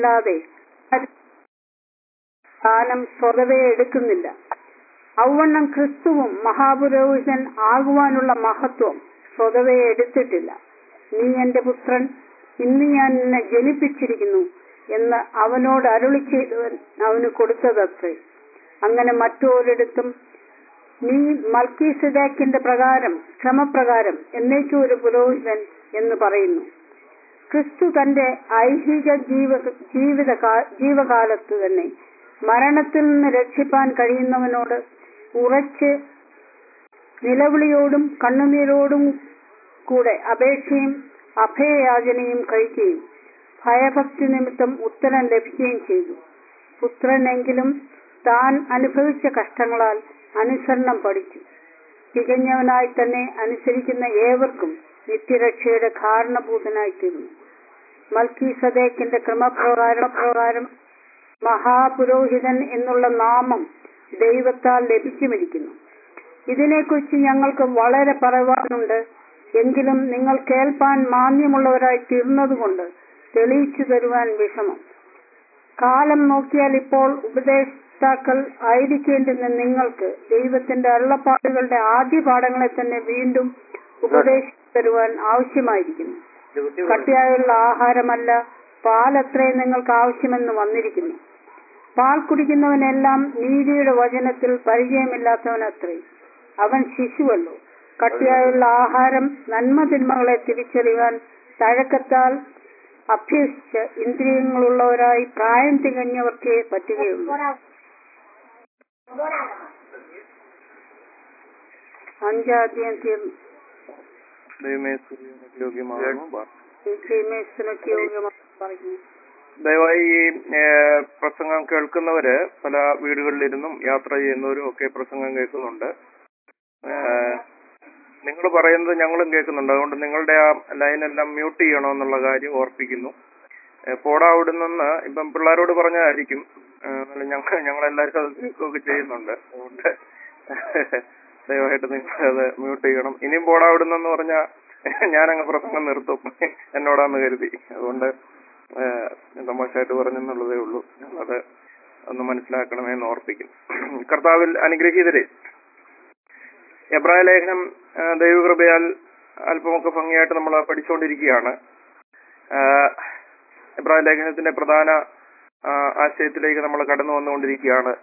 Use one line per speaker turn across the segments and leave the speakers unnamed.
അല്ലാതെ സ്ഥാനം സ്വതവേ എടുക്കുന്നില്ല ഔവണ്ണം ക്രിസ്തുവും മഹാപുരോഹിതൻ ആകുവാനുള്ള മഹത്വം സ്വതവേ എടുത്തിട്ടില്ല നീ എന്റെ പുത്രൻ ഇന്ന് ഞാൻ നിന്നെ ജനിപ്പിച്ചിരിക്കുന്നു എന്ന് അവനോട് അരുളി ചെയ്തവൻ അവന് കൊടുത്തതത്രേ അങ്ങനെ മറ്റൊരിടത്തും നീ മൽക്കീസിദാക്കിന്റെ പ്രകാരം ക്രമപ്രകാരം എന്നേക്കും ഒരു പുരോഹിതൻ എന്ന് പറയുന്നു ക്രിസ്തു തന്റെ ഐഹിക ജീവ ജീവിത ജീവകാലത്ത് തന്നെ മരണത്തിൽ നിന്ന് രക്ഷിപ്പാൻ കഴിയുന്നവനോട് ഉറച്ച് നിലവിളിയോടും കണ്ണുനീരോടും കൂടെ അപേക്ഷയും അഭയയാചനയും കഴിക്കുകയും ഭയഭക്തി നിമിത്തം ഉത്തരം ലഭിക്കുകയും ചെയ്തു പുത്രനെങ്കിലും താൻ അനുഭവിച്ച കഷ്ടങ്ങളാൽ അനുസരണം പഠിച്ചു തികഞ്ഞവനായി തന്നെ അനുസരിക്കുന്ന ഏവർക്കും നിത്യരക്ഷയുടെ കാരണഭൂതനായി തീർന്നു മൽക്കി സദേക്കിന്റെ ക്രമപ്രകാരം പ്രകാരം മഹാപുരോഹിതൻ എന്നുള്ള നാമം ദൈവത്താൽ ലഭിച്ചുമിരിക്കുന്നു ഇതിനെക്കുറിച്ച് ഞങ്ങൾക്ക് വളരെ പറയുവാനുണ്ട് എങ്കിലും നിങ്ങൾ കേൾപ്പാൻ മാന്യമുള്ളവരായി തീർന്നതുകൊണ്ട് തെളിയിച്ചു തരുവാൻ വിഷമം കാലം നോക്കിയാൽ ഇപ്പോൾ ഉപദേഷ്ടാക്കൾ ആയിരിക്കേണ്ടുന്ന നിങ്ങൾക്ക് ദൈവത്തിന്റെ അരുളപ്പാടുകളുടെ ആദ്യ പാഠങ്ങളെ തന്നെ വീണ്ടും ഉപദേശിച്ചു തരുവാൻ ആവശ്യമായിരിക്കുന്നു കട്ടിയായുള്ള ആഹാരമല്ല പാലത്രേ നിങ്ങൾക്ക് ആവശ്യമെന്ന് വന്നിരിക്കുന്നു പാൽ കുടിക്കുന്നവനെല്ലാം നീതിയുടെ വചനത്തിൽ പരിചയമില്ലാത്തവനത്രേ അവൻ ശിശുവല്ലോ കട്ടിയായുള്ള ആഹാരം നന്മ തിന്മകളെ തിരിച്ചറിയാൻ തഴക്കത്താൽ അഭ്യസിച്ച് ഇന്ദ്രിയങ്ങളുള്ളവരായി പ്രായം തികഞ്ഞവർക്കേ പറ്റുകയുള്ളൂ അഞ്ചാദ്യം തീർന്നു
ദൈവമേ സ്തുതിക്ക് യോഗ്യമാകുന്നു
ക്രീമേഴ്സിനൊക്കെ യോഗ്യമായി പറഞ്ഞു
ദയവായി ഈ ഏഹ്, പ്രസംഗം കേൾക്കുന്നവര് പല വീടുകളിലിരുന്നും യാത്ര ചെയ്യുന്നവരും ഒക്കെ പ്രസംഗം കേൾക്കുന്നുണ്ട് നിങ്ങൾ പറയുന്നത് ഞങ്ങളും കേൾക്കുന്നുണ്ട് അതുകൊണ്ട് നിങ്ങളുടെ ആ ലൈനെല്ലാം മ്യൂട്ട് ചെയ്യണമെന്നുള്ള കാര്യം ഓർപ്പിക്കുന്നു ഏഹ്, പോടാ അവിടെ നിന്ന് ഇപ്പം പിള്ളേരോട് പറഞ്ഞതായിരിക്കും ഏഹ്, എന്നാലും ഞങ്ങൾ ഞങ്ങളെല്ലാവരും അത് കേൾക്കുകയൊക്കെ ചെയ്യുന്നുണ്ട് അതുകൊണ്ട് ദയവായിട്ട് നിങ്ങൾ അത് മ്യൂട്ട് ചെയ്യണം ഇനിയും പോടാ അവിടെ നിന്ന് പറഞ്ഞാൽ ഞാനങ്ങ് പ്രസംഗം നിർത്തും എന്നോടാന്ന് കരുതി അതുകൊണ്ട് ഏഹ്, തമാശയായിട്ട് പറഞ്ഞെന്നുള്ളതേ ഉള്ളൂ അത് ഒന്ന് മനസ്സിലാക്കണമേ എന്ന് ഓർപ്പിക്കുന്നു കർത്താവിൽ അനുഗ്രഹീതരെ എബ്രായ ലേഖനം ആ, ദൈവകൃപയാൽ അല്പമൊക്കെ ഭംഗിയായിട്ട് നമ്മൾ പഠിച്ചുകൊണ്ടിരിക്കുകയാണ് ആ, എബ്രായ ലേഖനത്തിന്റെ പ്രധാന ആ, ആശയത്തിലേക്ക് നമ്മൾ കടന്നു വന്നുകൊണ്ടിരിക്കുകയാണ്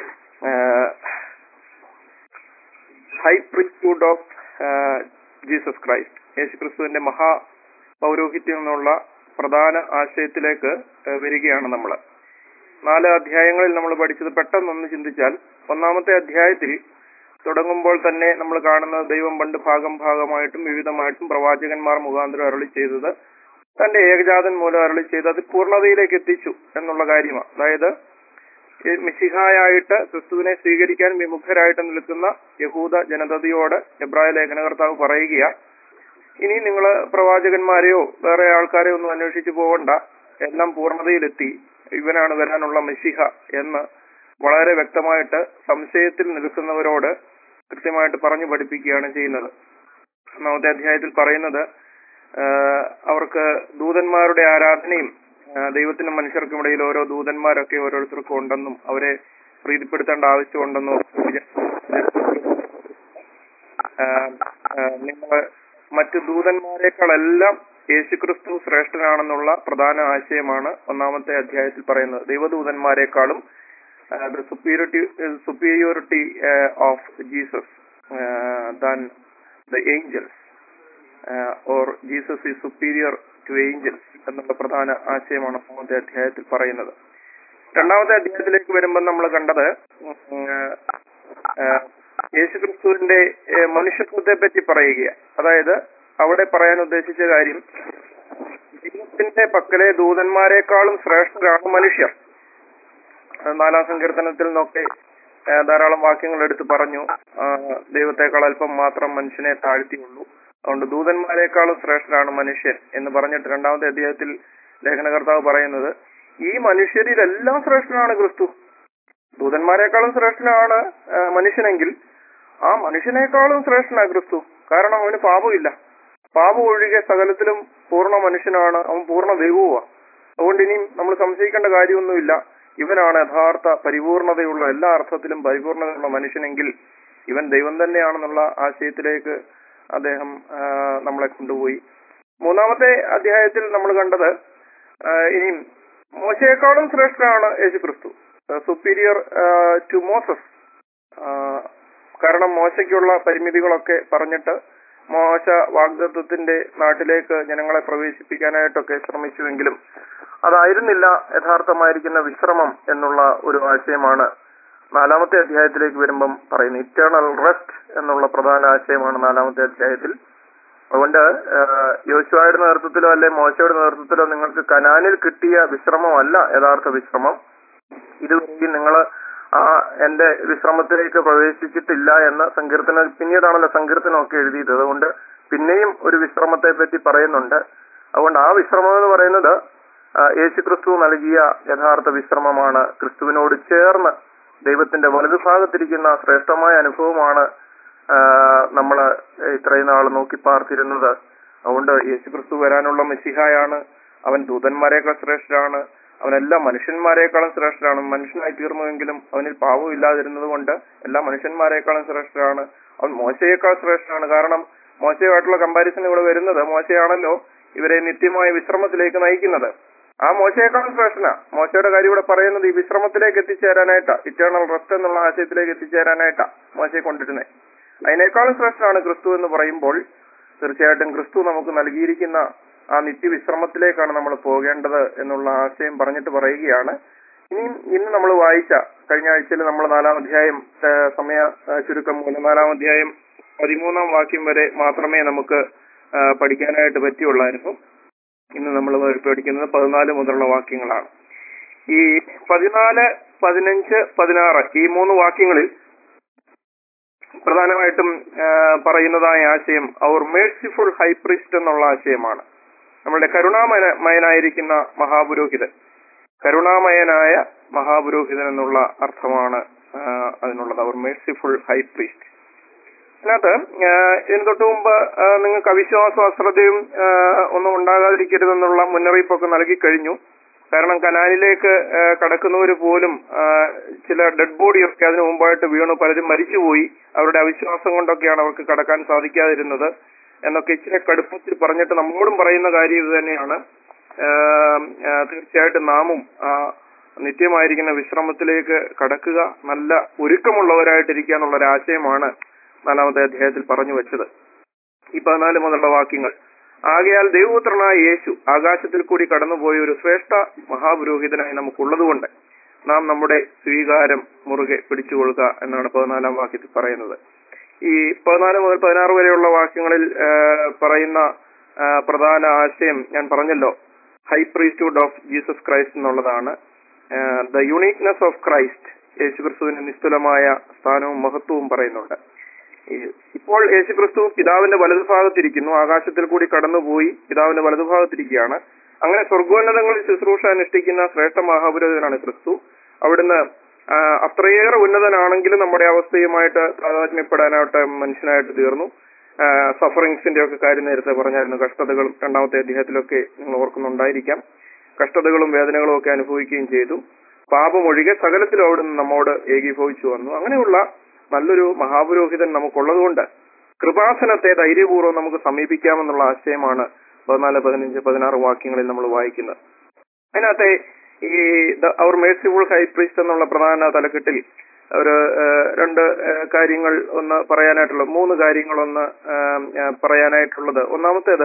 high priesthood of Jesus Christ യേശു ക്രിസ്തുവിന്റെ മഹാ പൗരോഹിത്യം എന്നുള്ള പ്രധാന ആശയത്തിലേക്ക് ആ, വരികയാണ് നമ്മൾ നാല് അധ്യായങ്ങളിൽ നമ്മൾ പഠിച്ചത് പെട്ടെന്നൊന്ന് ചിന്തിച്ചാൽ ഒന്നാമത്തെ അധ്യായത്തിൽ തുടങ്ങുമ്പോൾ തന്നെ നമ്മൾ കാണുന്നത് ദൈവം പണ്ട് ഭാഗം ഭാഗമായിട്ടും വിവിധമായിട്ടും പ്രവാചകന്മാർ മുഖാന്തരം അരളി ചെയ്തത് തന്റെ ഏകജാതൻ മൂലം അരളി ചെയ്ത് അത് പൂർണ്ണതയിലേക്ക് എത്തിച്ചു എന്നുള്ള കാര്യമാണ് അതായത് ഈ മിശിഹായായിട്ട് ക്രിസ്തുവിനെ സ്വീകരിക്കാൻ വിമുഖരായിട്ട് നിൽക്കുന്ന യഹൂദ ജനതയോട് എബ്രായ ലേഖനകർത്താവ് പറയുക ഇനി നിങ്ങൾ പ്രവാചകന്മാരെയോ വേറെ ആൾക്കാരെയോ ഒന്നും അന്വേഷിച്ചു പോകണ്ട എല്ലാം പൂർണ്ണതയിലെത്തി ഇവനാണ് വരാനുള്ള മെസ്സിഹ എന്ന് വളരെ വ്യക്തമായിട്ട് സംശയത്തിൽ നിൽക്കുന്നവരോട് കൃത്യമായിട്ട് പറഞ്ഞു പഠിപ്പിക്കുകയാണ് ചെയ്യുന്നത് ഒന്നാമത്തെ അധ്യായത്തിൽ പറയുന്നത് ആ, അവർക്ക് ദൂതന്മാരുടെ ആരാധനയും ആ, ദൈവത്തിനും മനുഷ്യർക്കും ഇടയിൽ ഓരോ ദൂതന്മാരൊക്കെ ഓരോരുത്തർക്കും ഉണ്ടെന്നും അവരെ പ്രീതിപ്പെടുത്തേണ്ട ആവശ്യമുണ്ടെന്നും നിങ്ങൾ മറ്റു ദൂതന്മാരെക്കാളെല്ലാം യേശുക്രിസ്തു ശ്രേഷ്ഠനാണെന്നുള്ള പ്രധാന ആശയമാണ് ഒന്നാമത്തെ അധ്യായത്തിൽ പറയുന്നത് ദൈവദൂതന്മാരെക്കാളും the superiority superiority of Jesus than the angels or Jesus is superior to angels എന്നുള്ള പ്രധാന ആശയമാണ് ഒന്നാമത്തെ അധ്യായത്തിൽ പറയുന്നത് രണ്ടാമത്തെ അധ്യായത്തിലേക്ക് വരുമ്പോൾ നമ്മൾ കണ്ടത് ഉം, ആ, യേശുക്രിസ്തുവിന്റെ ഏ, മനുഷ്യത്വത്തെ പറ്റി പറയുക അതായത് അവിടെ പറയാൻ ഉദ്ദേശിച്ച കാര്യം ദൈവത്തിന്റെ പക്കലെ ദൂതന്മാരെക്കാളും ശ്രേഷ്ഠരാണ് മനുഷ്യർ അത് നാലാം സങ്കീർത്തനത്തിൽ നിന്നൊക്കെ ആ, ധാരാളം വാക്യങ്ങൾ എടുത്ത് പറഞ്ഞു ആ, ദൈവത്തെക്കാൾ അല്പം മാത്രം മനുഷ്യനെ താഴ്ത്തിയുള്ളൂ അതുകൊണ്ട് ദൂതന്മാരെക്കാളും ശ്രേഷ്ഠരാണ് മനുഷ്യൻ എന്ന് പറഞ്ഞിട്ട് രണ്ടാമത്തെ അധ്യായത്തിൽ ലേഖനകർത്താവ് പറയുന്നത് ഈ മനുഷ്യരിലെല്ലാം ശ്രേഷ്ഠനാണ് ക്രിസ്തു ദൂതന്മാരെക്കാളും ശ്രേഷ്ഠനാണ് ആ, മനുഷ്യനെങ്കിൽ ആ മനുഷ്യനേക്കാളും ശ്രേഷ്ഠനാണ് ക്രിസ്തു കാരണം അവന് പാപമില്ല പാപം ഒഴികെ സകലത്തിലും പൂർണ്ണ മനുഷ്യനാണ് അവൻ പൂർണ്ണ ദൈവവുമാണ് അതുകൊണ്ട് ഇനിയും നമ്മൾ സംശയിക്കേണ്ട കാര്യമൊന്നുമില്ല ഇവനാണ് യഥാർത്ഥ പരിപൂർണതയുള്ള എല്ലാ അർത്ഥത്തിലും പരിപൂർണതയുള്ള മനുഷ്യനെങ്കിൽ ഇവൻ ദൈവം തന്നെയാണെന്നുള്ള ആശയത്തിലേക്ക് അദ്ദേഹം ആ, നമ്മളെ കൊണ്ടുപോയി മൂന്നാമത്തെ അധ്യായത്തിൽ നമ്മൾ കണ്ടത് ആ, ഇനിയും മോശയെക്കാളും ശ്രേഷ്ഠനാണ് യേശു ക്രിസ്തു സുപ്പീരിയർ ടു മോസസ് കാരണം മോശയ്ക്കുള്ള പരിമിതികളൊക്കെ പറഞ്ഞിട്ട് മോശ വാഗ്ദത്വത്തിന്റെ നാട്ടിലേക്ക് ജനങ്ങളെ പ്രവേശിപ്പിക്കാനായിട്ടൊക്കെ ശ്രമിച്ചുവെങ്കിലും അതായിരുന്നില്ല യഥാർത്ഥമായിരിക്കുന്ന വിശ്രമം എന്നുള്ള ഒരു ആശയമാണ് നാലാമത്തെ അധ്യായത്തിലേക്ക് വരുമ്പം പറയുന്നത് ഇറ്റേണൽ റെസ്റ്റ് എന്നുള്ള പ്രധാന ആശയമാണ് നാലാമത്തെ അധ്യായത്തിൽ അതുകൊണ്ട് ആഹ്, യോശുവയുടെ നേതൃത്വത്തിലോ അല്ലെ മോശയുടെ നേതൃത്വത്തിലോ നിങ്ങൾക്ക് കനാനിൽ കിട്ടിയ വിശ്രമമല്ല യഥാർത്ഥ വിശ്രമം ഇതുവരെയും നിങ്ങൾ ആ എന്റെ വിശ്രമത്തിലേക്ക് പ്രവേശിച്ചിട്ടില്ല എന്ന സങ്കീർത്തനം പിന്നീടാണല്ലോ സങ്കീർത്തനമൊക്കെ എഴുതിയത് അതുകൊണ്ട് പിന്നെയും ഒരു വിശ്രമത്തെ പറ്റി പറയുന്നുണ്ട് അതുകൊണ്ട് ആ വിശ്രമം എന്ന് പറയുന്നത് ആ, യേശുക്രിസ്തു നൽകിയ യഥാർത്ഥ വിശ്രമമാണ് ക്രിസ്തുവിനോട് ചേർന്ന് ദൈവത്തിന്റെ വലതുഭാഗത്തിരിക്കുന്ന ശ്രേഷ്ഠമായ അനുഭവമാണ് നമ്മൾ ഇത്രയും നാൾ നോക്കി പാർത്തിരുന്നത് അതുകൊണ്ട് യേശുക്രിസ്തു വരാനുള്ള മെസ്സിഹായാണ് അവൻ ദൂതന്മാരെക്കാൾ ശ്രേഷ്ഠനാണ് അവൻ എല്ലാ മനുഷ്യന്മാരെക്കാളും ശ്രേഷ്ഠനാണ് മനുഷ്യനായി തീർന്നുവെങ്കിലും അവനിൽ പാവം ഇല്ലാതിരുന്നത് കൊണ്ട് എല്ലാ മനുഷ്യന്മാരെക്കാളും ശ്രേഷ്ഠനാണ് അവൻ മോശയേക്കാൾ ശ്രേഷ്ഠനാണ് കാരണം മോശയുമായിട്ടുള്ള കമ്പാരിസൺ ഇവിടെ വരുന്നത് മോശയാണല്ലോ ഇവരെ നിത്യമായ വിശ്രമത്തിലേക്ക് നയിക്കുന്നത് ആ മോശയെക്കാളും ശ്രേഷ്ഠനാ മോശയുടെ കാര്യം ഇവിടെ പറയുന്നത് ഈ വിശ്രമത്തിലേക്ക് എത്തിച്ചേരാനായിട്ടാ ഇറ്റേണൽ റെസ്റ്റ് എന്നുള്ള ആശയത്തിലേക്ക് എത്തിച്ചേരാനായിട്ടാ മോശയെ കൊണ്ടിരുന്നത് അതിനേക്കാളും ശ്രേഷ്ഠനാണ് ക്രിസ്തു എന്ന് പറയുമ്പോൾ തീർച്ചയായിട്ടും ക്രിസ്തു നമുക്ക് നൽകിയിരിക്കുന്ന ആ നിത്യവിശ്രമത്തിലേക്കാണ് നമ്മൾ പോകേണ്ടത് എന്നുള്ള ആശയം പറഞ്ഞിട്ട് പറയുകയാണ് ഇനിയും ഇന്ന് നമ്മൾ വായിച്ച കഴിഞ്ഞ ആഴ്ചയിൽ നമ്മൾ നാലാം അധ്യായം ആ, സമയ ആ, ചുരുക്കം മൂലം നാലാം അധ്യായം പതിമൂന്നാം വാക്യം വരെ മാത്രമേ നമുക്ക് ആ, പഠിക്കാനായിട്ട് പറ്റിയുള്ളായിരുന്നു ഇന്ന് നമ്മൾ പഠിക്കുന്നത് പതിനാല് മുതലുള്ള വാക്യങ്ങളാണ് ഈ പതിനാല് പതിനഞ്ച് പതിനാറ് ഈ മൂന്ന് വാക്യങ്ങളിൽ പ്രധാനമായിട്ടും ആ, പറയുന്നതായ ആശയം അവർ മേഴ്സിഫുൾ ഹൈപ്രിസ്റ്റ് എന്നുള്ള ആശയമാണ് നമ്മളുടെ കരുണാമയനായിരിക്കുന്ന മഹാപുരോഹിതൻ കരുണാമയനായ മഹാപുരോഹിതൻ എന്നുള്ള അർത്ഥമാണ് ആ, അതിനുള്ളത് അവർ മേഴ്സിഫുൾ ഹൈപ്രിസ്റ്റ് അതിനകത്ത് ആ, ഇതിന് തൊട്ട് മുമ്പ് ആ, നിങ്ങൾക്ക് അവിശ്വാസവും അശ്രദ്ധയും ആ, ഒന്നും ഉണ്ടാകാതിരിക്കരുതെന്നുള്ള മുന്നറിയിപ്പൊക്കെ നൽകി കഴിഞ്ഞു കാരണം കനാലിലേക്ക് ആ, കടക്കുന്നവര് പോലും ആ, ചില ഡെഡ് ബോഡിയൊക്കെ അതിനു മുമ്പായിട്ട് വീണു പലരും മരിച്ചുപോയി അവരുടെ അവിശ്വാസം കൊണ്ടൊക്കെയാണ് അവർക്ക് കടക്കാൻ സാധിക്കാതിരുന്നത് എന്നൊക്കെ ഇച്ചിരി കടുപ്പത്തിൽ പറഞ്ഞിട്ട് നമ്മളോടും പറയുന്ന കാര്യം ഇത് തന്നെയാണ് ആ, ആ, തീർച്ചയായിട്ടും നാമും ആ, നിത്യമായിരിക്കുന്ന വിശ്രമത്തിലേക്ക് കടക്കുക നല്ല ഒരുക്കമുള്ളവരായിട്ടിരിക്കുക എന്നുള്ള ഒരു ആശയമാണ് നാലാമത്തെ അധ്യായത്തിൽ പറഞ്ഞു വെച്ചത് ഈ പതിനാല് മുതലുള്ള വാക്യങ്ങൾ ആകയാൽ ദൈവപുത്രനായ യേശു ആകാശത്തിൽ കൂടി കടന്നുപോയ ഒരു ശ്രേഷ്ഠ മഹാപുരോഹിതനായി നമുക്കുള്ളതുകൊണ്ട് നാം നമ്മുടെ സ്വീകാരം മുറുകെ പിടിച്ചുകൊള്ളുക എന്നാണ് പതിനാലാം വാക്യത്തിൽ പറയുന്നത് ഈ പതിനാല് മുതൽ പതിനാറ് വരെയുള്ള വാക്യങ്ങളിൽ ആ, പറയുന്ന ആ, പ്രധാന ആശയം ഞാൻ പറഞ്ഞല്ലോ high priesthood of Jesus Christ എന്നുള്ളതാണ് ദ യുണീക്നെസ് ഓഫ് ക്രൈസ്റ്റ് യേശുക്രിസ്തുവിന്റെ നിസ്തുലമായ സ്ഥാനവും മഹത്വവും പറയുന്നുണ്ട് ഈ- ഇപ്പോൾ യേശുക്രിസ്തു പിതാവിന്റെ വലതുഭാഗത്തിരിക്കുന്നു ആകാശത്തിൽ കൂടി കടന്നുപോയി പിതാവിന്റെ വലതുഭാഗത്തിരിക്കുകയാണ് അങ്ങനെ സ്വർഗോന്നതങ്ങളിൽ ശുശ്രൂഷ അനുഷ്ഠിക്കുന്ന ശ്രേഷ്ഠ മഹാപുരോഹിതനാണ് ക്രിസ്തു അവിടുന്ന് ആ, അത്രയേറെ ഉന്നതനാണെങ്കിലും നമ്മുടെ അവസ്ഥയുമായിട്ട് താതാത്മ്യപ്പെടാനായിട്ട് മനുഷ്യനായിട്ട് തീർന്നു സഫറിങ്സിന്റെ ഒക്കെ കാര്യം നേരത്തെ പറഞ്ഞായിരുന്നു കഷ്ടതകളും രണ്ടാമത്തെ അധ്യായത്തിലൊക്കെ നിങ്ങൾ ഓർക്കുന്നുണ്ടായിരിക്കാം കഷ്ടതകളും വേദനകളും ഒക്കെ അനുഭവിക്കുകയും ചെയ്തു പാപമൊഴികെ സകലത്തിലും അവിടുന്ന് നമ്മോട് ഏകീഭവിച്ചു വന്നു അങ്ങനെയുള്ള നല്ലൊരു മഹാപുരോഹിതൻ നമുക്കുള്ളതുകൊണ്ട് കൃപാസനത്തെ ധൈര്യപൂർവ്വം നമുക്ക് സമീപിക്കാമെന്നുള്ള ആശയമാണ് പതിനാല് പതിനഞ്ച് പതിനാറ് വാക്യങ്ങളിൽ നമ്മൾ വായിക്കുന്നത് അതിനകത്തെ ഈ അവർ മേഴ്സിഫുൾ ഹൈ പ്രീസ്റ്റ് എന്നുള്ള പ്രധാന തലക്കെട്ടിൽ ഒരു ഏഹ്, രണ്ട് ഏഹ്, കാര്യങ്ങൾ ഒന്ന് പറയാനായിട്ടുള്ളത് മൂന്ന് കാര്യങ്ങളൊന്ന് ഏഹ്, ഏഹ്, പറയാനായിട്ടുള്ളത് ഒന്നാമത്തേത്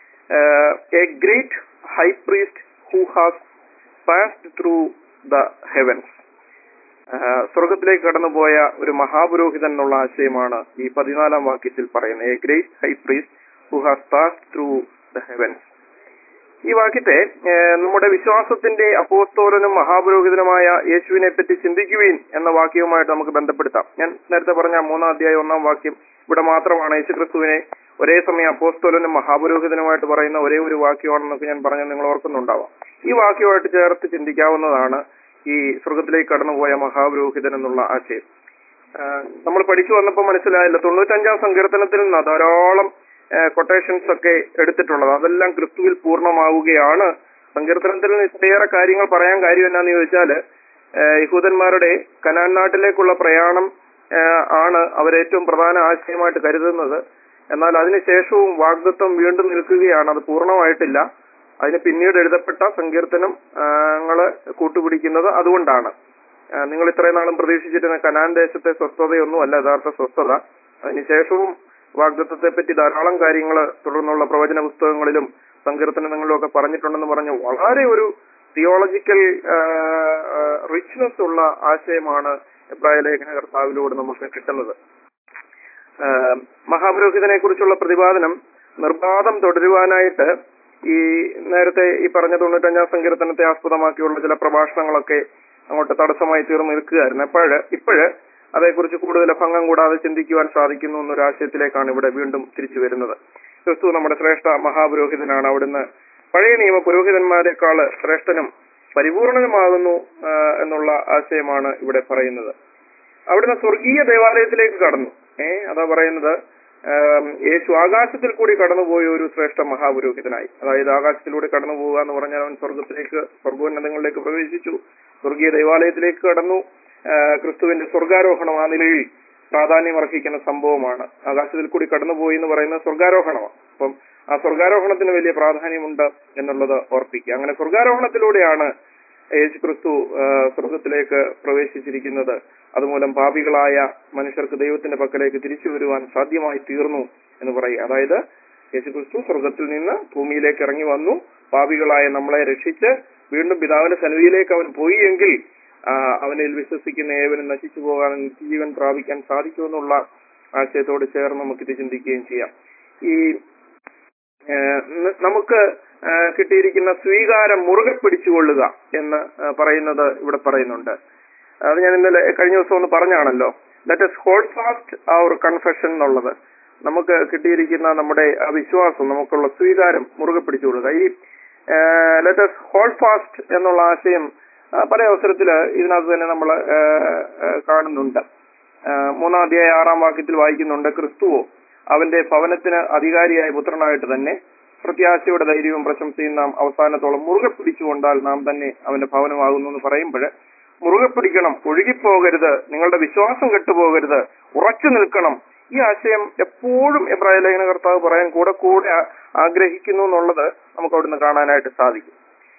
a great high priest who has passed through the heavens സ്വർഗത്തിലേക്ക് കടന്നുപോയ ഒരു മഹാപുരോഹിതൻ എന്നുള്ള ആശയമാണ് ഈ പതിനാലാം വാക്യത്തിൽ പറയുന്നത് a great high priest who has passed through the heavens ഈ വാക്യത്തെ ഏഹ്, നമ്മുടെ വിശ്വാസത്തിന്റെ അപ്പോസ്തോലനും മഹാപുരോഹിതനുമായ യേശുവിനെ പറ്റി ചിന്തിക്കുവീൻ എന്ന വാക്യവുമായിട്ട് നമുക്ക് ബന്ധപ്പെടുത്താം ഞാൻ നേരത്തെ പറഞ്ഞ മൂന്നാം അധ്യായം ഒന്നാം വാക്യം ഇവിടെ മാത്രമാണ് യേശുക്രിസ്തുവിനെ ഒരേ സമയം അപ്പോസ്തോലനും മഹാപുരോഹിതനുമായിട്ട് പറയുന്ന ഒരേ ഒരു വാക്യമാണെന്നൊക്കെ ഞാൻ പറഞ്ഞത് നിങ്ങൾ ഓർക്കുന്നുണ്ടാവാം ഈ വാക്യമായിട്ട് ചേർത്ത് ചിന്തിക്കാവുന്നതാണ് ഈ സ്വർഗത്തിലേക്ക് കടന്നുപോയ മഹാപുരോഹിതൻ എന്നുള്ള ആശയം നമ്മൾ പഠിച്ചു വന്നപ്പോൾ മനസ്സിലായല്ലോ തൊണ്ണൂറ്റഞ്ചാം സങ്കീർത്തനത്തിൽ നിന്ന് ധാരാളം കൊട്ടേഷൻസ് ഒക്കെ എടുത്തിട്ടുള്ളത് അതെല്ലാം ക്രിസ്തുവിൽ പൂർണ്ണമാവുകയാണ് സങ്കീർത്തനത്തിൽ ഇത്രയേറെ കാര്യങ്ങൾ പറയാൻ കാര്യം എന്നാന്ന് ചോദിച്ചാല് ഏഹ് യഹൂദന്മാരുടെ കനാൻ നാട്ടിലേക്കുള്ള പ്രയാണം ഏഹ് ആണ് അവരേറ്റവും പ്രധാന ആശയമായിട്ട് കരുതുന്നത് എന്നാൽ അതിനുശേഷവും വാഗ്ദത്വം വീണ്ടും നിൽക്കുകയാണ് അത് പൂർണ്ണമായിട്ടില്ല അതിന് പിന്നീട് എഴുതപ്പെട്ട സങ്കീർത്തനം ങ്ങള് കൂട്ടുപിടിക്കുന്നത് അതുകൊണ്ടാണ് ആ, നിങ്ങൾ ഇത്രയും നാളും പ്രതീക്ഷിച്ചിരുന്ന കനാൻ ദേശത്തെ സ്വസ്ഥതയൊന്നുമല്ല യഥാർത്ഥ സ്വസ്ഥത അതിനുശേഷവും വാഗ്ദത്വത്തെ പറ്റി ധാരാളം കാര്യങ്ങൾ തുടർന്നുള്ള പ്രവചന പുസ്തകങ്ങളിലും സങ്കീർത്തനങ്ങളിലും ഒക്കെ പറഞ്ഞിട്ടുണ്ടെന്ന് പറഞ്ഞ് വളരെ ഒരു തിയോളജിക്കൽ റിച്ച്നെസ് ഉള്ള ആശയമാണ് എബ്രായ ലേഖന കർത്താവിലൂടെ നമുക്ക് കിട്ടുന്നത് ആഹ് മഹാപുരോഹിതനെ കുറിച്ചുള്ള പ്രതിപാദനം നിർബാധം തുടരുവാനായിട്ട് ഈ നേരത്തെ ഈ പറഞ്ഞ തൊണ്ണൂറ്റഞ്ചാം സങ്കീർത്തനത്തെ ആസ്പദമാക്കിയുള്ള ചില പ്രഭാഷണങ്ങളൊക്കെ അങ്ങോട്ട് തടസ്സമായി തീർന്നു നിൽക്കുകയായിരുന്നു അപ്പോഴ് ഇപ്പോഴ് അതേക്കുറിച്ച് കൂടുതൽ ഭംഗം കൂടാതെ ചിന്തിക്കുവാൻ സാധിക്കുന്നു എന്നൊരു ആശയത്തിലേക്കാണ് ഇവിടെ വീണ്ടും തിരിച്ചു വരുന്നത് ക്രിസ്തു നമ്മുടെ ശ്രേഷ്ഠ മഹാപുരോഹിതനാണ് അവിടുന്ന് പഴയ നിയമ പുരോഹിതന്മാരെക്കാൾ ശ്രേഷ്ഠനും പരിപൂർണനുമാകുന്നു ആഹ് എന്നുള്ള ആശയമാണ് ഇവിടെ പറയുന്നത് അവിടുന്ന് സ്വർഗീയ ദേവാലയത്തിലേക്ക് കടന്നു ഏ അതാ പറയുന്നത് ആം, യേശു ആകാശത്തിൽ കൂടി കടന്നുപോയ ഒരു ശ്രേഷ്ഠ മഹാപുരോഹിതനായി അതായത് ആകാശത്തിലൂടെ കടന്നു പോവുക എന്ന് പറഞ്ഞാൽ അവൻ സ്വർഗത്തിലേക്ക് സ്വർഗോന്നതങ്ങളിലേക്ക് പ്രവേശിച്ചു സ്വർഗീയ ദേവാലയത്തിലേക്ക് കടന്നു ആ, ക്രിസ്തുവിന്റെ സ്വർഗാരോഹണം ആ നിലയിൽ പ്രാധാന്യം അർഹിക്കുന്ന സംഭവമാണ് ആകാശത്തിൽ കൂടി കടന്നുപോയി എന്ന് പറയുന്നത് സ്വർഗാരോഹണമാണ് അപ്പം ആ സ്വർഗാരോഹണത്തിന് വലിയ പ്രാധാന്യമുണ്ട് എന്നുള്ളത് ഓർപ്പിക്കുക അങ്ങനെ സ്വർഗാരോഹണത്തിലൂടെയാണ് യേശു ക്രിസ്തു ആ, സ്വർഗത്തിലേക്ക് പ്രവേശിച്ചിരിക്കുന്നത് അതുമൂലം പാപികളായ മനുഷ്യർക്ക് ദൈവത്തിന്റെ പക്കലേക്ക് തിരിച്ചു വരുവാൻ സാധ്യമായി തീർന്നു എന്ന് പറയുക അതായത് യേശു ക്രിസ്തു സ്വർഗത്തിൽ നിന്ന് ഭൂമിയിലേക്ക് ഇറങ്ങി വന്നു പാപികളായ നമ്മളെ രക്ഷിച്ച് വീണ്ടും പിതാവിന്റെ സന്നിധിയിലേക്ക് അവൻ പോയി എങ്കിൽ ആ, അവനിൽ വിശ്വസിക്കുന്ന ഏവനും നശിച്ചു പോകാൻ നിത്യജീവൻ പ്രാപിക്കാൻ സാധിക്കുമെന്നുള്ള ആശയത്തോട് ചേർന്ന് നമുക്കിത് ചിന്തിക്കുകയും ചെയ്യാം ഈ ഏഹ് ന- നമുക്ക് ഏഹ് കിട്ടിയിരിക്കുന്ന സ്വീകാരം മുറുകെ പിടിച്ചുകൊള്ളുക എന്ന് ഏഹ് പറയുന്നത് ഇവിടെ പറയുന്നുണ്ട് അത് ഞാൻ ഇന്നലെ കഴിഞ്ഞ ദിവസം ഒന്ന് പറഞ്ഞാണല്ലോ let us hold fast our confession എന്നുള്ളത് നമുക്ക് കിട്ടിയിരിക്കുന്ന നമ്മുടെ ആ വിശ്വാസം നമുക്കുള്ള സ്വീകാരം മുറുകെ പിടിച്ചുകൊള്ളുക ഈ ലെറ്റ് എസ് ഹോൾഡ് ഫാസ്റ്റ് എന്നുള്ള ആശയം ആ, പല അവസരത്തിൽ ഇതിനകത്ത് തന്നെ നമ്മൾ കാണുന്നുണ്ട് ആ, മൂന്നാം അധ്യായ ആറാം വാക്യത്തിൽ വായിക്കുന്നുണ്ട് ക്രിസ്തുവോ അവന്റെ ഭവനത്തിന് അധികാരിയായ പുത്രനായിട്ട് തന്നെ പ്രത്യാശയുടെ ധൈര്യവും പ്രശംസയും നാം അവസാനത്തോളം മുറുകെ പിടിച്ചുകൊണ്ടാൽ നാം തന്നെ അവന്റെ ഭവനമാകുന്നു എന്ന് പറയുമ്പോൾ മുറുകെ പിടിക്കണം ഒഴുകിപ്പോകരുത് നിങ്ങളുടെ വിശ്വാസം കെട്ടുപോകരുത് ഉറച്ചു നിൽക്കണം ഈ ആശയം എപ്പോഴും എബ്രാഹിം ലേഖന കർത്താവ് പറയാൻ കൂടെ കൂടെ ആ- ആഗ്രഹിക്കുന്നു എന്നുള്ളത് നമുക്ക് അവിടുന്ന് കാണാനായിട്ട് സാധിക്കും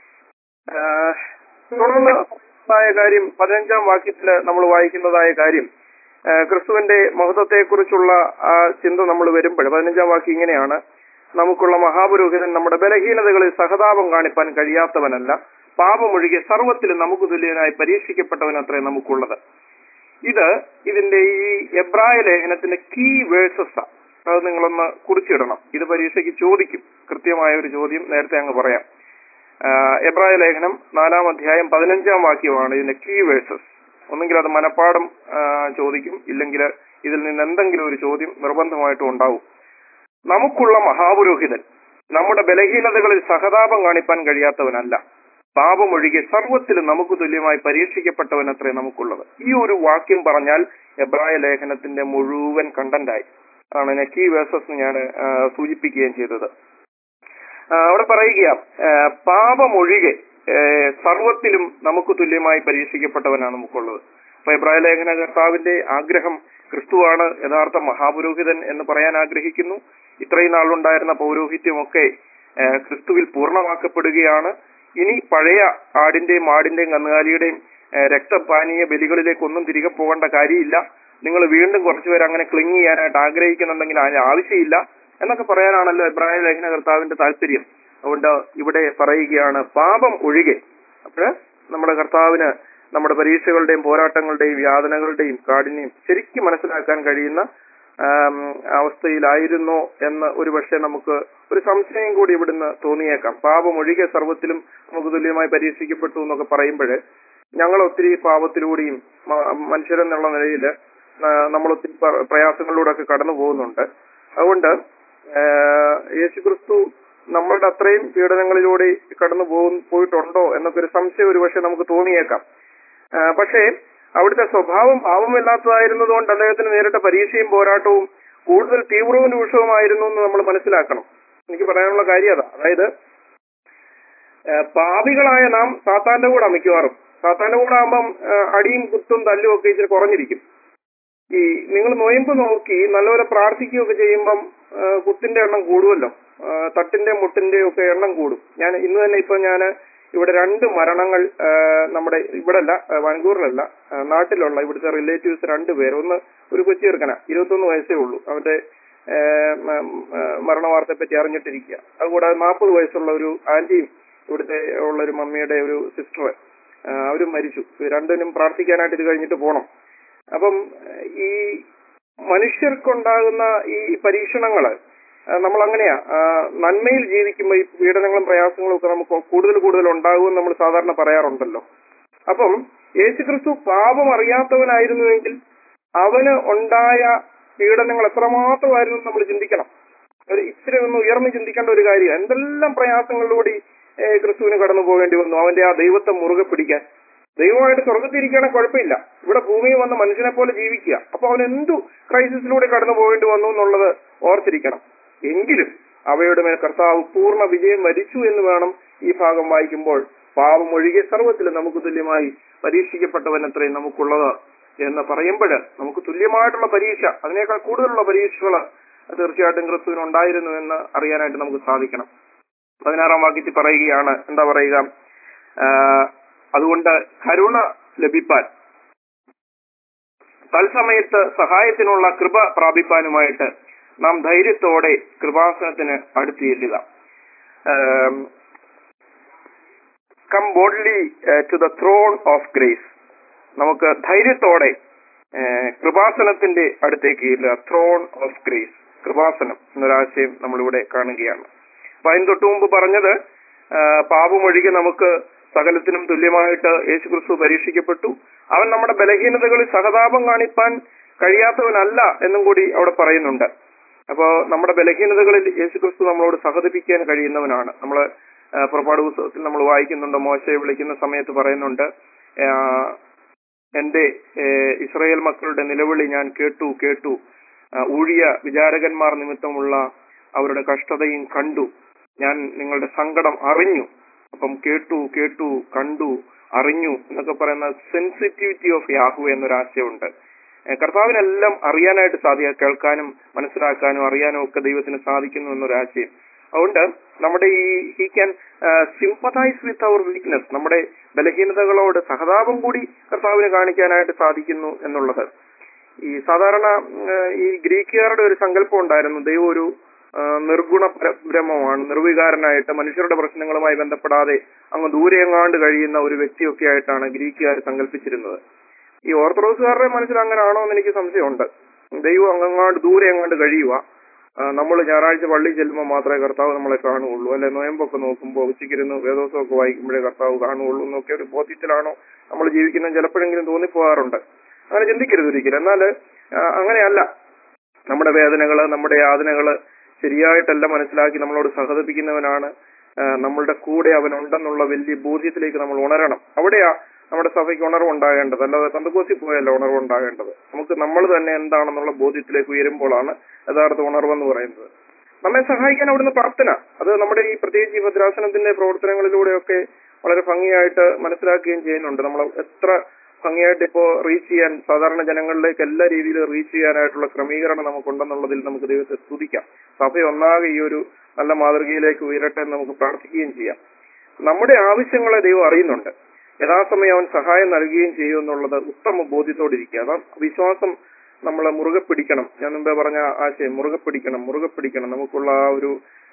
ആഹ് തുടർന്ന് ആയ കാര്യം പതിനഞ്ചാം വാക്യത്തിൽ നമ്മൾ വായിക്കുന്നതായ കാര്യം ആഹ് ക്രിസ്തുവിന്റെ മഹത്വത്തെക്കുറിച്ചുള്ള ആ ചിന്ത നമ്മൾ വരുമ്പോൾ പതിനഞ്ചാം വാക്യം ഇങ്ങനെയാണ് നമുക്കുള്ള മഹാപുരോഹിതൻ നമ്മുടെ ബലഹീനതകളിൽ സഹതാപം കാണിപ്പാൻ കഴിയാത്തവനല്ല പാപമൊഴികെ സർവത്തിലും നമുക്ക് തുല്യനായി പരീക്ഷിക്കപ്പെട്ടവൻ അത്രേ നമുക്കുള്ളത് ഇത് ഇതിന്റെ ഈ എബ്രായ ലേഖനത്തിന്റെ കീ വേഴ്സസ് അത് നിങ്ങളൊന്ന് കുറിച്ചിടണം ഇത് പരീക്ഷയ്ക്ക് ചോദിക്കും കൃത്യമായ ഒരു ചോദ്യം നേരത്തെ അങ്ങ് പറയാം ആഹ് എബ്രായ ലേഖനം നാലാം അധ്യായം പതിനഞ്ചാം വാക്യമാണ് ഇതിന്റെ കീ വേഴ്സസ് ഒന്നെങ്കിൽ അത് മനപ്പാടം ആഹ് ചോദിക്കും ഇല്ലെങ്കിൽ ഇതിൽ നിന്ന് എന്തെങ്കിലും ഒരു ചോദ്യം നിർബന്ധമായിട്ടും ഉണ്ടാവും നമുക്കുള്ള മഹാപുരോഹിതൻ നമ്മുടെ ബലഹീനതകളിൽ സഹതാപം കാണിപ്പാൻ കഴിയാത്തവനല്ല പാപമൊഴികെ സർവത്തിലും നമുക്ക് തുല്യമായി പരീക്ഷിക്കപ്പെട്ടവൻ അത്രേ നമുക്കുള്ളത് ഈ ഒരു വാക്യം പറഞ്ഞാൽ എബ്രായ ലേഖനത്തിന്റെ മുഴുവൻ കണ്ടന്റായി ആണ് എന്നെ കീ വേഴ്സസ് ഞാൻ സൂചിപ്പിക്കുകയും ചെയ്തത് ആ, അവിടെ പറയുക ആ, പാപമൊഴികെ ഏ, സർവത്തിലും നമുക്ക് തുല്യമായി പരീക്ഷിക്കപ്പെട്ടവനാണ് നമുക്കുള്ളത് അപ്പൊ എബ്രായ ലേഖന കർത്താവിന്റെ ആഗ്രഹം ക്രിസ്തുവാണ് യഥാർത്ഥ മഹാപുരോഹിതൻ എന്ന് പറയാൻ ആഗ്രഹിക്കുന്നു ഇത്രയും നാളുണ്ടായിരുന്ന പൗരോഹിത്യമൊക്കെ ഏ, ക്രിസ്തുവിൽ പൂർണ്ണമാക്കപ്പെടുകയാണ് ഇനി പഴയ ആടിന്റെയും ആടിന്റെയും കന്നുകാലിയുടെയും ഏ, രക്തപാനീയ ബലികളിലേക്കൊന്നും തിരികെ പോകേണ്ട കാര്യമില്ല നിങ്ങൾ വീണ്ടും കുറച്ചുപേർ അങ്ങനെ ക്ലിങ് ചെയ്യാനായിട്ട് ആഗ്രഹിക്കുന്നുണ്ടെങ്കിൽ അതിന് ആവശ്യമില്ല എന്നൊക്കെ പറയാനാണല്ലോ എബ്രാഹിം ലേഖന കർത്താവിന്റെ താല്പര്യം അതുകൊണ്ട് ഇവിടെ പറയുകയാണ് പാപം ഒഴികെ അപ്പോഴ് നമ്മുടെ കർത്താവിന് നമ്മുടെ പരീക്ഷകളുടെയും പോരാട്ടങ്ങളുടെയും യാതനകളുടെയും കാഠിന്യം ശരിക്കും മനസ്സിലാക്കാൻ കഴിയുന്ന ആം, അവസ്ഥയിലായിരുന്നോ എന്ന് ഒരു പക്ഷേ നമുക്ക് ഒരു സംശയം കൂടി ഇവിടുന്ന് തോന്നിയേക്കാം പാപം ഒഴികെ സർവത്തിലും നമുക്ക് തുല്യമായി പരീക്ഷിക്കപ്പെട്ടു എന്നൊക്കെ പറയുമ്പോൾ ഞങ്ങൾ ഒത്തിരി പാപത്തിലൂടെയും മ- മനുഷ്യരെന്നുള്ള നിലയിൽ നമ്മൾ ഒത്തിരി പ്ര- പ്രയാസങ്ങളിലൂടെ ഒക്കെ കടന്നു പോകുന്നുണ്ട് അതുകൊണ്ട് യേശു ക്രിസ്തു നമ്മളുടെ അത്രയും പീഡനങ്ങളിലൂടെ കടന്നു പോകും പോയിട്ടുണ്ടോ എന്നൊക്കെ ഒരു സംശയം ഒരുപക്ഷെ നമുക്ക് തോന്നിയേക്കാം ആ, പക്ഷേ അവിടുത്തെ സ്വഭാവം പാവമില്ലാത്തതായിരുന്നതുകൊണ്ട് അദ്ദേഹത്തിന് നേരിട്ട പരീക്ഷയും പോരാട്ടവും കൂടുതൽ തീവ്രവും രൂക്ഷവുമായിരുന്നു എന്ന് നമ്മൾ മനസ്സിലാക്കണം എനിക്ക് പറയാനുള്ള കാര്യം അതാ അതായത് ഏഹ് പാപികളായ നാം സാത്താന്റെ കൂടെ മിക്കവാറും സാത്താന്റെ കൂടെ ആകുമ്പം ഏഹ് അടിയും കുത്തും തല്ലും ഒക്കെ ഇച്ചിരി കുറഞ്ഞിരിക്കും ഈ നിങ്ങൾ നൊയമ്പ് നോക്കി നല്ലപോലെ പ്രാർത്ഥിക്കുകയൊക്കെ ചെയ്യുമ്പം ഏഹ് കുത്തിന്റെ എണ്ണം കൂടുമല്ലോ ഏഹ് തട്ടിന്റെ മുട്ടിന്റെ ഒക്കെ എണ്ണം കൂടും ഞാൻ ഇന്ന് തന്നെ ഇപ്പൊ ഞാൻ ഇവിടെ രണ്ട് മരണങ്ങൾ ഏഹ് നമ്മുടെ ഇവിടെ അല്ല ഏഹ് വാൻകൂറിലല്ല ഏഹ് നാട്ടിലുള്ള ഇവിടുത്തെ റിലേറ്റീവ്സ് രണ്ട് പേര് ഒന്ന് ഒരു കൊച്ചു ചെറുക്കന ഇരുപത്തൊന്ന് വയസ്സേ ഉള്ളൂ അവന്റെ ഏഹ് മ- ഏഹ് മരണവാർത്തയെ പറ്റി അറിഞ്ഞിട്ടിരിക്കുക അതുകൂടാതെ നാൽപ്പത് വയസ്സുള്ള ഒരു ആന്റിയും ഇവിടുത്തെ ഉള്ള ഒരു മമ്മിയുടെ ഒരു സിസ്റ്റർ അവരും മരിച്ചു രണ്ടിനും പ്രാർത്ഥിക്കാനായിട്ട് ഇത് കഴിഞ്ഞിട്ട് പോണം അപ്പം ഈ മനുഷ്യർക്കുണ്ടാകുന്ന ഈ പരീക്ഷണങ്ങള് നമ്മൾ അങ്ങനെയാ ആ, നന്മയിൽ ജീവിക്കുമ്പോൾ ഈ പീഡനങ്ങളും പ്രയാസങ്ങളും ഒക്കെ നമുക്ക് കൂടുതൽ കൂടുതൽ ഉണ്ടാകുമെന്ന് നമ്മൾ സാധാരണ പറയാറുണ്ടല്ലോ അപ്പം യേശുക്രിസ്തു പാപം അറിയാത്തവനായിരുന്നുവെങ്കിൽ അവന് ഉണ്ടായ പീഡനങ്ങൾ എത്രമാത്രമായിരുന്നു നമ്മൾ ചിന്തിക്കണം ഒരു ഇച്ചിരി ഒന്ന് ഉയർന്നു ചിന്തിക്കേണ്ട ഒരു കാര്യം എന്തെല്ലാം പ്രയാസങ്ങളിലൂടെ ഏ, ക്രിസ്തുവിന് കടന്നു പോകേണ്ടി വന്നു അവന്റെ ആ ദൈവത്തെ മുറുകെ പിടിക്കാൻ ദൈവമായിട്ട് സ്വർഗത്തിരിക്കുകയാണെങ്കിൽ കുഴപ്പമില്ല ഇവിടെ ഭൂമിയിൽ വന്ന് മനുഷ്യനെ പോലെ ജീവിക്കുക അപ്പൊ അവൻ എന്തു ക്രൈസിസിലൂടെ കടന്നു പോകേണ്ടി വന്നു എന്നുള്ളത് ഓർത്തിരിക്കണം എങ്കിലും അവയുടെ മേൽ കർത്താവ് പൂർണ്ണ വിജയം വരിച്ചു എന്ന് വേണം ഈ ഭാഗം വായിക്കുമ്പോൾ പാപം ഒഴികെ സർവ്വത്തിലും നമുക്ക് തുല്യമായി പരീക്ഷിക്കപ്പെട്ടവൻ അത്രയും നമുക്കുള്ളത് എന്ന് പറയുമ്പോൾ നമുക്ക് തുല്യമായിട്ടുള്ള പരീക്ഷ അതിനേക്കാൾ കൂടുതലുള്ള പരീക്ഷകൾ തീർച്ചയായിട്ടും ക്രിസ്തുവിന് ഉണ്ടായിരുന്നു എന്ന് അറിയാനായിട്ട് നമുക്ക് സാധിക്കണം പതിനാറാം വാക്യത്തിൽ പറയുകയാണ് എന്താ പറയുക ആ, അതുകൊണ്ട് കരുണ ലഭിപ്പാൻ തത്സമയത്ത് സഹായത്തിനുള്ള കൃപ പ്രാപിപ്പാനുമായിട്ട് നാം ധൈര്യത്തോടെ കൃപാസനത്തിന് അടുത്ത് ചെല്ലുക come boldly to the throne of grace നമുക്ക് ധൈര്യത്തോടെ ഏഹ്, കൃപാസനത്തിന്റെ അടുത്തേക്ക് ചെല്ലുക ത്രോൺ ഓഫ് ഗ്രേസ് കൃപാസനം എന്നൊരാശയം നമ്മളിവിടെ കാണുകയാണ് അപ്പൊ അതിന് തൊട്ടു മുമ്പ് പറഞ്ഞത് ആ, പാപമൊഴികെ നമുക്ക് സകലത്തിനും തുല്യമായിട്ട് യേശുക്രിസ്തു പരീക്ഷിക്കപ്പെട്ടു അവൻ നമ്മുടെ ബലഹീനതകളിൽ സഹതാപം കാണിപ്പാൻ കഴിയാത്തവനല്ല എന്നും കൂടി അവിടെ പറയുന്നുണ്ട് അപ്പോ നമ്മുടെ ബലഹീനതകളിൽ യേശുക്രിസ്തു നമ്മളോട് സഹതപിക്കാൻ കഴിയുന്നവനാണ് നമ്മള് ആ, പുറപ്പാട് പുസ്തകത്തിൽ നമ്മൾ വായിക്കുന്നുണ്ട് മോശയെ വിളിക്കുന്ന സമയത്ത് പറയുന്നുണ്ട് ആ, എന്റെ ഏഹ്, ഇസ്രായേൽ മക്കളുടെ നിലവിളി ഞാൻ കേട്ടു കേട്ടു ആ, ഊഴിയ വിചാരകന്മാർ നിമിത്തമുള്ള അവരുടെ കഷ്ടതയും കണ്ടു ഞാൻ നിങ്ങളുടെ സങ്കടം അറിഞ്ഞു അപ്പം കേട്ടു കേട്ടു കണ്ടു അറിഞ്ഞു എന്നൊക്കെ പറയുന്ന സെൻസിറ്റിവിറ്റി ഓഫ് യാഹു എന്നൊരാശയമുണ്ട് ഏഹ് കർത്താവിനെല്ലാം അറിയാനായിട്ട് സാധിക്കുക കേൾക്കാനും മനസ്സിലാക്കാനും അറിയാനും ഒക്കെ ദൈവത്തിന് സാധിക്കുന്നു എന്നൊരാശയം അതുകൊണ്ട് നമ്മുടെ ഈ he can sympathise with our weakness നമ്മുടെ ബലഹീനതകളോട് സഹതാപം കൂടി കർത്താവിന് കാണിക്കാനായിട്ട് സാധിക്കുന്നു എന്നുള്ളത് ഈ സാധാരണ ഉം, ഈ ഗ്രീക്കുകാരുടെ ഒരു സങ്കല്പം ഉണ്ടായിരുന്നു ദൈവം ഒരു ആ, നിർഗുണ പര- ബ്രഹ്മമാണ് നിർവികാരനായിട്ട് മനുഷ്യരുടെ പ്രശ്നങ്ങളുമായി ബന്ധപ്പെടാതെ അങ്ങ് ദൂരെ എങ്ങാണ്ട് കഴിയുന്ന ഒരു വ്യക്തിയൊക്കെ ആയിട്ടാണ് ഗ്രീക്കുകാർ സങ്കല്പിച്ചിരുന്നത് ഈ ഓർത്തഡോക്സുകാരുടെ മനസ്സിൽ അങ്ങനെ ആണോ എന്ന് എനിക്ക് സംശയമുണ്ട് ദൈവം അങ്ങങ്ങാണ്ട് ദൂരെ എങ്ങാണ്ട് കഴിയുക നമ്മൾ ഞായറാഴ്ച പള്ളി ചെല്ലുമ്പോൾ മാത്രമേ കർത്താവ് നമ്മളെ കാണുകയുള്ളൂ അല്ലെ നോയമ്പൊക്കെ നോക്കുമ്പോൾ ഉച്ചയ്ക്കിരുന്ന് വേദോസമൊക്കെ വായിക്കുമ്പോഴേ കർത്താവ് കാണുകയുള്ളൂ എന്നൊക്കെ ഒരു ബോധ്യത്തിലാണോ നമ്മൾ ജീവിക്കുന്നത് ചിലപ്പോഴെങ്കിലും തോന്നിപ്പോകാറുണ്ട് അങ്ങനെ ചിന്തിക്കരുത് ഒരിക്കലും എന്നാൽ അങ്ങനെയല്ല നമ്മുടെ വേദനകള് നമ്മുടെ യാതനകള് ശരിയായിട്ടല്ല മനസ്സിലാക്കി നമ്മളോട് സഹതപിക്കുന്നവനാണ് ആ, നമ്മളുടെ കൂടെ അവൻ ഉണ്ടെന്നുള്ള വലിയ ബോധ്യത്തിലേക്ക് നമ്മൾ ഉണരണം അവിടെയാ നമ്മുടെ സഭയ്ക്ക് ഉണർവ് ഉണ്ടാകേണ്ടത് അല്ലാതെ തന്തക്കോസി പോയല്ല ഉണർവ് ഉണ്ടാകേണ്ടത് നമുക്ക് നമ്മൾ തന്നെ എന്താണെന്നുള്ള ബോധ്യത്തിലേക്ക് ഉയരുമ്പോഴാണ് യഥാർത്ഥ ഉണർവെന്ന് പറയുന്നത് നമ്മെ സഹായിക്കാൻ അവിടുന്ന് പ്രാർത്ഥന അത് നമ്മുടെ ഈ പ്രത്യേകിച്ച് ഈ ഭദ്രാസനത്തിന്റെ പ്രവർത്തനങ്ങളിലൂടെയൊക്കെ വളരെ ഭംഗിയായിട്ട് മനസ്സിലാക്കുകയും ചെയ്യുന്നുണ്ട് നമ്മൾ എത്ര ഭംഗിയായിട്ട് ഇപ്പോ റീച്ച് ചെയ്യാൻ സാധാരണ ജനങ്ങളിലേക്ക് എല്ലാ രീതിയിലും റീച്ച് ചെയ്യാനായിട്ടുള്ള ക്രമീകരണം നമുക്കുണ്ടെന്നുള്ളതിൽ നമുക്ക് ദൈവത്തെ സ്തുതിക്കാം സഭ ഒന്നാകെ ഈ ഒരു നല്ല മാതൃകയിലേക്ക് ഉയരട്ടെ എന്ന് നമുക്ക് പ്രാർത്ഥിക്കുകയും ചെയ്യാം നമ്മുടെ ആവശ്യങ്ങളെ ദൈവം അറിയുന്നുണ്ട് യഥാസമയം അവൻ സഹായം നൽകുകയും ചെയ്യും എന്നുള്ളത് ഉത്തമ ബോധ്യത്തോടിരിക്കുക അതാ വിശ്വാസം നമ്മൾ മുറുകെ പിടിക്കണം ഞാൻ മുമ്പേ പറഞ്ഞ ആശയം മുറുകെ പിടിക്കണം മുറുകെ പിടിക്കണം നമുക്കുള്ള ആ ഒരു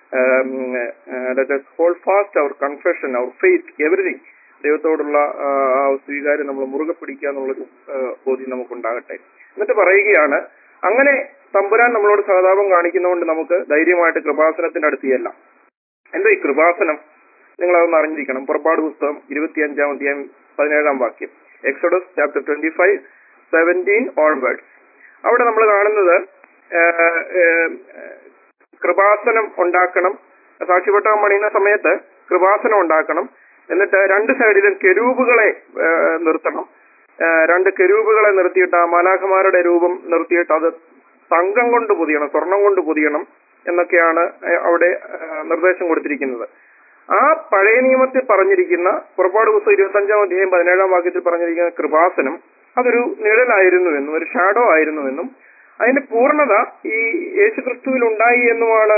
hold fast our confession our faith everything ദൈവത്തോടുള്ള ആ, ആ സ്വീകാര്യം നമ്മൾ മുറുകെ പിടിക്കുക എന്നുള്ളൊരു ആ, ബോധ്യം നമുക്കുണ്ടാകട്ടെ എന്നിട്ട് പറയുകയാണ് അങ്ങനെ തമ്പുരാൻ നമ്മളോട് സഹതാപം കാണിക്കുന്നതുകൊണ്ട് നമുക്ക് ധൈര്യമായിട്ട് കൃപാസനത്തിന്റെ അടുത്ത് ചെല്ലാം എന്താ ഈ കൃപാസനം നിങ്ങൾ അതൊന്ന് അറിഞ്ഞിരിക്കണം പുറപ്പാട് പുസ്തകം ഇരുപത്തിയഞ്ചാം അധ്യായം പതിനേഴാം വാക്യം Exodus chapter twenty five seventeen onwards അവിടെ നമ്മൾ കാണുന്നത് ഏഹ്, ഏഹ്, കൃപാസനം ഉണ്ടാക്കണം സാക്ഷിപട്ടം പണിയുന്ന സമയത്ത് കൃപാസനം ഉണ്ടാക്കണം എന്നിട്ട് രണ്ട് സൈഡിലും കെരൂബുകളെ ഏഹ്, നിർത്തണം ഏഹ്, രണ്ട് കെരൂബുകളെ നിർത്തിയിട്ട് ആ മാലാഖമാരുടെ രൂപം നിർത്തിയിട്ട് അത് തങ്കം കൊണ്ട് പൊതിയണം സ്വർണം കൊണ്ട് പൊതിയണം എന്നൊക്കെയാണ് ഏഹ്, അവിടെ ഏഹ്, നിർദ്ദേശം കൊടുത്തിരിക്കുന്നത് ആ പഴയ നിയമത്തിൽ പറഞ്ഞിരിക്കുന്ന പുറപ്പാട് പുസ്തകം ഇരുപത്തി അഞ്ചാം അധ്യായം പതിനേഴാം വാക്യത്തിൽ പറഞ്ഞിരിക്കുന്ന കൃപാസനം അതൊരു നിഴലായിരുന്നു എന്നും ഒരു ഷാഡോ ആയിരുന്നു എന്നും അതിന്റെ പൂർണ്ണത ഈ യേശുക്രിസ്തുവിൽ ഉണ്ടായി എന്നുമാണ്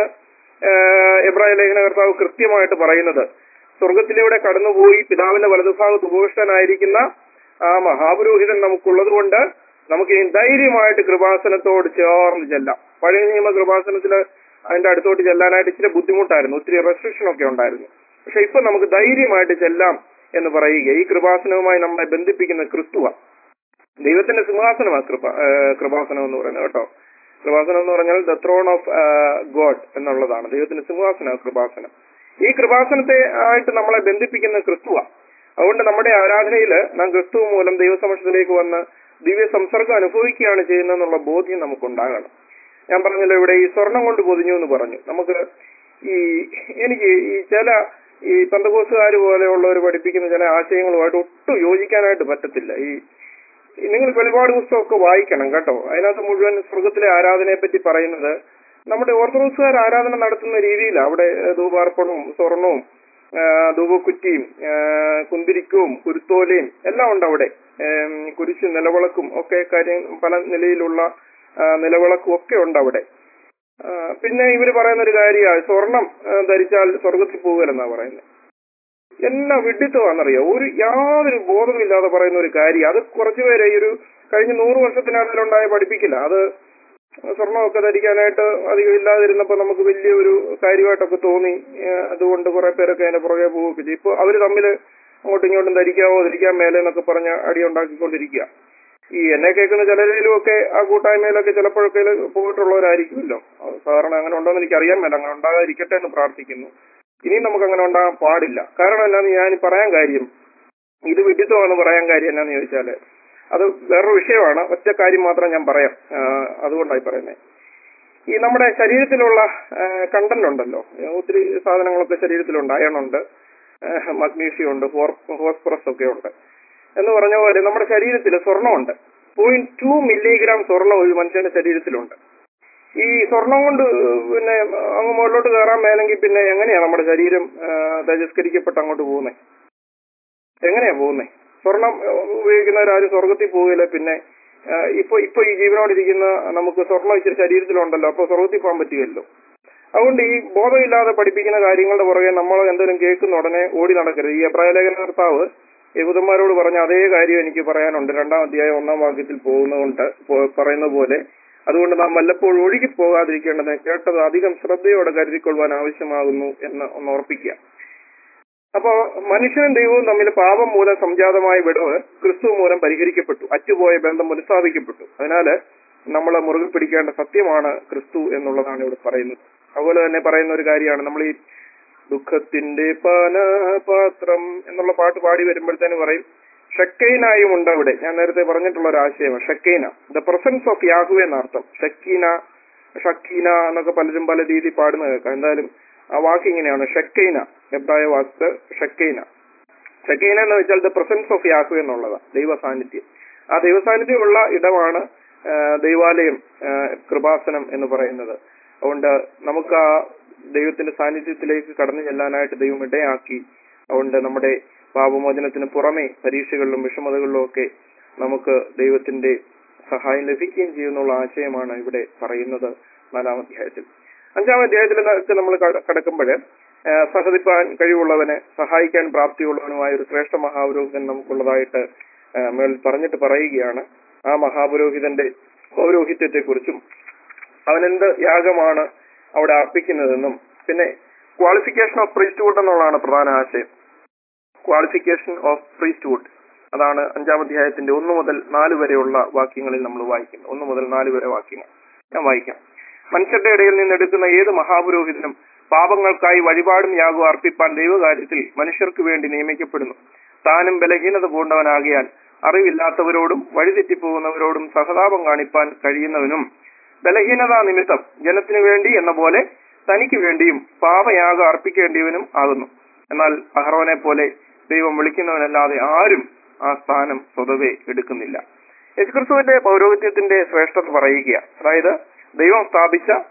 ആഹ് എബ്രായ ലേഖന കർത്താവ് കൃത്യമായിട്ട് പറയുന്നത് സ്വർഗത്തിലൂടെ കടന്നുപോയി പിതാവിന്റെ വലതുഭാഗത്ത് ഉപവിഷ്ടനായിരിക്കുന്ന ആ മഹാപുരോഹിതൻ നമുക്കുള്ളത് കൊണ്ട് നമുക്ക് ഇനി ധൈര്യമായിട്ട് കൃപാസനത്തോട് ചേർന്ന് ചെല്ലാം പഴയ നിയമ കൃപാസനത്തില് അതിന്റെ അടുത്തോട്ട് ചെല്ലാനായിട്ട് ഇച്ചിരി ബുദ്ധിമുട്ടായിരുന്നു ഒത്തിരി റെസ്ട്രിക്ഷൻ ഒക്കെ ഉണ്ടായിരുന്നു പക്ഷെ ഇപ്പൊ നമുക്ക് ധൈര്യമായിട്ട് ചെല്ലാം എന്ന് പറയുക ഈ കൃപാസനവുമായി നമ്മളെ ബന്ധിപ്പിക്കുന്ന ക്രിസ്തുവ ദൈവത്തിന്റെ സിംഹാസനമാണ് കൃപ ഏഹ് കൃപാസനം എന്ന് പറയുന്നത് കേട്ടോ കൃപാസനം എന്ന് പറഞ്ഞാൽ ദ ത്രോൺ ഓഫ് ഗോഡ് എന്നുള്ളതാണ് ദൈവത്തിന്റെ സിംഹാസനം കൃപാസനം ഈ കൃപാസനത്തെ ആയിട്ട് നമ്മളെ ബന്ധിപ്പിക്കുന്ന ക്രിസ്തുവ അതുകൊണ്ട് നമ്മുടെ ആരാധനയിൽ നാം ക്രിസ്തു മൂലം ദൈവസമക്ഷത്തിലേക്ക് വന്ന് ദിവ്യ സംസർഗം അനുഭവിക്കുകയാണ് ചെയ്യുന്നതെന്നുള്ള ബോധ്യം നമുക്കുണ്ടാകണം ഞാൻ പറഞ്ഞല്ലോ ഇവിടെ ഈ സ്വർണം കൊണ്ട് പൊതിഞ്ഞു എന്ന് പറഞ്ഞു നമുക്ക് ഈ എനിക്ക് ഈ ചില ഈ പന്തകോസുകാർ പോലെയുള്ളവർ പഠിപ്പിക്കുന്ന ചില ആശയങ്ങളുമായിട്ട് ഒട്ടും യോജിക്കാനായിട്ട് പറ്റത്തില്ല ഈ ഈ നിങ്ങൾ വെളിപാട് പുസ്തകമൊക്കെ വായിക്കണം കേട്ടോ അതിനകത്ത് മുഴുവൻ സ്വർഗത്തിലെ ആരാധനയെ പറ്റി പറയുന്നത് നമ്മുടെ ഓർത്തഡോക്സുകാർ ആരാധന നടത്തുന്ന രീതിയിലാണ് അവിടെ ഏഹ്, ധൂപാർപ്പണവും സ്വർണവും ആഹ്, ധൂപക്കുറ്റിയും ആഹ്, കുന്തിരിക്കവും കുരുത്തോലയും എല്ലാം ഉണ്ട് അവിടെ ഏം, കുരിശ് നിലവിളക്കും ഒക്കെ കാര്യം പല നിലയിലുള്ള ആഹ്, നിലവിളക്കും ഒക്കെ ഉണ്ട് അവിടെ ആഹ്, പിന്നെ ഇവര് പറയുന്ന ഒരു കാര്യമാണ് സ്വർണം ആഹ്, ധരിച്ചാൽ സ്വർഗത്തിൽ പോകുകയെന്നാ പറയുന്നത് എന്നാ വിഡിത്തമാണെന്നറിയോ ഒരു യാതൊരു ബോധമില്ലാതെ പറയുന്ന ഒരു കാര്യം അത് കുറച്ചുപേരെ ഈ ഒരു കഴിഞ്ഞ നൂറ് വർഷത്തിനകത്തിലുണ്ടായ പഠിപ്പിക്കില്ല അത് സ്വർണ്ണമൊക്കെ ധരിക്കാനായിട്ട് അധികം ഇല്ലാതിരുന്നപ്പോ നമുക്ക് വലിയ ഒരു കാര്യമായിട്ടൊക്കെ തോന്നി ഏഹ് അതുകൊണ്ട് കുറെ പേരൊക്കെ അതിന്റെ പുറകെ പോവുകയൊക്കെ ചെയ്യും ഇപ്പൊ അവര് തമ്മിൽ അങ്ങോട്ടും ഇങ്ങോട്ടും ധരിക്കാവോ ധരിക്കാൻ മേലെ എന്നൊക്കെ പറഞ്ഞ് അടി ഉണ്ടാക്കിക്കൊണ്ടിരിക്കുക ഈ എന്നെ കേൾക്കുന്ന ചിലരിലും ഒക്കെ ആ കൂട്ടായ്മയിലൊക്കെ ചിലപ്പോഴൊക്കെ പോയിട്ടുള്ളവരായിരിക്കുമല്ലോ അത് സാധാരണ അങ്ങനെ ഉണ്ടോന്ന് എനിക്ക് അറിയാൻ മേല അങ്ങനെ ഉണ്ടാകാതിരിക്കട്ടെ എന്ന് പ്രാർത്ഥിക്കുന്നു ഇനിയും നമുക്ക് അങ്ങനെ ഉണ്ടാകാൻ പാടില്ല കാരണം എന്നാന്ന് ഞാൻ പറയാൻ കാര്യം ഇത് വിഡിത്തമാണെന്ന് പറയാൻ കാര്യം എന്നാന്ന് ചോദിച്ചാല് അത് വേറൊരു വിഷയമാണ് ഒറ്റ കാര്യം മാത്രം ഞാൻ പറയാം ആ, അതുകൊണ്ടായി പറയുന്നത് ഈ നമ്മുടെ ശരീരത്തിലുള്ള കണ്ടന്റ് ഉണ്ടല്ലോ ഏ, ഒത്തിരി സാധനങ്ങളൊക്കെ ശരീരത്തിലുണ്ട് അയണുണ്ട് മഗ്നീഷ്യം ഉണ്ട് ഫോസ്ഫറസ് ഒക്കെ ഉണ്ട് എന്ന് പറഞ്ഞ പോലെ നമ്മുടെ ശരീരത്തിൽ സ്വർണ്ണമുണ്ട് പോയിന്റ് ടു മില്ലിഗ്രാം സ്വർണ്ണം ഒരു മനുഷ്യന്റെ ശരീരത്തിലുണ്ട് ഈ സ്വർണം കൊണ്ട് പിന്നെ അങ്ങ് മുകളിലോട്ട് കയറാൻ മേലെങ്കിൽ പിന്നെ എങ്ങനെയാ നമ്മുടെ ശരീരം ആ, തേജസ്കരിക്കപ്പെട്ട് അങ്ങോട്ട് പോകുന്നത് എങ്ങനെയാ പോകുന്നത് സ്വർണം ആ, ഉപയോഗിക്കുന്നവരാരും സ്വർഗത്തിൽ പോവുകയില്ല പിന്നെ ആ, ഇപ്പൊ ഇപ്പൊ ഈ ജീവനോടിരിക്കുന്ന നമുക്ക് സ്വർണം ഇച്ചിരി ശരീരത്തിലുണ്ടല്ലോ അപ്പൊ സ്വർഗത്തിൽ പോകാൻ പറ്റുകയല്ലോ അതുകൊണ്ട് ഈ ബോധമില്ലാതെ പഠിപ്പിക്കുന്ന കാര്യങ്ങളുടെ പുറകെ നമ്മൾ എന്തെങ്കിലും കേൾക്കുന്ന ഉടനെ ഓടി നടക്കരുത് ഈ അഭിപ്രായലേഖന കർത്താവ് യഹൂദന്മാരോട് പറഞ്ഞ അതേ കാര്യം എനിക്ക് പറയാനുണ്ട് രണ്ടാം അധ്യായം ഒന്നാം വാക്യത്തിൽ പോകുന്നതുകൊണ്ട് പോ- പറയുന്ന പോലെ അതുകൊണ്ട് നാം വല്ലപ്പോഴും ഒഴുകി പോകാതിരിക്കേണ്ടത് കേട്ടത് അധികം ശ്രദ്ധയോടെ കരുതിക്കൊള്ളുവാൻ ആവശ്യമാകുന്നു എന്ന് ഒന്ന് ഓർപ്പിക്കുക അപ്പോ മനുഷ്യനും ദൈവവും തമ്മിൽ പാപം മൂലം സംജാതമായ വിടവ് ക്രിസ്തു മൂലം പരിഹരിക്കപ്പെട്ടു അറ്റുപോയ ബന്ധം പുനഃസ്ഥാപിക്കപ്പെട്ടു അതിനാല് നമ്മൾ മുറുകെ പിടിക്കേണ്ട സത്യമാണ് ക്രിസ്തു എന്നുള്ളതാണ് ഇവിടെ പറയുന്നത് അതുപോലെ തന്നെ പറയുന്ന ഒരു കാര്യമാണ് നമ്മൾ ഈ ദുഃഖത്തിന്റെ പാനപാത്രം എന്നുള്ള പാട്ട് പാടി വരുമ്പോഴത്തേന് പറയും ഷക്കൈനായും ഉണ്ട് അവിടെ ഞാൻ നേരത്തെ പറഞ്ഞിട്ടുള്ള ഒരു ആശയമാണ് Shekinah the presence of Yahu എന്നർത്ഥം ഷക്കീന ഷക്കീന എന്നൊക്കെ പലരും പല രീതിയിൽ പാടുന്ന കേൾക്കാം എന്തായാലും ആ വാക്ക് ഇങ്ങനെയാണ് ഷക്കൈന എബ്രായ വാക്ക് ഷക്കൈന ഷക്കൈന എന്ന് വെച്ചാൽ ദ പ്രസൻസ് ഓഫ് യാഹു എന്നുള്ളതാണ് ദൈവ സാന്നിധ്യം ആ ദൈവ സാന്നിധ്യമുള്ള ഇടമാണ് ആ, ദൈവാലയം ആ, കൃപാസനം എന്ന് പറയുന്നത് അതുകൊണ്ട് നമുക്ക് ആ ദൈവത്തിന്റെ സാന്നിധ്യത്തിലേക്ക് കടന്നു ചെല്ലാനായിട്ട് ദൈവം ഇടയാക്കി അതുകൊണ്ട് നമ്മുടെ പാപമോചനത്തിന് പുറമെ പരീക്ഷകളിലും വിഷമതകളിലും ഒക്കെ നമുക്ക് ദൈവത്തിന്റെ സഹായം ലഭിക്കുകയും ചെയ്യുന്നുള്ള ആശയമാണ് ഇവിടെ പറയുന്നത് നാലാം അധ്യായത്തിൽ അഞ്ചാം അധ്യായത്തിലൊക്കെ നമ്മൾ കടക്കുമ്പോൾ സഹതിപ്പാൻ കഴിവുള്ളവന് സഹായിക്കാൻ പ്രാപ്തിയുള്ളവനുമായ ഒരു ശ്രേഷ്ഠ മഹാപുരോഹിതൻ നമുക്കുള്ളതായിട്ട് ആ, മേൽ പറഞ്ഞിട്ട് പറയുകയാണ് ആ മഹാപുരോഹിതന്റെ പൗരോഹിത്യത്തെക്കുറിച്ചും അവനെന്ത് യാഗമാണ് അവിടെ അർപ്പിക്കുന്നതെന്നും പിന്നെ ക്വാളിഫിക്കേഷൻ ഓഫ് പ്രീസ്റ്റ്ഹുഡ് എന്നുള്ളതാണ് പ്രധാന ആശയം ക്വാളിഫിക്കേഷൻ ഓഫ് പ്രീസ്റ്റ്ഹുഡ് അതാണ് അഞ്ചാം അധ്യായത്തിന്റെ ഒന്ന് മുതൽ നാല് വരെയുള്ള വാക്യങ്ങളിൽ നമ്മൾ വായിക്കുന്നത് ഒന്ന് മുതൽ നാല് വരെ വാക്യങ്ങൾ ഞാൻ വായിക്കാം മനുഷ്യരുടെ ഇടയിൽ നിന്ന് എടുക്കുന്ന ഏത് മഹാപുരോഹിതനും പാപങ്ങൾക്കായി വഴിപാടും യാഗവും അർപ്പിപ്പാൻ ദൈവകാര്യത്തിൽ മനുഷ്യർക്ക് വേണ്ടി നിയമിക്കപ്പെടുന്നു താനും ബലഹീനത പൂണ്ടവനാകിയാൽ അറിവില്ലാത്തവരോടും വഴിതെറ്റിപ്പോകുന്നവരോടും സഹതാപം കാണിപ്പാൻ കഴിയുന്നവനും ബലഹീനതാ നിമിത്തം ജനത്തിനു വേണ്ടി എന്ന പോലെ തനിക്ക് വേണ്ടിയും പാപയാഗം അർപ്പിക്കേണ്ടിയവനും ആകുന്നു എന്നാൽ അഹ്റോനെ പോലെ ദൈവം വിളിക്കുന്നവനല്ലാതെ ആരും ആ സ്ഥാനം സ്വതവേ എടുക്കുന്നില്ല യേശുക്രിസ്തുവിന്റെ പൗരോഹിത്യത്തിന്റെ ശ്രേഷ്ഠത പറയുക അതായത് ദൈവം സ്ഥാപിച്ച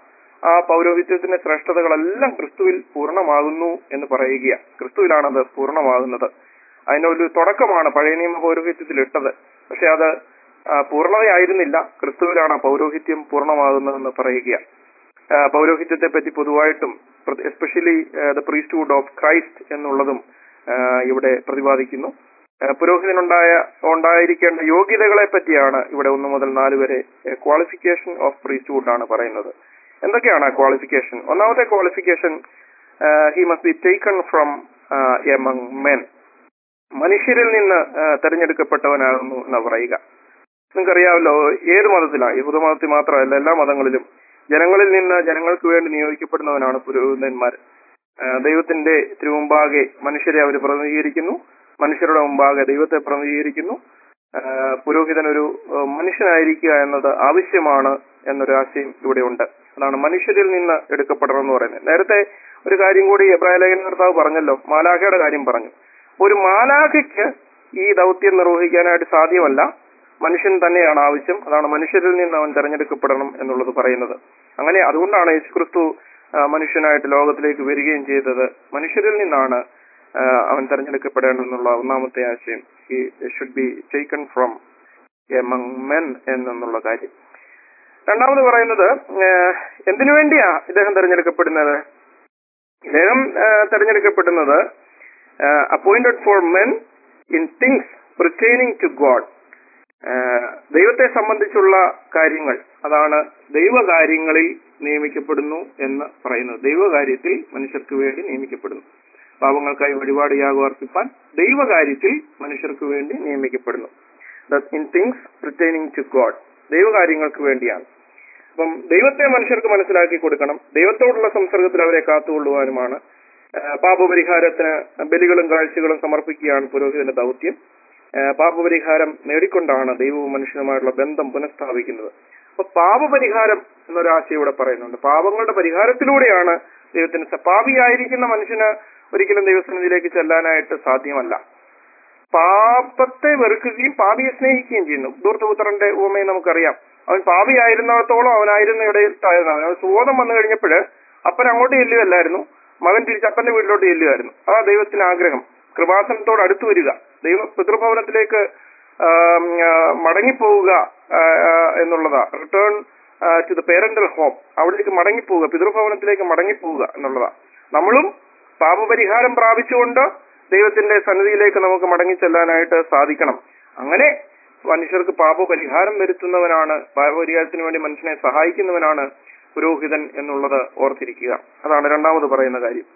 ആ പൗരോഹിത്യത്തിന്റെ ശ്രേഷ്ഠതകളെല്ലാം ക്രിസ്തുവിൽ പൂർണ്ണമാകുന്നു എന്ന് പറയുക ക്രിസ്തുവിലാണ് അത് പൂർണ്ണമാകുന്നത് അതിനൊരു തുടക്കമാണ് പഴയ നിയമ പൗരോഹിത്യത്തിൽ ഇട്ടത് പക്ഷെ അത് ആ, പൂർണ്ണതയായിരുന്നില്ല ക്രിസ്തുവിലാണ് ആ പൗരോഹിത്യം പൂർണ്ണമാകുന്നതെന്ന് പറയുക ആ, പൗരോഹിത്യത്തെ പറ്റി പൊതുവായിട്ടും especially the priesthood of Christ എന്നുള്ളതും ആ, ഇവിടെ പ്രതിപാദിക്കുന്നു ആ, പുരോഹിതനുണ്ടായ ഉണ്ടായിരിക്കേണ്ട യോഗ്യതകളെ പറ്റിയാണ് ഇവിടെ ഒന്ന് മുതൽ നാല് വരെ ക്വാളിഫിക്കേഷൻ ഓഫ് പ്രീസ്റ്റ്ഹുഡ് ആണ് പറയുന്നത് എന്തൊക്കെയാണ് ക്വാളിഫിക്കേഷൻ ഒന്നാമത്തെ qualification he must be taken from among men മനുഷ്യരിൽ നിന്ന് ആ, തെരഞ്ഞെടുക്കപ്പെട്ടവനാകുന്നു എന്ന് പറയുക നിങ്ങൾക്കറിയാമല്ലോ ഏത് മതത്തിലാണ് യഹൂദ മതത്തിൽ മാത്രമല്ല എല്ലാ മതങ്ങളിലും ജനങ്ങളിൽ നിന്ന് ജനങ്ങൾക്ക് വേണ്ടി നിയോഗിക്കപ്പെടുന്നവനാണ് പുരോഹിതന്മാർ ആ, ദൈവത്തിന്റെ തിരുമുമ്പാകെ മനുഷ്യരെ അവർ പ്രതിനിധീകരിക്കുന്നു മനുഷ്യരുടെ മുമ്പാകെ ദൈവത്തെ പ്രതിനിധീകരിക്കുന്നു ആ, പുരോഹിതൻ ഒരു ആ, മനുഷ്യനായിരിക്കുക എന്നത് ആവശ്യമാണ് എന്നൊരു ആശയം ഇവിടെ ഉണ്ട് അതാണ് മനുഷ്യരിൽ നിന്ന് എടുക്കപ്പെടണം എന്ന് പറയുന്നത് നേരത്തെ ഒരു കാര്യം കൂടി എബ്രാഹിം ലേഖന കർത്താവ് പറഞ്ഞല്ലോ മാലാഖയുടെ കാര്യം പറഞ്ഞു ഒരു മാലാഖയ്ക്ക് ഈ ദൗത്യം നിർവഹിക്കാനായിട്ട് സാധ്യമല്ല മനുഷ്യൻ തന്നെയാണ് ആവശ്യം അതാണ് മനുഷ്യരിൽ നിന്ന് അവൻ തെരഞ്ഞെടുക്കപ്പെടണം എന്നുള്ളത് പറയുന്നത് അങ്ങനെ അതുകൊണ്ടാണ് യേശുക്രിസ്തു ആ, മനുഷ്യനായിട്ട് ലോകത്തിലേക്ക് വരികയും ചെയ്തത് മനുഷ്യരിൽ നിന്നാണ് ആ, അവൻ തെരഞ്ഞെടുക്കപ്പെടേണ്ടെന്നുള്ള ഒന്നാമത്തെ ആശയം he should be taken from among men എന്നുള്ള കാര്യം രണ്ടാമത് പറയുന്നത് ആ, എന്തിനു വേണ്ടിയാ ഇദ്ദേഹം തെരഞ്ഞെടുക്കപ്പെടുന്നത് ഇദ്ദേഹം ആ, തെരഞ്ഞെടുക്കപ്പെടുന്നത് appointed for men in things pertaining to God ദൈവത്തെ സംബന്ധിച്ചുള്ള കാര്യങ്ങൾ അതാണ് ദൈവകാര്യങ്ങളിൽ നിയമിക്കപ്പെടുന്നു എന്ന് പറയുന്നത് ദൈവകാര്യത്തിൽ മനുഷ്യർക്ക് വേണ്ടി നിയമിക്കപ്പെടുന്നു പാപങ്ങൾക്കായി വഴിപാട് യാഗം അർപ്പിപ്പാൻ ദൈവകാര്യത്തിൽ മനുഷ്യർക്ക് വേണ്ടി നിയമിക്കപ്പെടുന്നു in things pertaining to God ദൈവകാര്യങ്ങൾക്ക് വേണ്ടിയാണ് അപ്പം ദൈവത്തെ മനുഷ്യർക്ക് മനസ്സിലാക്കി കൊടുക്കണം ദൈവത്തോടുള്ള സംസർഗത്തിൽ അവരെ കാത്തുകൊള്ളുവാനുമാണ് ആ, പാപപരിഹാരത്തിന് ബലികളും കാഴ്ചകളും സമർപ്പിക്കുകയാണ് പുരോഹിതന്റെ ദൗത്യം ആ, പാപപരിഹാരം നേടിക്കൊണ്ടാണ് ദൈവവും മനുഷ്യനുമായിട്ടുള്ള ബന്ധം പുനഃസ്ഥാപിക്കുന്നത് അപ്പൊ പാപപരിഹാരം എന്നൊരാശയം ഇവിടെ പറയുന്നുണ്ട് പാപങ്ങളുടെ പരിഹാരത്തിലൂടെയാണ് ദൈവത്തിന് സ- പാപിയായിരിക്കുന്ന മനുഷ്യന് ഒരിക്കലും ദൈവസന്നിധിയിലേക്ക് ചെല്ലാനായിട്ട് സാധ്യമല്ല പാപത്തെ വെറുക്കുകയും പാപിയെ സ്നേഹിക്കുകയും ചെയ്യുന്നു ദൂർത്തപുത്രന്റെ ഉപമയെ നമുക്കറിയാം അവൻ പാപിയായിരുന്നിടത്തോളം അവനായിരുന്ന ഇടയിൽ താഴ്ന്നു അവൻ സുബോധം വന്നു കഴിഞ്ഞപ്പോൾ അപ്പൻ അങ്ങോട്ട് ചെല്ലുകയല്ലായിരുന്നു മകൻ തിരിച്ച് അപ്പന്റെ വീട്ടിലോട്ട് ചെല്ലുമായിരുന്നു അതാ ദൈവത്തിന് ആഗ്രഹം കൃപാസനത്തോട് അടുത്തു വരിക ദൈവ പിതൃഭവനത്തിലേക്ക് ആം, ആ, മടങ്ങിപ്പോവുക ആ, ആ, എന്നുള്ളതാ return to the parental home അവിടേക്ക് മടങ്ങിപ്പോവുക പിതൃഭവനത്തിലേക്ക് മടങ്ങിപ്പോവുക എന്നുള്ളതാ നമ്മളും പാപപരിഹാരം പ്രാപിച്ചുകൊണ്ട് ദൈവത്തിന്റെ സന്നിധിയിലേക്ക് നമുക്ക് മടങ്ങി ചെല്ലാനായിട്ട് സാധിക്കണം അങ്ങനെ മനുഷ്യർക്ക് പാപപരിഹാരം വരുത്തുന്നവനാണ് പാപപരിഹാരത്തിന് വേണ്ടി മനുഷ്യനെ സഹായിക്കുന്നവനാണ് പുരോഹിതൻ എന്നുള്ളത് ഓർത്തിരിക്കുക അതാണ് രണ്ടാമത് പറയുന്ന കാര്യം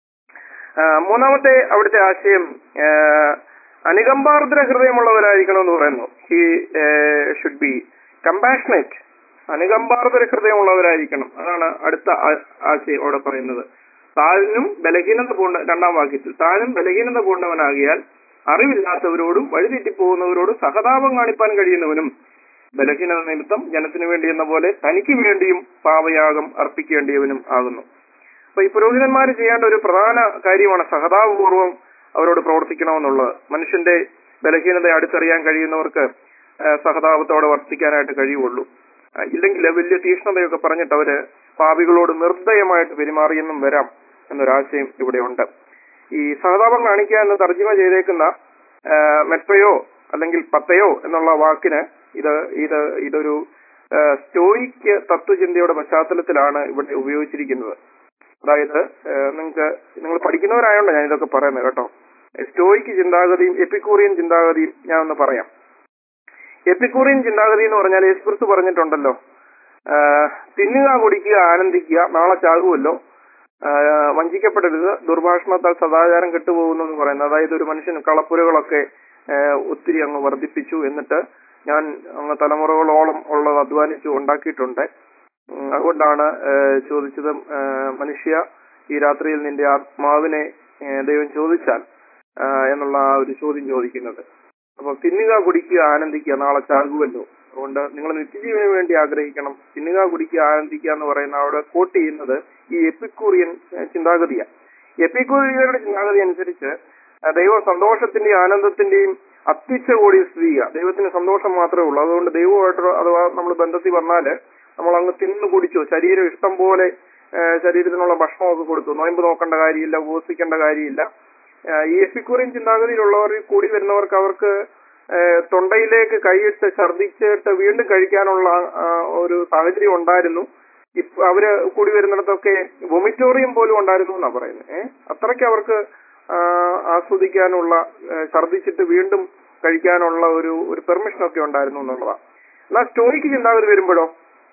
ആ, മൂന്നാമത്തെ അവിടുത്തെ ആശയം ആ, അനുകമ്പാർദ്ര ഹൃദയമുള്ളവരായിരിക്കണം എന്ന് പറയുന്നു ഹി ഷുഡ് ബി കമ്പാഷനേറ്റ് അനുകമ്പാർദ്ര ഹൃദയമുള്ളവരായിരിക്കണം അതാണ് അടുത്ത ആ- ആശയം അവിടെ പറയുന്നത് താനും ബലഹീനത പൂണ്ട രണ്ടാം വാക്യത്തിൽ താനും ബലഹീനത പൂണ്ടവനാകിയാൽ അറിവില്ലാത്തവരോടും വഴിതെറ്റിപ്പോകുന്നവരോടും സഹതാപം കാണിപ്പാൻ കഴിയുന്നവനും ബലഹീനത നിമിത്തം ജനത്തിനു വേണ്ടി എന്ന പോലെ തനിക്ക് വേണ്ടിയും പാപയാഗം അർപ്പിക്കേണ്ടിയവനും ആകുന്നു അപ്പൊ ഈ പുരോഹിതന്മാർ ചെയ്യേണ്ട ഒരു പ്രധാന കാര്യമാണ് സഹതാപപൂർവം അവരോട് പ്രവർത്തിക്കണമെന്നുള്ളത് മനുഷ്യന്റെ ബലഹീനത അടുത്തറിയാൻ കഴിയുന്നവർക്ക് ആ, സഹതാപത്തോടെ വർത്തിക്കാനായിട്ട് കഴിയുള്ളൂ ആ, ഇല്ലെങ്കിൽ വലിയ തീക്ഷ്ണതയൊക്കെ പറഞ്ഞിട്ട് അവര് പാപികളോട് നിർദ്ദയമായിട്ട് പെരുമാറിയെന്നും വരാം എന്നൊരാശയം ഇവിടെ ഉണ്ട് ഈ സഹതാപം കാണിക്കുക എന്ന് തർജ്ജിമ ചെയ്തേക്കുന്ന ആ, മെട്രയോ അല്ലെങ്കിൽ പത്തയോ എന്നുള്ള വാക്കിന് ഇത് ഇത് ഇതൊരു ആ, സ്റ്റോയിക്ക് തത്വചിന്തയുടെ പശ്ചാത്തലത്തിലാണ് ഇവിടെ ഉപയോഗിച്ചിരിക്കുന്നത് അതായത് നിങ്ങൾക്ക് നിങ്ങൾ പഠിക്കുന്നവരായോണ്ട് ഞാൻ ഇതൊക്കെ പറയുന്നത് കേട്ടോ സ്റ്റോയിക്ക് ചിന്താഗതിയും എപ്പിക്കൂറിയൻ ചിന്താഗതിയും ഞാൻ ഒന്ന് പറയാം എപ്പിക്കൂറിയൻ ചിന്താഗതി എന്ന് പറഞ്ഞാൽ യേശുക്രിസ്തു പറഞ്ഞിട്ടുണ്ടല്ലോ ആ, തിന്നുക കുടിക്കുക ആനന്ദിക്കുക നാളെ ചാകുമല്ലോ ആ, വഞ്ചിക്കപ്പെടരുത് ദുർഭാഷണത്താൽ സദാചാരം കെട്ടുപോകുന്നു എന്ന് പറയുന്നത് അതായത് ഒരു മനുഷ്യൻ കളപ്പുരകളൊക്കെ ആ, ഒത്തിരി അങ്ങ് വർദ്ധിപ്പിച്ചു എന്നിട്ട് ഞാൻ അങ്ങ് തലമുറകളോളം ഉള്ളത് അധ്വാനിച്ചു ഉണ്ടാക്കിയിട്ടുണ്ട് ഉം, അതുകൊണ്ടാണ് ആ, ചോദിച്ചത് ആ, മനുഷ്യ ഈ രാത്രിയിൽ നിന്റെ ആത്മാവിനെ ആ, ദൈവം ചോദിച്ചാൽ ആ, എന്നുള്ള ആ ഒരു ചോദ്യം ചോദിക്കുന്നത് അപ്പൊ തിന്നുക കുടിക്കുക ആനന്ദിക്കുക നാളെ ചാകുമല്ലോ അതുകൊണ്ട് നിങ്ങൾ നിത്യജീവന് വേണ്ടി ആഗ്രഹിക്കണം തിന്നുക കുടിക്കുക ആനന്ദിക്കുക എന്ന് പറയുന്ന അവിടെ കോട്ട് ചെയ്യുന്നത് ഈ എപ്പിക്കൂറിയൻ ഏഹ്, ചിന്താഗതിയാണ് എപ്പിക്കൂറിയരുടെ ചിന്താഗതി അനുസരിച്ച് ആ, ദൈവം സന്തോഷത്തിന്റെയും ആനന്ദത്തിന്റെയും അത്യുച്ച കൂടി സ്ഥിതി ചെയ്യുക ദൈവത്തിന് സന്തോഷം മാത്രമേ ഉള്ളൂ അതുകൊണ്ട് ദൈവമായിട്ട് അഥവാ നമ്മൾ ബന്ധത്തിൽ വന്നാല് നമ്മൾ അങ്ങ് തിന്നു കുടിച്ചോ ശരീരം ഇഷ്ടം പോലെ ഏഹ് ശരീരത്തിനുള്ള ഭക്ഷണമൊക്കെ കൊടുത്തു നോയമ്പ് നോക്കേണ്ട കാര്യമില്ല ഉപവസിക്കേണ്ട കാര്യമില്ല ഏഹ് ഈ എപ്പിക്കൂറിയൻ ചിന്താഗതിയിലുള്ളവർ കൂടി വരുന്നവർക്ക് അവർക്ക് ഏഹ് തൊണ്ടയിലേക്ക് കൈയിട്ട് ഛർദ്ദിച്ചിട്ട് വീണ്ടും കഴിക്കാനുള്ള ആ, ഒരു സാഹചര്യം ഉണ്ടായിരുന്നു ഇപ്പ അവര് കൂടി വരുന്നിടത്തൊക്കെ വൊമിറ്റോറിയം പോലും ഉണ്ടായിരുന്നു എന്നാ പറയുന്നത് ഏഹ് അത്രയ്ക്ക് അവർക്ക് ആ, ആസ്വദിക്കാനുള്ള ഏഹ് ഛർദ്ദിച്ചിട്ട് വീണ്ടും കഴിക്കാനുള്ള ഒരു ഒരു പെർമിഷൻ ഒക്കെ ഉണ്ടായിരുന്നു എന്നുള്ളതാണ് എന്നാൽ സ്റ്റോയിക്ക് ചിന്താഗതി വരുമ്പോഴോ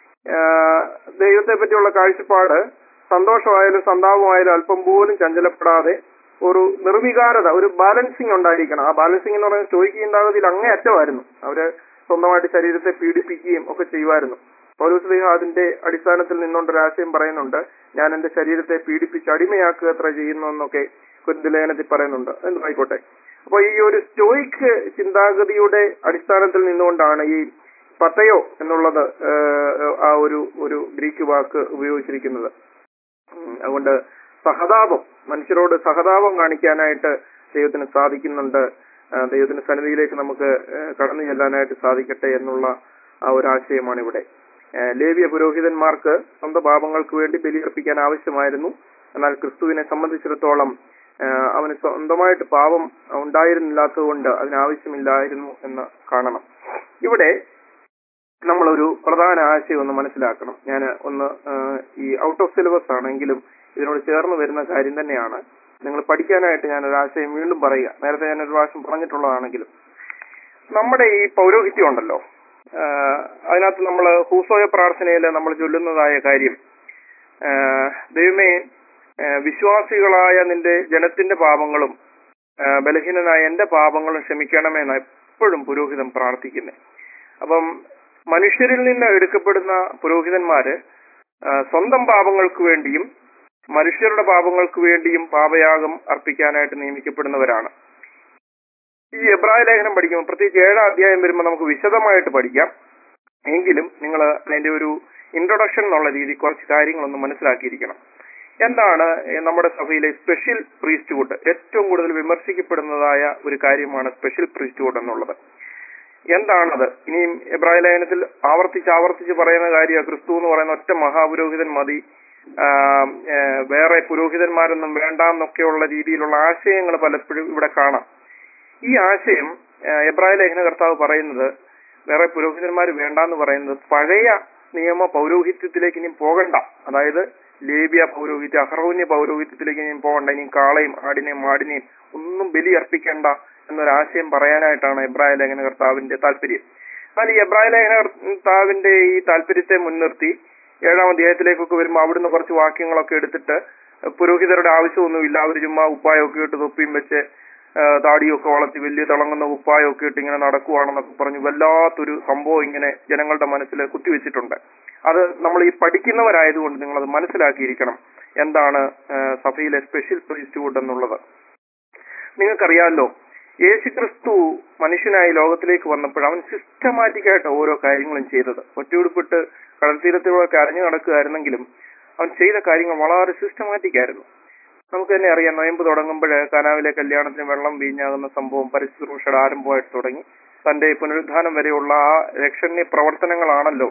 ആഹ് ദൈവത്തെ പറ്റിയുള്ള കാഴ്ചപ്പാട് സന്തോഷമായാലും സന്താപമായാലും അല്പം പോലും ചഞ്ചലപ്പെടാതെ ഒരു നിർവികാരത ഒരു ബാലൻസിങ് ഉണ്ടായിരിക്കണം ആ ബാലൻസിങ് എന്ന് പറയുന്നത് സ്റ്റോയിക്ക് ചിന്താഗതിയിൽ അങ്ങേ അറ്റമായിരുന്നു അവര് സ്വന്തമായിട്ട് ശരീരത്തെ പീഡിപ്പിക്കുകയും ഒക്കെ ചെയ്യുമായിരുന്നു പൗലോസ് ലേഖ അതിന്റെ അടിസ്ഥാനത്തിൽ നിന്നുകൊണ്ട് ഒരു ആശയം പറയുന്നുണ്ട് ഞാൻ എന്റെ ശരീരത്തെ പീഡിപ്പിച്ച് അടിമയാക്കുക എത്ര ചെയ്യുന്നു എന്നൊക്കെ ലേഖനത്തിൽ പറയുന്നുണ്ട് എന്തായിക്കോട്ടെ അപ്പൊ ഈ ഒരു സ്റ്റോയിക്ക് ചിന്താഗതിയുടെ അടിസ്ഥാനത്തിൽ നിന്നുകൊണ്ടാണ് ഈ പത്തയോ എന്നുള്ളത് ഏഹ്, ആ ഒരു ഒരു ഗ്രീക്ക് വാക്ക് ഉപയോഗിച്ചിരിക്കുന്നത് ഉം, അതുകൊണ്ട് സഹതാപം മനുഷ്യരോട് സഹതാപം കാണിക്കാനായിട്ട് ദൈവത്തിന് സാധിക്കുന്നുണ്ട് ആ, ദൈവത്തിന്റെ സന്നിധിയിലേക്ക് നമുക്ക് ഏഹ്, കടന്നു ചെല്ലാനായിട്ട് സാധിക്കട്ടെ എന്നുള്ള ആ ഒരു ആശയമാണ് ഇവിടെ ഏഹ്, ലേവ്യ പുരോഹിതന്മാർക്ക് സ്വന്തം പാപങ്ങൾക്ക് വേണ്ടി ബലിയർപ്പിക്കാൻ ആവശ്യമായിരുന്നു എന്നാൽ ക്രിസ്തുവിനെ സംബന്ധിച്ചിടത്തോളം ഏഹ്, അവന് സ്വന്തമായിട്ട് പാപം ഉണ്ടായിരുന്നില്ലാത്തതുകൊണ്ട് അതിനാവശ്യമില്ലായിരുന്നു എന്ന് കാണണം ഇവിടെ നമ്മളൊരു പ്രധാന ആശയം ഒന്ന് മനസ്സിലാക്കണം ഞാൻ ഒന്ന് ഏഹ്, ഈ ഔട്ട് ഓഫ് സിലബസ് ആണെങ്കിലും ഇതിനോട് ചേർന്ന് വരുന്ന കാര്യം തന്നെയാണ് നിങ്ങൾ പഠിക്കാനായിട്ട് ഞാൻ ഒരു ആശയം വീണ്ടും പറയുക നേരത്തെ ഞാൻ ഒരു പ്രാവശ്യം പറഞ്ഞിട്ടുള്ളതാണെങ്കിലും നമ്മുടെ ഈ പൗരോഹിത്യം ഉണ്ടല്ലോ ഏഹ്, അതിനകത്ത് നമ്മൾ ഹൂസോയ പ്രാർത്ഥനയിൽ നമ്മൾ ചൊല്ലുന്നതായ കാര്യം ഏഹ്, ദൈവമേ ഏഹ്, വിശ്വാസികളായ നിന്റെ ജനത്തിന്റെ പാപങ്ങളും ഏഹ്, ബലഹീനനായ എന്റെ പാപങ്ങളും ക്ഷമിക്കണമെന്ന് എപ്പോഴും പുരോഹിതൻ പ്രാർത്ഥിക്കുന്നത് അപ്പം മനുഷ്യരിൽ നിന്ന് എടുക്കപ്പെടുന്ന പുരോഹിതന്മാര് ആ, സ്വന്തം പാപങ്ങൾക്ക് വേണ്ടിയും മനുഷ്യരുടെ പാപങ്ങൾക്ക് വേണ്ടിയും പാപയാഗം അർപ്പിക്കാനായിട്ട് നിയമിക്കപ്പെടുന്നവരാണ് ഈ എബ്രായ ലേഖനം പഠിക്കുമ്പോൾ പ്രത്യേകിച്ച് ഏഴാം അധ്യായം വരുമ്പോൾ നമുക്ക് വിശദമായിട്ട് പഠിക്കാം എങ്കിലും നിങ്ങൾ അതിന്റെ ഒരു ഇൻട്രൊഡക്ഷൻ എന്നുള്ള രീതി കുറച്ച് കാര്യങ്ങളൊന്ന് മനസ്സിലാക്കിയിരിക്കണം എന്താണ് ഏ, നമ്മുടെ സഭയിലെ സ്പെഷ്യൽ പ്രീസ്റ്റ്ഹുഡ് ഏറ്റവും കൂടുതൽ വിമർശിക്കപ്പെടുന്നതായ ഒരു കാര്യമാണ് സ്പെഷ്യൽ പ്രീസ്റ്റ്ഹുഡ് എന്നുള്ളത് എന്താണത് ഇനിയും എബ്രായ ലേഖനത്തിൽ ആവർത്തിച്ച് ആവർത്തിച്ച് പറയുന്ന കാര്യം ക്രിസ്തു എന്ന് പറയുന്ന ഒറ്റ മഹാപുരോഹിതൻ മതി ആ, ഏ, വേറെ പുരോഹിതന്മാരൊന്നും വേണ്ട എന്നൊക്കെയുള്ള രീതിയിലുള്ള ആശയങ്ങൾ പലപ്പോഴും ഇവിടെ കാണാം ഈ ആശയം ആ, എബ്രായ ലേഖന കർത്താവ് പറയുന്നത് വേറെ പുരോഹിതന്മാർ വേണ്ടാന്ന് പറയുന്നത് പഴയ നിയമ പൗരോഹിത്യത്തിലേക്ക് ഇനിയും പോകണ്ട അതായത് ലേബിയ പൗരോഹിത്യ അഹ്റോന്യ പൗരോഹിത്യത്തിലേക്ക് ഇനിയും പോകണ്ട ഇനിയും കാളയും ആടിനെയും മാടിനെയും ഒന്നും ബലി അർപ്പിക്കണ്ട എന്നൊരാശയം പറയാനായിട്ടാണ് എബ്രായ ലേഖന കർത്താവിന്റെ താല്പര്യം എന്നാൽ ഈ എബ്രായ ലേഖന കർത്താവിന്റെ ഈ താല്പര്യത്തെ മുൻനിർത്തി ഏഴാം അധ്യായത്തിലേക്കൊക്കെ വരുമ്പോൾ അവിടുന്ന് കുറച്ച് വാക്യങ്ങളൊക്കെ എടുത്തിട്ട് പുരോഹിതരുടെ ആവശ്യമൊന്നുമില്ല അവർ ചുമ്മാ ഉപ്പായൊക്കെ ഇട്ട് തൊപ്പിയും വെച്ച് ആ, താടിയൊക്കെ വളർത്തി വലിയ തിളങ്ങുന്ന ഉപ്പായൊക്കെ ഇട്ട് ഇങ്ങനെ നടക്കുവാണെന്നൊക്കെ പറഞ്ഞു വല്ലാത്തൊരു സംഭവം ഇങ്ങനെ ജനങ്ങളുടെ മനസ്സിൽ കുത്തിവെച്ചിട്ടുണ്ട് അത് നമ്മൾ ഈ പഠിക്കുന്നവരായതുകൊണ്ട് നിങ്ങൾ അത് മനസ്സിലാക്കിയിരിക്കണം എന്താണ് ആ, സഭയിലെ സ്പെഷ്യൽ പ്രീസ്റ്റ്ഹുഡ് എന്നുള്ളത് നിങ്ങൾക്കറിയാമല്ലോ യേശുക്രിസ്തു മനുഷ്യനായി ലോകത്തിലേക്ക് വന്നപ്പോൾ അവൻ സിസ്റ്റമാറ്റിക് ആയിട്ട് ഓരോ കാര്യങ്ങളും ചെയ്തത് ഒറ്റയുടുപ്പിട്ട് കടൽത്തീരത്തിലൂടെ കരഞ്ഞു നടക്കുകയായിരുന്നെങ്കിലും അവൻ ചെയ്ത കാര്യങ്ങൾ വളരെ സിസ്റ്റമാറ്റിക് ആയിരുന്നു നമുക്ക് തന്നെ അറിയാം നോയമ്പ് തുടങ്ങുമ്പോൾ കാനാവിലെ കല്യാണത്തിന് വെള്ളം വീഞ്ഞാകുന്ന സംഭവം പരിശുശ്രൂഷയുടെ ആരംഭമായിട്ട് തുടങ്ങി തന്റെ പുനരുദ്ധാനം വരെയുള്ള ആ രക്ഷണ്യ പ്രവർത്തനങ്ങളാണല്ലോ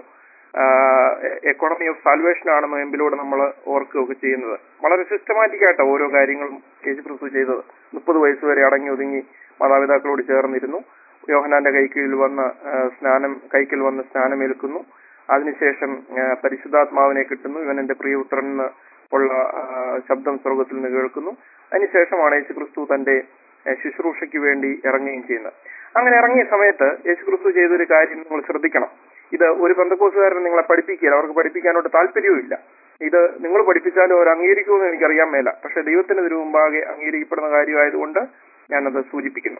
എക്കോണമി ഓഫ് സാൽവേഷൻ ആണ് നോയമ്പിലൂടെ നമ്മൾ ഓർക്കുകയൊക്കെ ചെയ്യുന്നത് വളരെ സിസ്റ്റമാറ്റിക് ആയിട്ടാണ് ഓരോ കാര്യങ്ങളും യേശുക്രിസ്തു ചെയ്തത് മുപ്പത് വയസ്സ് വരെ അടങ്ങി ഒതുങ്ങി മാതാപിതാക്കളോട് ചേർന്നിരുന്നു യോഹനാന്റെ കൈക്കീഴിൽ വന്ന് ആ, സ്നാനം കൈക്കിൽ വന്ന് സ്നാനമേൽക്കുന്നു അതിനുശേഷം ആ, പരിശുദ്ധാത്മാവിനെ കിട്ടുന്നു ഇവൻ എന്റെ പ്രിയപുത്രൻ എന്ന് ഉള്ള ആ, ശബ്ദം സ്വർഗത്തിൽ നിന്ന് കേൾക്കുന്നു അതിനുശേഷമാണ് യേശുക്രിസ്തു തന്റെ ആ, ശുശ്രൂഷയ്ക്ക് വേണ്ടി ഇറങ്ങുകയും ചെയ്യുന്നത് അങ്ങനെ ഇറങ്ങിയ സമയത്ത് യേശുക്രിസ്തു ചെയ്തൊരു കാര്യം നിങ്ങൾ ശ്രദ്ധിക്കണം ഇത് ഒരു ബന്ധക്കോസുകാരൻ നിങ്ങളെ പഠിപ്പിക്കില്ല അവർക്ക് പഠിപ്പിക്കാനോട്ട് താല്പര്യവും ഇല്ല ഇത് നിങ്ങൾ പഠിപ്പിച്ചാലും അവർ അംഗീകരിക്കുമെന്ന് എനിക്കറിയാൻ മേല പക്ഷെ ദൈവത്തിന് ഇതിനു മുമ്പാകെ അംഗീകരിക്കപ്പെടുന്ന കാര്യമായതുകൊണ്ട് ഞാനത് സൂചിപ്പിക്കുന്നു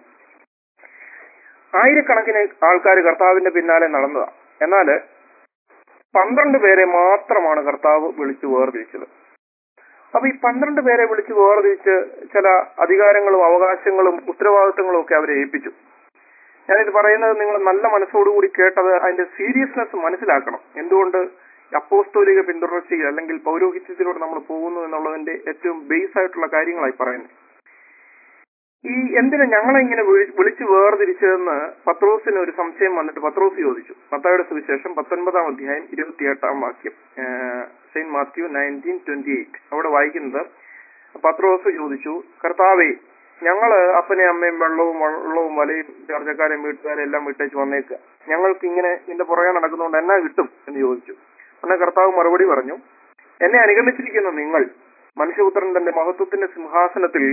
ആയിരക്കണക്കിന് ആൾക്കാർ കർത്താവിന്റെ പിന്നാലെ നടന്നതാ എന്നാല് പന്ത്രണ്ട് പേരെ മാത്രമാണ് കർത്താവ് വിളിച്ചു വേർതിരിച്ചത് അപ്പൊ ഈ പന്ത്രണ്ട് പേരെ വിളിച്ച് വേർതിരിച്ച് ചില അധികാരങ്ങളും അവകാശങ്ങളും ഉത്തരവാദിത്തങ്ങളും ഒക്കെ അവരെ ഏൽപ്പിച്ചു ഞാനിത് പറയുന്നത് നിങ്ങൾ നല്ല മനസ്സോടുകൂടി കേട്ടത് അതിന്റെ സീരിയസ്നെസ് മനസ്സിലാക്കണം എന്തുകൊണ്ട് അപ്പോസ്തോലിക പിന്തുടർച്ചയിൽ അല്ലെങ്കിൽ പൗരോഹിത്യത്തിലൂടെ നമ്മൾ പോകുന്നു എന്നുള്ളതിന്റെ ഏറ്റവും ബേസ് ആയിട്ടുള്ള കാര്യങ്ങളായി പറയുന്നത് ഈ എന്തിനാ ഞങ്ങളെ ഇങ്ങനെ വിളി- വിളിച്ചു വേർതിരിച്ചതെന്ന് പത്രോസിന് ഒരു സംശയം വന്നിട്ട് പത്രോസ് ചോദിച്ചു മത്തായുടെ സുവിശേഷം പത്തൊൻപതാം അധ്യായം ഇരുപത്തിയെട്ടാം വാക്യം saint Matthew nineteen twenty eight അവിടെ വായിക്കുന്നത് പത്രോസ് ചോദിച്ചു കർത്താവേ ഞങ്ങള് അപ്പനെയും അമ്മയും വെള്ളവും വെള്ളവും വലയും ചർച്ചക്കാരെയും വീട്ടുകാരെയും എല്ലാം വിട്ടേച്ച് വന്നേക്കുക ഞങ്ങൾക്ക് ഇങ്ങനെ നിന്റെ പുറകെ നടക്കുന്നതുകൊണ്ട് എന്നാ കിട്ടും എന്ന് ചോദിച്ചു അന്ന് കർത്താവ് മറുപടി പറഞ്ഞു എന്നെ അനുഗമിച്ചിരിക്കുന്ന നിങ്ങൾ മനുഷ്യപുത്രൻ തന്റെ മഹത്വത്തിന്റെ സിംഹാസനത്തിൽ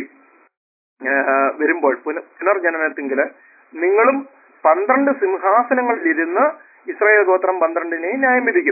ആ, വരുമ്പോൾ പുന- പുനർജനനത്തിങ്കില് നിങ്ങളും പന്ത്രണ്ട് സിംഹാസനങ്ങളിൽ ഇരുന്ന് ഇസ്രായേൽ ഗോത്രം പന്ത്രണ്ടിനെയും ന്യായം വിധിക്കും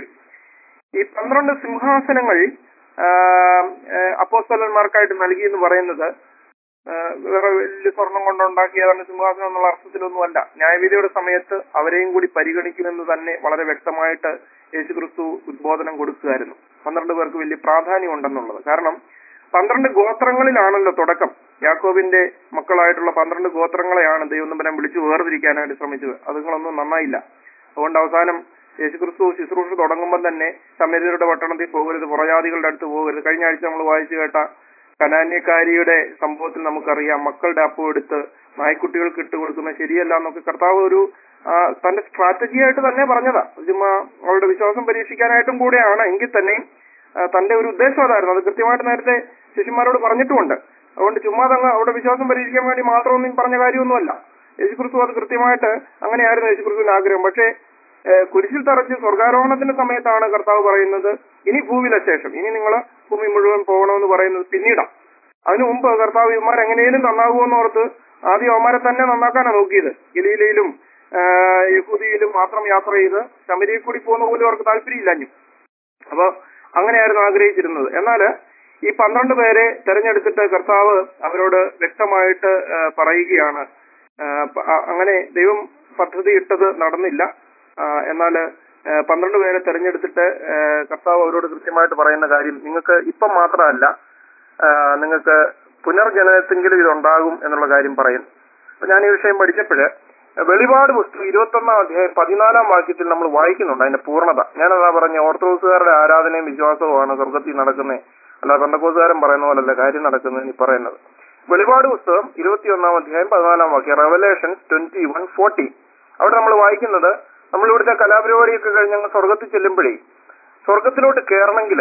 ഈ പന്ത്രണ്ട് സിംഹാസനങ്ങൾ ആ, ആ, അപ്പോസ്തലന്മാർക്കായിട്ട് നൽകി എന്ന് പറയുന്നത് ആ, വേറെ വലിയ സ്വർണം കൊണ്ടുണ്ടാക്കിയതാണ് സിംഹാസനം എന്നുള്ള അർത്ഥത്തിലൊന്നുമല്ല ന്യായവിധിയുടെ സമയത്ത് അവരെയും കൂടി പരിഗണിക്കുമെന്ന് തന്നെ വളരെ വ്യക്തമായിട്ട് യേശുക്രിസ്തു ഉദ്ബോധനം കൊടുക്കുകയായിരുന്നു പന്ത്രണ്ട് പേർക്ക് വലിയ പ്രാധാന്യം ഉണ്ടെന്നുള്ളത് കാരണം പന്ത്രണ്ട് ഗോത്രങ്ങളിലാണല്ലോ തുടക്കം യാക്കോബിന്റെ മക്കളായിട്ടുള്ള പന്ത്രണ്ട് ഗോത്രങ്ങളെയാണ് ദൈവനമ്പരം വിളിച്ചു വേർതിരിക്കാനായിട്ട് ശ്രമിച്ചത് അതുങ്ങളൊന്നും നന്നായില്ല അതുകൊണ്ട് അവസാനം യേശുക്രിസ്തു ശുശ്രൂഷ തുടങ്ങുമ്പോൾ തന്നെ സമരരുടെ പട്ടണത്തിൽ പോകരുത് പുറജാതികളുടെ അടുത്ത് പോകരുത് കഴിഞ്ഞ ആഴ്ച നമ്മൾ വായിച്ചു കേട്ട കനാന്യക്കാരിയുടെ സംഭവത്തിൽ നമുക്കറിയാം മക്കളുടെ അപ്പം എടുത്ത് നായ്ക്കുട്ടികൾക്ക് ഇട്ട് കൊടുക്കുന്നത് ശരിയല്ല എന്നൊക്കെ കർത്താവ് ഒരു ആ, തന്റെ സ്ട്രാറ്റജി ആയിട്ട് തന്നെ പറഞ്ഞതാ ചുമ്മാ അവളുടെ വിശ്വാസം പരീക്ഷിക്കാനായിട്ടും കൂടെയാണ് എങ്കിൽ തന്നെയും ആ, തന്റെ ഒരു ഉദ്ദേശം അതായിരുന്നു അത് കൃത്യമായിട്ട് നേരത്തെ ശിഷ്യന്മാരോട് പറഞ്ഞിട്ടുമുണ്ട് അതുകൊണ്ട് ചുമ്മാ തങ്ങ് അവിടെ വിശ്വാസം പരീക്ഷിക്കാൻ വേണ്ടി മാത്രമൊന്നും പറഞ്ഞ കാര്യമൊന്നുമല്ല യേശുക്രിസ്തു അത് കൃത്യമായിട്ട് അങ്ങനെയായിരുന്നു യേശുക്രിസ്തുവിന്റെ ആഗ്രഹം പക്ഷേ ഏഹ് കുരിശിൽ തറച്ച് സ്വർഗാരോഹണത്തിന്റെ സമയത്താണ് കർത്താവ് പറയുന്നത് ഇനി ഭൂവിലെ ശേഷം ഇനി നിങ്ങൾ ഭൂമി മുഴുവൻ പോകണമെന്ന് പറയുന്നത് പിന്നീടാ അതിനു മുമ്പ് കർത്താവ് ഇവന്മാർ എങ്ങനെയും നന്നാകുമെന്ന് ഓർത്ത് ആദ്യം അവന്മാരെ തന്നെ നന്നാക്കാനാണ് നോക്കിയത് ഗലീലയിലും ആഹ് യഹൂദിയിലും മാത്രം യാത്ര ചെയ്ത് ശമരിയിൽ കൂടി പോകുന്ന പോലും അവർക്ക് താല്പര്യമില്ലാഞ്ഞു അപ്പൊ അങ്ങനെയായിരുന്നു ആഗ്രഹിച്ചിരുന്നത് എന്നാല് ഈ പന്ത്രണ്ട് പേരെ തെരഞ്ഞെടുത്തിട്ട് കർത്താവ് അവരോട് വ്യക്തമായിട്ട് ആ, പറയുകയാണ് ആ, പ- ആ, അങ്ങനെ ദൈവം പദ്ധതി ഇട്ടത് നടന്നില്ല ആ, എന്നാല് ആ, പന്ത്രണ്ട് പേരെ തെരഞ്ഞെടുത്തിട്ട് ആ, കർത്താവ് അവരോട് കൃത്യമായിട്ട് പറയുന്ന കാര്യം നിങ്ങൾക്ക് ഇപ്പം മാത്രമല്ല ആ, നിങ്ങൾക്ക് പുനർജനനത്തെങ്കിലും ഇതുണ്ടാകും എന്നുള്ള കാര്യം പറയുന്നു അപ്പൊ ഞാൻ ഈ വിഷയം പഠിച്ചപ്പോഴ് വെളിപാട് പുസ്തകം ഇരുപത്തൊന്നാം അധ്യായം പതിനാലാം വാക്യത്തിൽ നമ്മൾ വായിക്കുന്നുണ്ട് അതിന്റെ പൂർണ്ണത ഞാനതാ പറഞ്ഞ ഓർത്തഡോക്സുകാരുടെ ആരാധനയും വിശ്വാസവുമാണ് സ്വർഗത്തിൽ നടക്കുന്നത് അല്ല പെന്തക്കോസുകാരൻ പറയുന്ന പോലല്ല കാര്യം നടക്കുന്നത് ഈ പറയുന്നത് വെളിപാട് പുസ്തകം ഇരുപത്തിയൊന്നാം അധ്യായം പതിനാലാം വാക്യം റെവലേഷൻ ട്വന്റി വൺ ഫോർട്ടി അവിടെ നമ്മൾ വായിക്കുന്നത് നമ്മൾ ഇവിടുത്തെ കലാപരിപാടിയൊക്കെ കഴിഞ്ഞ് അങ്ങ് സ്വർഗത്തിൽ ചെല്ലുമ്പോഴേ സ്വർഗത്തിലോട്ട് കയറണമെങ്കിൽ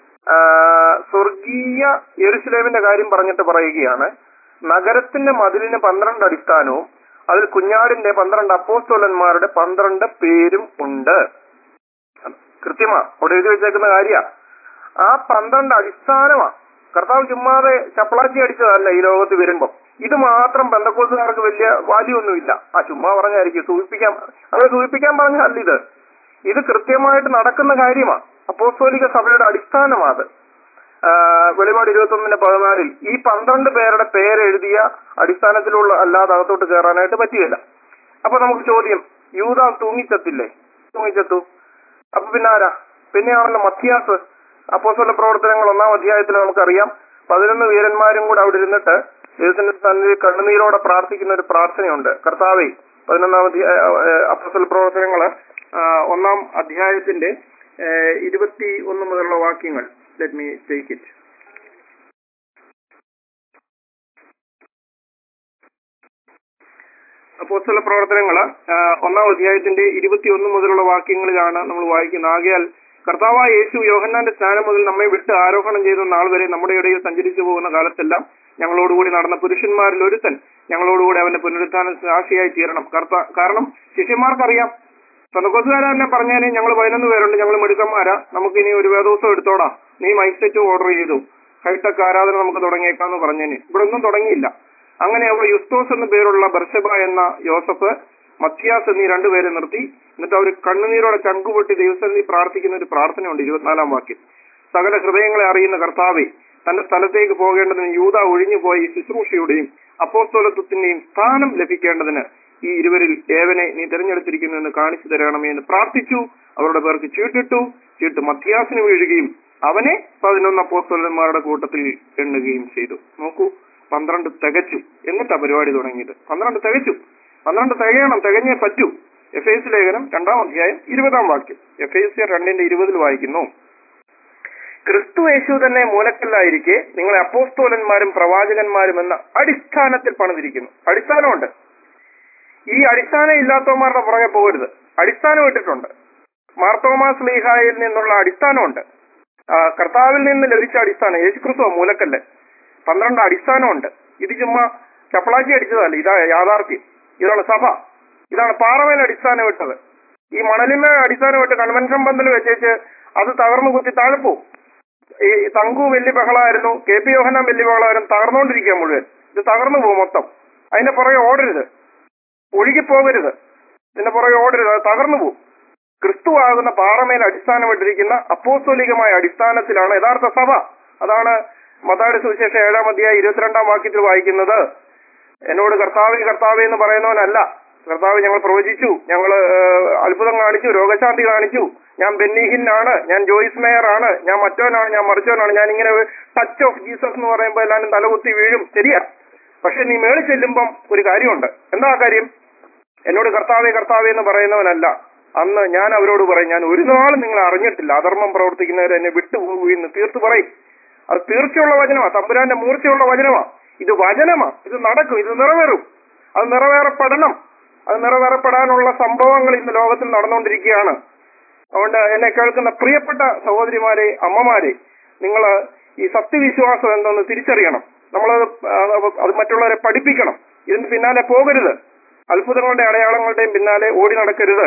സ്വർഗീയ യെരുസലേമിന്റെ കാര്യം പറഞ്ഞിട്ട് പറയുകയാണ് നഗരത്തിന്റെ മതിലിന് പന്ത്രണ്ട് അടിസ്ഥാനവും അതിൽ കുഞ്ഞാടിന്റെ പന്ത്രണ്ട് അപ്പോസ്തോലന്മാരുടെ പന്ത്രണ്ട് പേരും ഉണ്ട് കൃത്യമാ അവിടെ എഴുതി വെച്ചേക്കുന്ന കാര്യ ആ പന്ത്രണ്ട് അടിസ്ഥാനമാ കർത്താവ് ചുമ്മാതെ ചപ്പളാച്ചി അടിച്ചതല്ല ഈ ലോകത്ത് വരുമ്പോ ഇത് മാത്രം ബന്ധക്കോസുകാർക്ക് വലിയ വാല്യൂ ഒന്നുമില്ല ആ ചുമ്മാ പറഞ്ഞായിരിക്കും സൂചിപ്പിക്കാൻ അങ്ങനെ സൂചിപ്പിക്കാൻ പറഞ്ഞല്ല ഇത് ഇത് കൃത്യമായിട്ട് നടക്കുന്ന കാര്യമാണ് അപ്പോസ്തോലിക സഭയുടെ അടിസ്ഥാനമാണ് അത് ആ, വെളിപാട് ഇരുപത്തൊന്നിന്റെ പതിനാലിൽ ഈ പന്ത്രണ്ട് പേരുടെ പേരെഴുതിയ അടിസ്ഥാനത്തിലുള്ള അല്ലാതെ അകത്തോട്ട് കയറാനായിട്ട് പറ്റുകയില്ല അപ്പൊ നമുക്ക് ചോദ്യം യൂത തൂങ്ങിച്ചത്തില്ലേ തൂങ്ങിച്ചത്തു അപ്പൊ പിന്നെ ആരാ പിന്നെയാണല്ലോ മത്യാസ് അപ്പോസ്തല പ്രവർത്തനങ്ങൾ ഒന്നാം അധ്യായത്തിൽ നമുക്കറിയാം പതിനൊന്ന് വീരന്മാരും കൂടെ അവിടെ ഇരുന്നിട്ട് ദൈവത്തിന്റെ സന്നിധി കണ്ണുനീരോടെ പ്രാർത്ഥിക്കുന്ന ഒരു പ്രാർത്ഥനയുണ്ട് കർത്താവെ പതിനൊന്നാം അധ്യായ അപ്പോസ്തല പ്രവർത്തനങ്ങള് ആ, ഒന്നാം അധ്യായത്തിന്റെ ഏഹ്, ഇരുപത്തി ഒന്ന് മുതലുള്ള വാക്യങ്ങൾ ലെറ്റ് മീ ടേക്ക് ഇറ്റ് അപ്പോസ്തല പ്രവർത്തനങ്ങള് ആ, ഒന്നാം അധ്യായത്തിന്റെ ഇരുപത്തിയൊന്ന് മുതലുള്ള വാക്യങ്ങളിലാണ് നമ്മൾ വായിക്കുന്നത് ആകയാൽ കർത്താവായ യേശു യോഹന്നാന്റെ സ്നാനം മുതൽ നമ്മെ വിട്ട് ആരോഹണം ചെയ്ത നാൾ വരെ നമ്മുടെ ഇടയിൽ സഞ്ചരിച്ചു പോകുന്ന കാലത്തെല്ലാം ഞങ്ങളോടുകൂടി നടന്ന പുരുഷന്മാരിൽ ഒരുത്തൻ ഞങ്ങളോടുകൂടി അവന്റെ പുനരുത്ഥാന സാക്ഷിയായി തീരണം കർത്ത കാരണം ശിഷ്യന്മാർക്കറിയാം സ്വന്തക്കൊസുകാരെ തന്നെ പറഞ്ഞേനെ ഞങ്ങൾ പതിനൊന്ന് പേരുണ്ട് ഞങ്ങൾ മിടുക്കന്മാരാ നമുക്ക് ഇനി ഒരു വേദോത്സവം എടുത്തോടാ നീ മൈക്ക് സെറ്റ് ഓർഡർ ചെയ്തു ഹൈടെക് ആരാധന നമുക്ക് തുടങ്ങിയേക്കാന്ന് പറഞ്ഞേന് ഇവിടെ ഒന്നും തുടങ്ങിയില്ല അങ്ങനെ അവർ യുസ്തോസ് എന്ന പേരുള്ള ബർഷബ എന്ന യോസഫ് മത്തിയാസ് എന്നീ രണ്ടുപേരെ നിർത്തി എന്നിട്ട് അവർ കണ്ണുനീരോടെ ചങ്കുപൊട്ടി ദൈവസന്നിധി പ്രാർത്ഥിക്കുന്ന ഒരു പ്രാർത്ഥനയുണ്ട് ഇരുപത്തിനാലാം വാക്യം സകല ഹൃദയങ്ങളെ അറിയുന്ന കർത്താവെ തന്റെ സ്ഥലത്തേക്ക് പോകേണ്ടതിന് യൂത ഒഴിഞ്ഞുപോയി ശുശ്രൂഷയുടെയും അപ്പോസ്തോലത്വത്തിന്റെയും സ്ഥാനം ലഭിക്കേണ്ടതിന് ഈ ഇരുവരിൽ ഏവനെ നീ തിരഞ്ഞെടുത്തിരിക്കുന്നു എന്ന് കാണിച്ചു തരണമേ എന്ന് പ്രാർത്ഥിച്ചു അവരുടെ പേർക്ക് ചീട്ടിട്ടു ചീട്ട് മധ്യാസിന് വീഴുകയും അവനെ പതിനൊന്ന് അപ്പോസ്തോലന്മാരുടെ കൂട്ടത്തിൽ എണ്ണുകയും ചെയ്തു നോക്കൂ പന്ത്രണ്ട് തികച്ചു എന്നിട്ടാ പരിപാടി തുടങ്ങിയത് പന്ത്രണ്ട് തികച്ചു പന്ത്രണ്ട് തികയണം തികഞ്ഞേ പറ്റൂ എഫ് എസ് ലേഖനം രണ്ടാം അധ്യായം ഇരുപതാം വാക്യം എഫ് എസ് രണ്ടിന്റെ ഇരുപതിൽ വായിക്കുന്നു ക്രിസ്തു യേശു തന്നെ മൂലക്കല്ലായിരിക്കെ നിങ്ങളെ അപ്പോസ്തോലന്മാരും പ്രവാചകന്മാരും എന്ന അടിസ്ഥാനത്തിൽ പണിതിരിക്കുന്നു അടിസ്ഥാനമുണ്ട് ഈ അടിസ്ഥാനം ഇല്ലാത്തവന്മാരുടെ പുറകെ പോകരുത് അടിസ്ഥാനം ഇട്ടിട്ടുണ്ട് മാർത്തോമാ സ്ലീഹായിൽ നിന്നുള്ള അടിസ്ഥാനമുണ്ട് ആ, കർത്താവിൽ നിന്ന് ലഭിച്ച അടിസ്ഥാനം യേശുക്രിസ്തു മൂലക്കല്ല് പന്ത്രണ്ട് അടിസ്ഥാനമുണ്ട് ഇത് ചുമ്മാ ചപ്പളാക്കി അടിച്ചതല്ല ഇതാ യാഥാർത്ഥ്യം ഇതാണ് സഭ ഇതാണ് പാറമേൽ അടിസ്ഥാനം ഇട്ടത് ഈ മണലിന്മേൽ അടിസ്ഥാനം ഇട്ട് കൺവെൻഷൻ പന്തൽ വെച്ചേച്ച് അത് തകർന്നു കുത്തി താഴെ പോവും ഈ തങ്കു വലിയ ബഹളമായിരുന്നു കെ പി യോഹനാൻ വലിയ ബഹളമായിരുന്നു തകർന്നുകൊണ്ടിരിക്കുക മുഴുവൻ ഇത് തകർന്നു പോകും മൊത്തം അതിന്റെ പുറകെ ഓടരുത് ഒഴുകിപ്പോകരുത് ഇതിന്റെ പുറകെ ഓടരുത് അത് തകർന്നു പോകും ക്രിസ്തു ആകുന്ന പാറമേൽ അടിസ്ഥാനമിട്ടിരിക്കുന്ന അപ്പോസ്തോലികമായ അടിസ്ഥാനത്തിലാണ് യഥാർത്ഥ സഭ അതാണ് മതാട് സുവിശേഷം ഏഴാം അധ്യായ ഇരുപത്തിരണ്ടാം വാക്യത്തിൽ വായിക്കുന്നത് എന്നോട് കർത്താവേ കർത്താവേ എന്ന് പറയുന്നവനല്ല കർത്താവ് ഞങ്ങൾ പ്രവചിച്ചു ഞങ്ങൾ അത്ഭുതം കാണിച്ചു രോഗശാന്തി കാണിച്ചു ഞാൻ ബെന്നിഹിനാണ് ഞാൻ ജോയിസ് മേയർ ആണ് ഞാൻ മറ്റവനാണ് ഞാൻ മറിച്ചവനാണ് ഞാൻ ഇങ്ങനെ ടച്ച് ഓഫ് ജീസസ് എന്ന് പറയുമ്പോൾ എല്ലാവരും തലകുത്തി വീഴും ശരിയാ പക്ഷെ നീ മേളിൽ ചെല്ലുമ്പം ഒരു കാര്യമുണ്ട് എന്താ ആ കാര്യം എന്നോട് കർത്താവേ കർത്താവേ എന്ന് പറയുന്നവനല്ല അന്ന് ഞാൻ അവരോട് പറയും ഞാൻ ഒരു നാളും നിങ്ങൾ അറിഞ്ഞിട്ടില്ല അധർമ്മം പ്രവർത്തിക്കുന്നവർ എന്നെ വിട്ടുപോകുമെന്ന് തീർത്തു പറയും അത് തീർച്ചയുള്ള വചനമാ തമ്പുരാന്റെ മൂർച്ചയുള്ള വചനമാ ഇത് വചനമാ ഇത് നടക്കും ഇത് നിറവേറും അത് നിറവേറപ്പെടണം അത് നിറവേറപ്പെടാനുള്ള സംഭവങ്ങൾ ഇന്ന് ലോകത്തിൽ നടന്നുകൊണ്ടിരിക്കുകയാണ് അതുകൊണ്ട് എന്നെ കേൾക്കുന്ന പ്രിയപ്പെട്ട സഹോദരിമാരെ അമ്മമാരെ നിങ്ങൾ ഈ സത്യവിശ്വാസം എന്തെന്ന് തിരിച്ചറിയണം നമ്മളത് ആ, അത് മറ്റുള്ളവരെ പഠിപ്പിക്കണം ഇതിന് പിന്നാലെ പോകരുത് അത്ഭുതങ്ങളുടെ അടയാളങ്ങളുടെയും പിന്നാലെ ഓടി നടക്കരുത്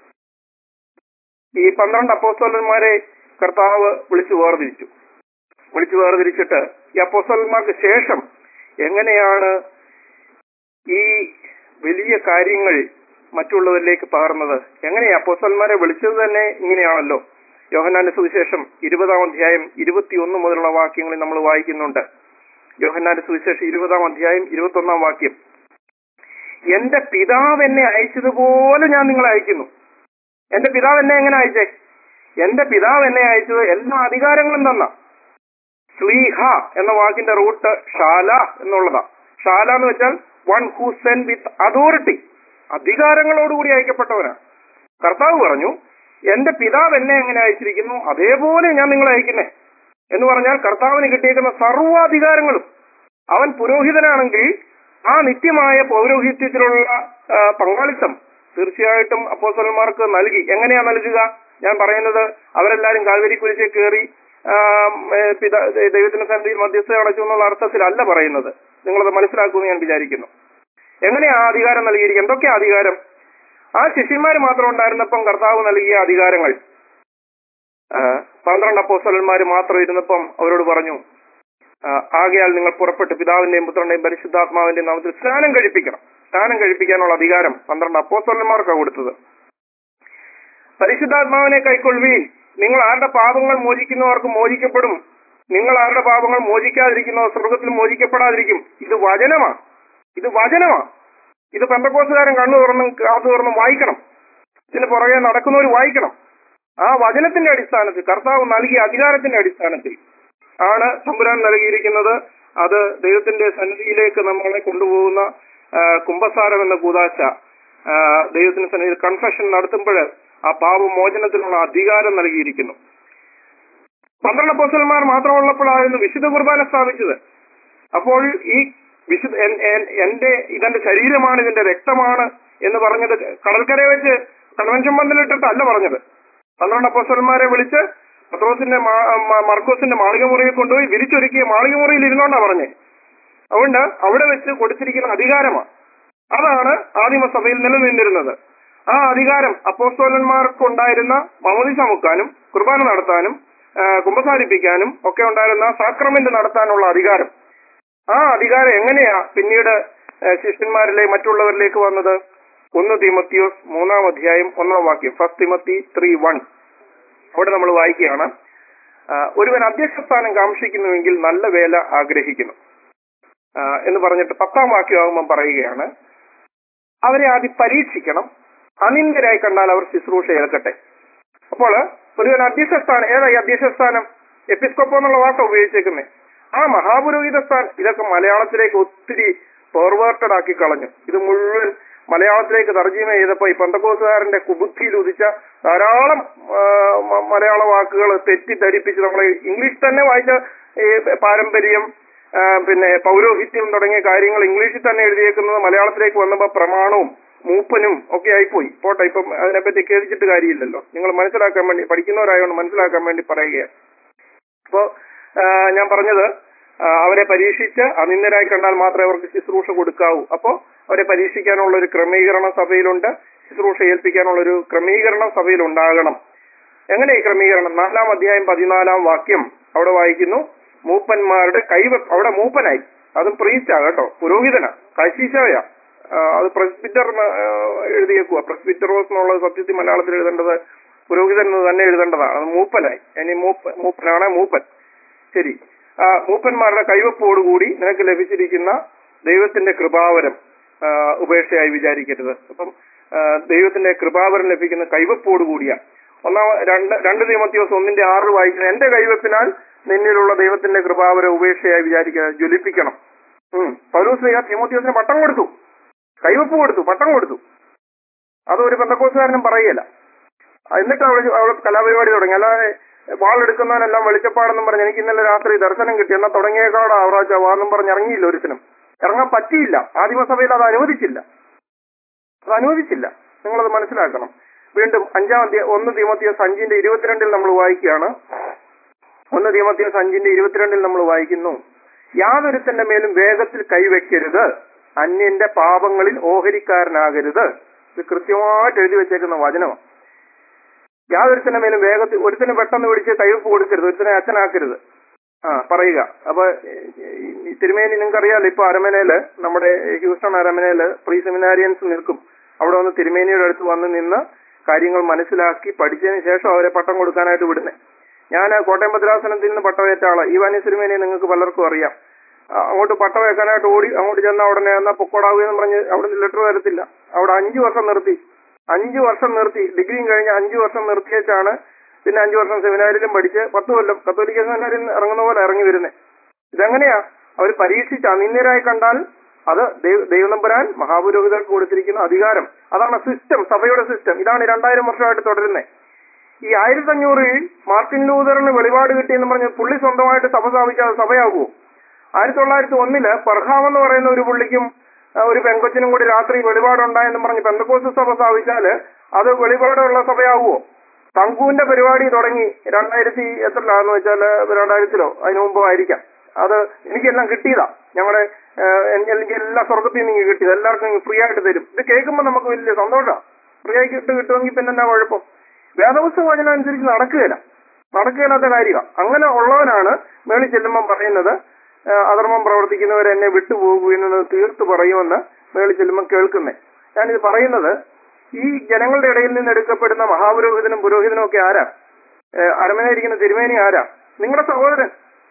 ഈ പന്ത്രണ്ട് അപ്പോസ്തലന്മാരെ കർത്താവ് വിളിച്ചു വേർതിരിച്ചു വിളിച്ചു വേർതിരിച്ചിട്ട് ഈ അപ്പോസ്തലന്മാർക്ക് ശേഷം എങ്ങനെയാണ് ഈ വലിയ കാര്യങ്ങൾ മറ്റുള്ളവരിലേക്ക് പകർന്നത് എങ്ങനെയാ അപ്പോസ്തലന്മാരെ വിളിച്ചത് തന്നെ ഇങ്ങനെയാണല്ലോ യോഹന്നാന്റെ സുവിശേഷം ഇരുപതാം അധ്യായം ഇരുപത്തിയൊന്ന് മുതലുള്ള വാക്യങ്ങളിൽ നമ്മൾ വായിക്കുന്നുണ്ട് യോഹന്നാന്റെ സുവിശേഷം ഇരുപതാം അധ്യായം ഇരുപത്തൊന്നാം വാക്യം എന്റെ പിതാവ് എന്നെ അയച്ചതുപോലെ ഞാൻ നിങ്ങളെ അയക്കുന്നു എന്റെ പിതാവ് എന്നെ എങ്ങനെ അയച്ചേ എന്റെ പിതാവ് എന്നെ അയച്ചത് എല്ലാ അധികാരങ്ങളും തന്ന സ്ലീഹ എന്ന വാക്കിന്റെ റൂട്ട് ഷാല എന്നുള്ളതാ ഷാല എന്ന് വെച്ചാൽ one who sent with authority അധികാരങ്ങളോടുകൂടി അയക്കപ്പെട്ടവനാ കർത്താവ് പറഞ്ഞു എന്റെ പിതാവ് എന്നെ എങ്ങനെ അയച്ചിരിക്കുന്നു അതേപോലെ ഞാൻ നിങ്ങളെ അയക്കുന്നേ എന്ന് പറഞ്ഞാൽ കർത്താവിന് കിട്ടിയേക്കുന്ന സർവാധികാരങ്ങളും അവൻ പുരോഹിതനാണെങ്കിൽ ആ നിത്യമായ പൗരോഹിത്യത്തിലുള്ള ആ, പങ്കാളിത്തം തീർച്ചയായിട്ടും അപ്പോസ്തലന്മാർക്ക് നൽകി എങ്ങനെയാ നൽകുക ഞാൻ പറയുന്നത് അവരെല്ലാരും കാൽവരി കുരിശെ കയറി ആ, ഏ, പിതാ ദൈവത്തിന്റെ സന്നിധിയിൽ മധ്യസ്ഥ അടച്ചു എന്നുള്ള അർത്ഥത്തിലല്ല പറയുന്നത് നിങ്ങളത് മനസ്സിലാക്കുമെന്ന് ഞാൻ വിചാരിക്കുന്നു എങ്ങനെയാ ആ അധികാരം നൽകിയിരിക്കുക എന്തൊക്കെയാ അധികാരം ആ ശിഷ്യന്മാർ മാത്രം ഉണ്ടായിരുന്നപ്പം കർത്താവ് നൽകിയ അധികാരങ്ങൾ ആ, പന്ത്രണ്ട് അപ്പോസ്തലന്മാർ മാത്രം ഇരുന്നപ്പം അവരോട് പറഞ്ഞു ആ, ആകയാൽ നിങ്ങൾ പുറപ്പെട്ട് പിതാവിന്റെയും പുത്രന്റെയും പരിശുദ്ധാത്മാവിന്റെയും നാമത്തിൽ സ്നാനം കഴിപ്പിക്കണം സ്നാനം കഴിപ്പിക്കാനുള്ള അധികാരം പന്ത്രണ്ട് അപ്പോസ്തലന്മാർക്കാണ് കൊടുത്തത് പരിശുദ്ധാത്മാവിനെ കൈക്കൊള്ളുവീൻ നിങ്ങൾ ആരുടെ പാപങ്ങൾ മോചിക്കുന്നവർക്ക് മോചിക്കപ്പെടും നിങ്ങൾ ആരുടെ പാപങ്ങൾ മോചിക്കാതിരിക്കുന്നവർ സ്വർഗത്തിൽ മോചിക്കപ്പെടാതിരിക്കും ഇത് വചനമാ ഇത് വചനമാ ഇത് പെന്തക്കോസുകാരൻ കണ്ണു തുറന്നും കാത്തു തുറന്നും വായിക്കണം ഇതിന് പുറകെ നടക്കുന്നവർ വായിക്കണം ആ വചനത്തിന്റെ അടിസ്ഥാനത്തിൽ കർത്താവ് നൽകിയ അധികാരത്തിന്റെ അടിസ്ഥാനത്തിൽ ആണ് തമ്പുരാൻ നൽകിയിരിക്കുന്നത് അത് ദൈവത്തിന്റെ സന്നിധിയിലേക്ക് നമ്മളെ കൊണ്ടുപോകുന്ന ആ, കുംഭസാരം എന്ന കൂതാശ ആ, ദൈവത്തിന്റെ സന്നിധിയിൽ കൺഫെഷൻ നടത്തുമ്പോൾ ആ പാപമോചനത്തിനുള്ള അധികാരം നൽകിയിരിക്കുന്നു പന്ത്രണ്ട് അപ്പോസ്റ്റലന്മാർ മാത്രമുള്ളപ്പോഴായിരുന്നു വിശുദ്ധ കുർബാന സ്ഥാപിച്ചത് അപ്പോൾ ഈ വിശുദ്ധ എൻ- എൻ- എന്റെ ഇതെന്റെ ശരീരമാണ് ഇതിന്റെ രക്തമാണ് എന്ന് പറഞ്ഞത് കടൽക്കരയെ വെച്ച് കൺവെൻഷൻ പന്തലിട്ടിട്ടല്ല പറഞ്ഞത് പന്ത്രണ്ട് അപ്പോസ്റ്റലന്മാരെ വിളിച്ച് പത്രോസിന്റെ മാ- മ- മർക്കോസിന്റെ മാളികമുറിയിൽ കൊണ്ടുപോയി വിരിച്ചൊരുക്കിയ മാളികമുറിയിൽ ഇരുന്നോണ്ടാ പറഞ്ഞേ അതുകൊണ്ട് അവിടെ വെച്ച് കൊടുത്തിരിക്കുന്ന അധികാരമാണ് അതാണ് ആദിമസഭയിൽ നിലനിന്നിരുന്നത് ആ അധികാരം അപ്പോസ്തോലന്മാർക്ക് ഉണ്ടായിരുന്ന മമതി ചമുക്കാനും കുർബാന നടത്താനും ആ, കുമ്പസാരിപ്പിക്കാനും ഒക്കെ ഉണ്ടായിരുന്ന സാക്രമെന്റ് നടത്താനുള്ള അധികാരം ആ അധികാരം എങ്ങനെയാ പിന്നീട് ആ, ശിഷ്യന്മാരിലെ മറ്റുള്ളവരിലേക്ക് വന്നത് ഒന്ന് തിമത്തിയോസ് മൂന്നാം അധ്യായം ഒന്നാം വാക്യം ഫസ്റ്റ് തിമത്തി ത്രീ വൺ അവിടെ നമ്മൾ വായിക്കുകയാണ് ആ, ഒരുവൻ അധ്യക്ഷസ്ഥാനം കാക്ഷിക്കുന്നുവെങ്കിൽ നല്ല വേല ആഗ്രഹിക്കുന്നു ആ, എന്ന് പറഞ്ഞിട്ട് പത്താം വാക്യമാകുമ്പം പറയുകയാണ് അവരെ ആദ്യം പരീക്ഷിക്കണം അനിന്ദരായി കണ്ടാൽ അവർ ശുശ്രൂഷ ഏൽക്കട്ടെ അപ്പോൾ ഒരുവൻ അധ്യക്ഷസ്ഥാനം ഏതാ ഈ അധ്യക്ഷസ്ഥാനം എപ്പിസ്കോപ്പോ എന്നുള്ള വാക്ക് ഉപയോഗിച്ചേക്കുന്നത് ആ മഹാപുരോഹിത സ്ഥാനം ഇതൊക്കെ മലയാളത്തിലേക്ക് ഒത്തിരി ഫോർവേർട്ടഡ് ആക്കി കളഞ്ഞു ഇത് മുഴുവൻ മലയാളത്തിലേക്ക് തർജ്ജമ ചെയ്തപ്പോ ഈ പന്തക്കോസുകാരന്റെ കുബുദ്ധിയിൽ ഉദിച്ച ധാരാളം ആ, മ- മലയാള വാക്കുകൾ തെറ്റിദ്ധരിപ്പിച്ച് നമ്മൾ ഇംഗ്ലീഷ് തന്നെ വായിച്ച ഈ പാരമ്പര്യം ആ, പിന്നെ പൗരോഹിത്യം തുടങ്ങിയ കാര്യങ്ങൾ ഇംഗ്ലീഷിൽ തന്നെ എഴുതിയേക്കുന്നത് മലയാളത്തിലേക്ക് വന്നപ്പോ പ്രമാണവും മൂപ്പനും ഒക്കെ ആയിപ്പോയി പോട്ടെ ഇപ്പം അതിനെപ്പറ്റി കേൾച്ചിട്ട് കാര്യമില്ലല്ലോ നിങ്ങൾ മനസ്സിലാക്കാൻ വേണ്ടി പഠിക്കുന്നവരായതുകൊണ്ട് മനസ്സിലാക്കാൻ വേണ്ടി പറയുകയാണ് അപ്പോ ആ, ഞാൻ പറഞ്ഞത് ആ, അവരെ പരീക്ഷിച്ച് അനിന്ദരായി കണ്ടാൽ മാത്രമേ അവർക്ക് ശുശ്രൂഷ കൊടുക്കാവൂ അപ്പോ അവരെ പരീക്ഷിക്കാനുള്ള ഒരു ക്രമീകരണം സഭയിലുണ്ട് ശുശ്രൂഷ ഏൽപ്പിക്കാനുള്ള ഒരു ക്രമീകരണം സഭയിൽ ഉണ്ടാകണം എങ്ങനെ ഈ ക്രമീകരണം നാലാം അധ്യായം പതിനാലാം വാക്യം അവിടെ വായിക്കുന്നു മൂപ്പന്മാരുടെ കൈവ അവിടെ മൂപ്പനായി അതും പ്രീസ്റ്റാ കേട്ടോ പുരോഹിതനാ കശീശോയ അത് പ്രസ്പിറ്റർ എഴുതിയേക്കുക പ്രസ്പിറ്ററോസ് എന്നുള്ളത് സത്യത്തിൽ മലയാളത്തിൽ എഴുതേണ്ടത് പുരോഹിതൻ എന്ന് തന്നെ എഴുതേണ്ടതാണ് അത് മൂപ്പനായി ഇനി മൂപ്പ മൂപ്പനാണ് മൂപ്പൻ ശരി ആ, മൂപ്പന്മാരുടെ കൈവപ്പോടുകൂടി നിനക്ക് ലഭിച്ചിരിക്കുന്ന ദൈവത്തിന്റെ കൃപാവരം ആ, ഉപേക്ഷയായി വിചാരിക്കരുത് അപ്പം ആ, ദൈവത്തിന്റെ കൃപാവരം ലഭിക്കുന്ന കൈവപ്പോടുകൂടിയ ഒന്നാം രണ്ട് രണ്ട് തീമത്യോസ് ഒന്നിന്റെ ആറ് വായിക്കുന്നത് എന്റെ കൈവപ്പിനാൽ നിന്നിലുള്ള ദൈവത്തിന്റെ കൃപാവരം ഉപേക്ഷയായി വിചാരിക്കാതെ ജ്വലിപ്പിക്കണം ഉം പൗലൂസ് ലീഗ തീമോത്യോസിന് പട്ടം കൊടുത്തു കൈവപ്പ് കൊടുത്തു പട്ടം കൊടുത്തു അത് ഒരു ബന്ധക്കോസുകാരനും പറയല എന്നിട്ട് അവിടെ അവിടെ കലാപരിപാടി തുടങ്ങി അല്ലാതെ വാളെടുക്കുന്നവനെല്ലാം വെളിച്ചപ്പാടെന്നും പറഞ്ഞ് എനിക്ക് ഇന്നലെ രാത്രി ദർശനം കിട്ടി എന്നാൽ തുടങ്ങിയേക്കാട് ആവറാച്ച വാന്നും പറഞ്ഞ് ഇറങ്ങിയില്ല ഒരുത്തിനും ഇറങ്ങാൻ പറ്റിയില്ല ആദിമസഭയിൽ അത് അനുവദിച്ചില്ല അത് അനുവദിച്ചില്ല നിങ്ങളത് മനസ്സിലാക്കണം വീണ്ടും അഞ്ചാം അധ്യായ ഒന്ന് തീമത്തിയോസ് അഞ്ചിന്റെ ഇരുപത്തിരണ്ടിൽ നമ്മൾ വായിക്കുകയാണ് ഒന്ന് തീമത്തിയോസ് അഞ്ചിന്റെ ഇരുപത്തിരണ്ടിൽ നമ്മൾ വായിക്കുന്നു യാതൊരുത്തന്റെ മേലും വേഗത്തിൽ കൈവെക്കരുത് അന്യന്റെ പാപങ്ങളിൽ ഓഹരിക്കാരനാകരുത് ഇത് കൃത്യമായിട്ട് എഴുതി വെച്ചേക്കുന്ന വചനമാണ് യാതൊരുത്തന്റെ മേലും വേഗത്തിൽ ഒരുത്തനും പെട്ടെന്ന് പിടിച്ച് കൈവപ്പ് കൊടുക്കരുത് ഒരുത്തനെ അച്ഛനാക്കരുത് ആ പറയുക അപ്പൊ ഈ തിരുമേനി നിങ്ങൾക്കറിയാലോ ഇപ്പൊ അരമനയില് നമ്മുടെ ഹ്യൂസ്റ്റൺ അരമനയില് പ്രീ സെമിനാരിയൻസ് നിൽക്കും അവിടെ വന്ന് തിരുമേനിയുടെ അടുത്ത് വന്ന് നിന്ന് കാര്യങ്ങൾ മനസ്സിലാക്കി പഠിച്ചതിന് ശേഷം അവരെ പട്ടം കൊടുക്കാനായിട്ട് വിടുന്നത് ഞാൻ കോട്ടയം ഭദ്രാസനത്തിൽ നിന്ന് പട്ടമേറ്റ ആള് ഈ വാനി തിരുമേനി നിങ്ങൾക്ക് പലർക്കും അറിയാം ആ, അങ്ങോട്ട് പട്ടം വെക്കാനായിട്ട് ഓടി അങ്ങോട്ട് ചെന്ന ഉടനെ എന്നാ പൊക്കോടാവുകയെന്ന് പറഞ്ഞ് അവിടെ ലെറ്റർ വരത്തില്ല അവിടെ അഞ്ചു വർഷം നിർത്തി അഞ്ചു വർഷം നിർത്തി ഡിഗ്രിയും കഴിഞ്ഞ് അഞ്ചു വർഷം നിർത്തിയേച്ചാണ് പിന്നെ അഞ്ചു വർഷം സെമിനാരിലും പഠിച്ച് പത്ത് കൊല്ലം കത്തോലിക്ക സെമിനാരിൽ ഇറങ്ങുന്ന പോലെ ഇറങ്ങി വരുന്നത് ഇതെങ്ങനെയാ അവർ പരീക്ഷിച്ച് അനിന്യരായി കണ്ടാൽ അത് ദൈവ- ദൈവനമ്പുരാൻ മഹാപുരോഹിതർക്ക് കൊടുത്തിരിക്കുന്ന അധികാരം അതാണ് സിസ്റ്റം സഭയുടെ സിസ്റ്റം ഇതാണ് രണ്ടായിരം വർഷമായിട്ട് തുടരുന്നത് ഈ ആയിരത്തി അഞ്ഞൂറിൽ മാർട്ടിൻ ലൂതറിന് വെളിപാട് കിട്ടിയെന്ന് പറഞ്ഞ് പുള്ളി സ്വന്തമായിട്ട് സഭ സ്ഥാപിക്കാതെ സഭയാകുമോ ആയിരത്തി തൊള്ളായിരത്തി ഒന്നില് പർഹാം എന്ന് പറയുന്ന ഒരു പുള്ളിക്കും ആ, ഒരു പെങ്കൊച്ചിനും കൂടി രാത്രി വെളിപാടുണ്ടായെന്ന് പറഞ്ഞ് പെന്തക്കോസ് സഭ സ്ഥാപിച്ചാല് അത് വെളിപാടുള്ള സഭയാകുമോ തങ്കുവിന്റെ പരിപാടി തുടങ്ങി രണ്ടായിരത്തി എത്രലാന്ന് വെച്ചാൽ രണ്ടായിരത്തിലോ അതിനു മുമ്പോ ആയിരിക്കാം അത് എനിക്കെല്ലാം കിട്ടിയതാ ഞങ്ങളുടെ എനിക്ക് എല്ലാ സ്വർഗത്തിൽ നിന്ന് കിട്ടിയത് എല്ലാവർക്കും ഫ്രീ ആയിട്ട് തരും ഇത് കേൾക്കുമ്പോൾ നമുക്ക് വലിയ സന്തോഷമാണ് ഫ്രീ ആയിട്ട് കിട്ടുമെങ്കിൽ പിന്നെ എന്താ കുഴപ്പം വേദപുസ്തക വചനം അനുസരിച്ച് നടക്കുകയില്ല നടക്കുകയില്ലാത്ത കാര്യമാണ് അങ്ങനെ ഉള്ളവനാണ് മേളിൽ ചെല്ലുമ്പം പറയുന്നത് ആ, അധർമ്മം പ്രവർത്തിക്കുന്നവർ എന്നെ വിട്ടുപോകുമെന്ന് തീർത്ത് പറയുമെന്ന് മേളിൽ ചെല്ലുമ്പം കേൾക്കുന്നേ ഞാനിത് പറയുന്നത് ഈ ജനങ്ങളുടെ ഇടയിൽ നിന്ന് എടുക്കപ്പെടുന്ന മഹാപുരോഹിതനും പുരോഹിതനും ഒക്കെ ആരാ ഏഹ് അരമനയിരിക്കുന്ന തിരുമേനി ആരാ നിങ്ങളുടെ സഹോദരൻ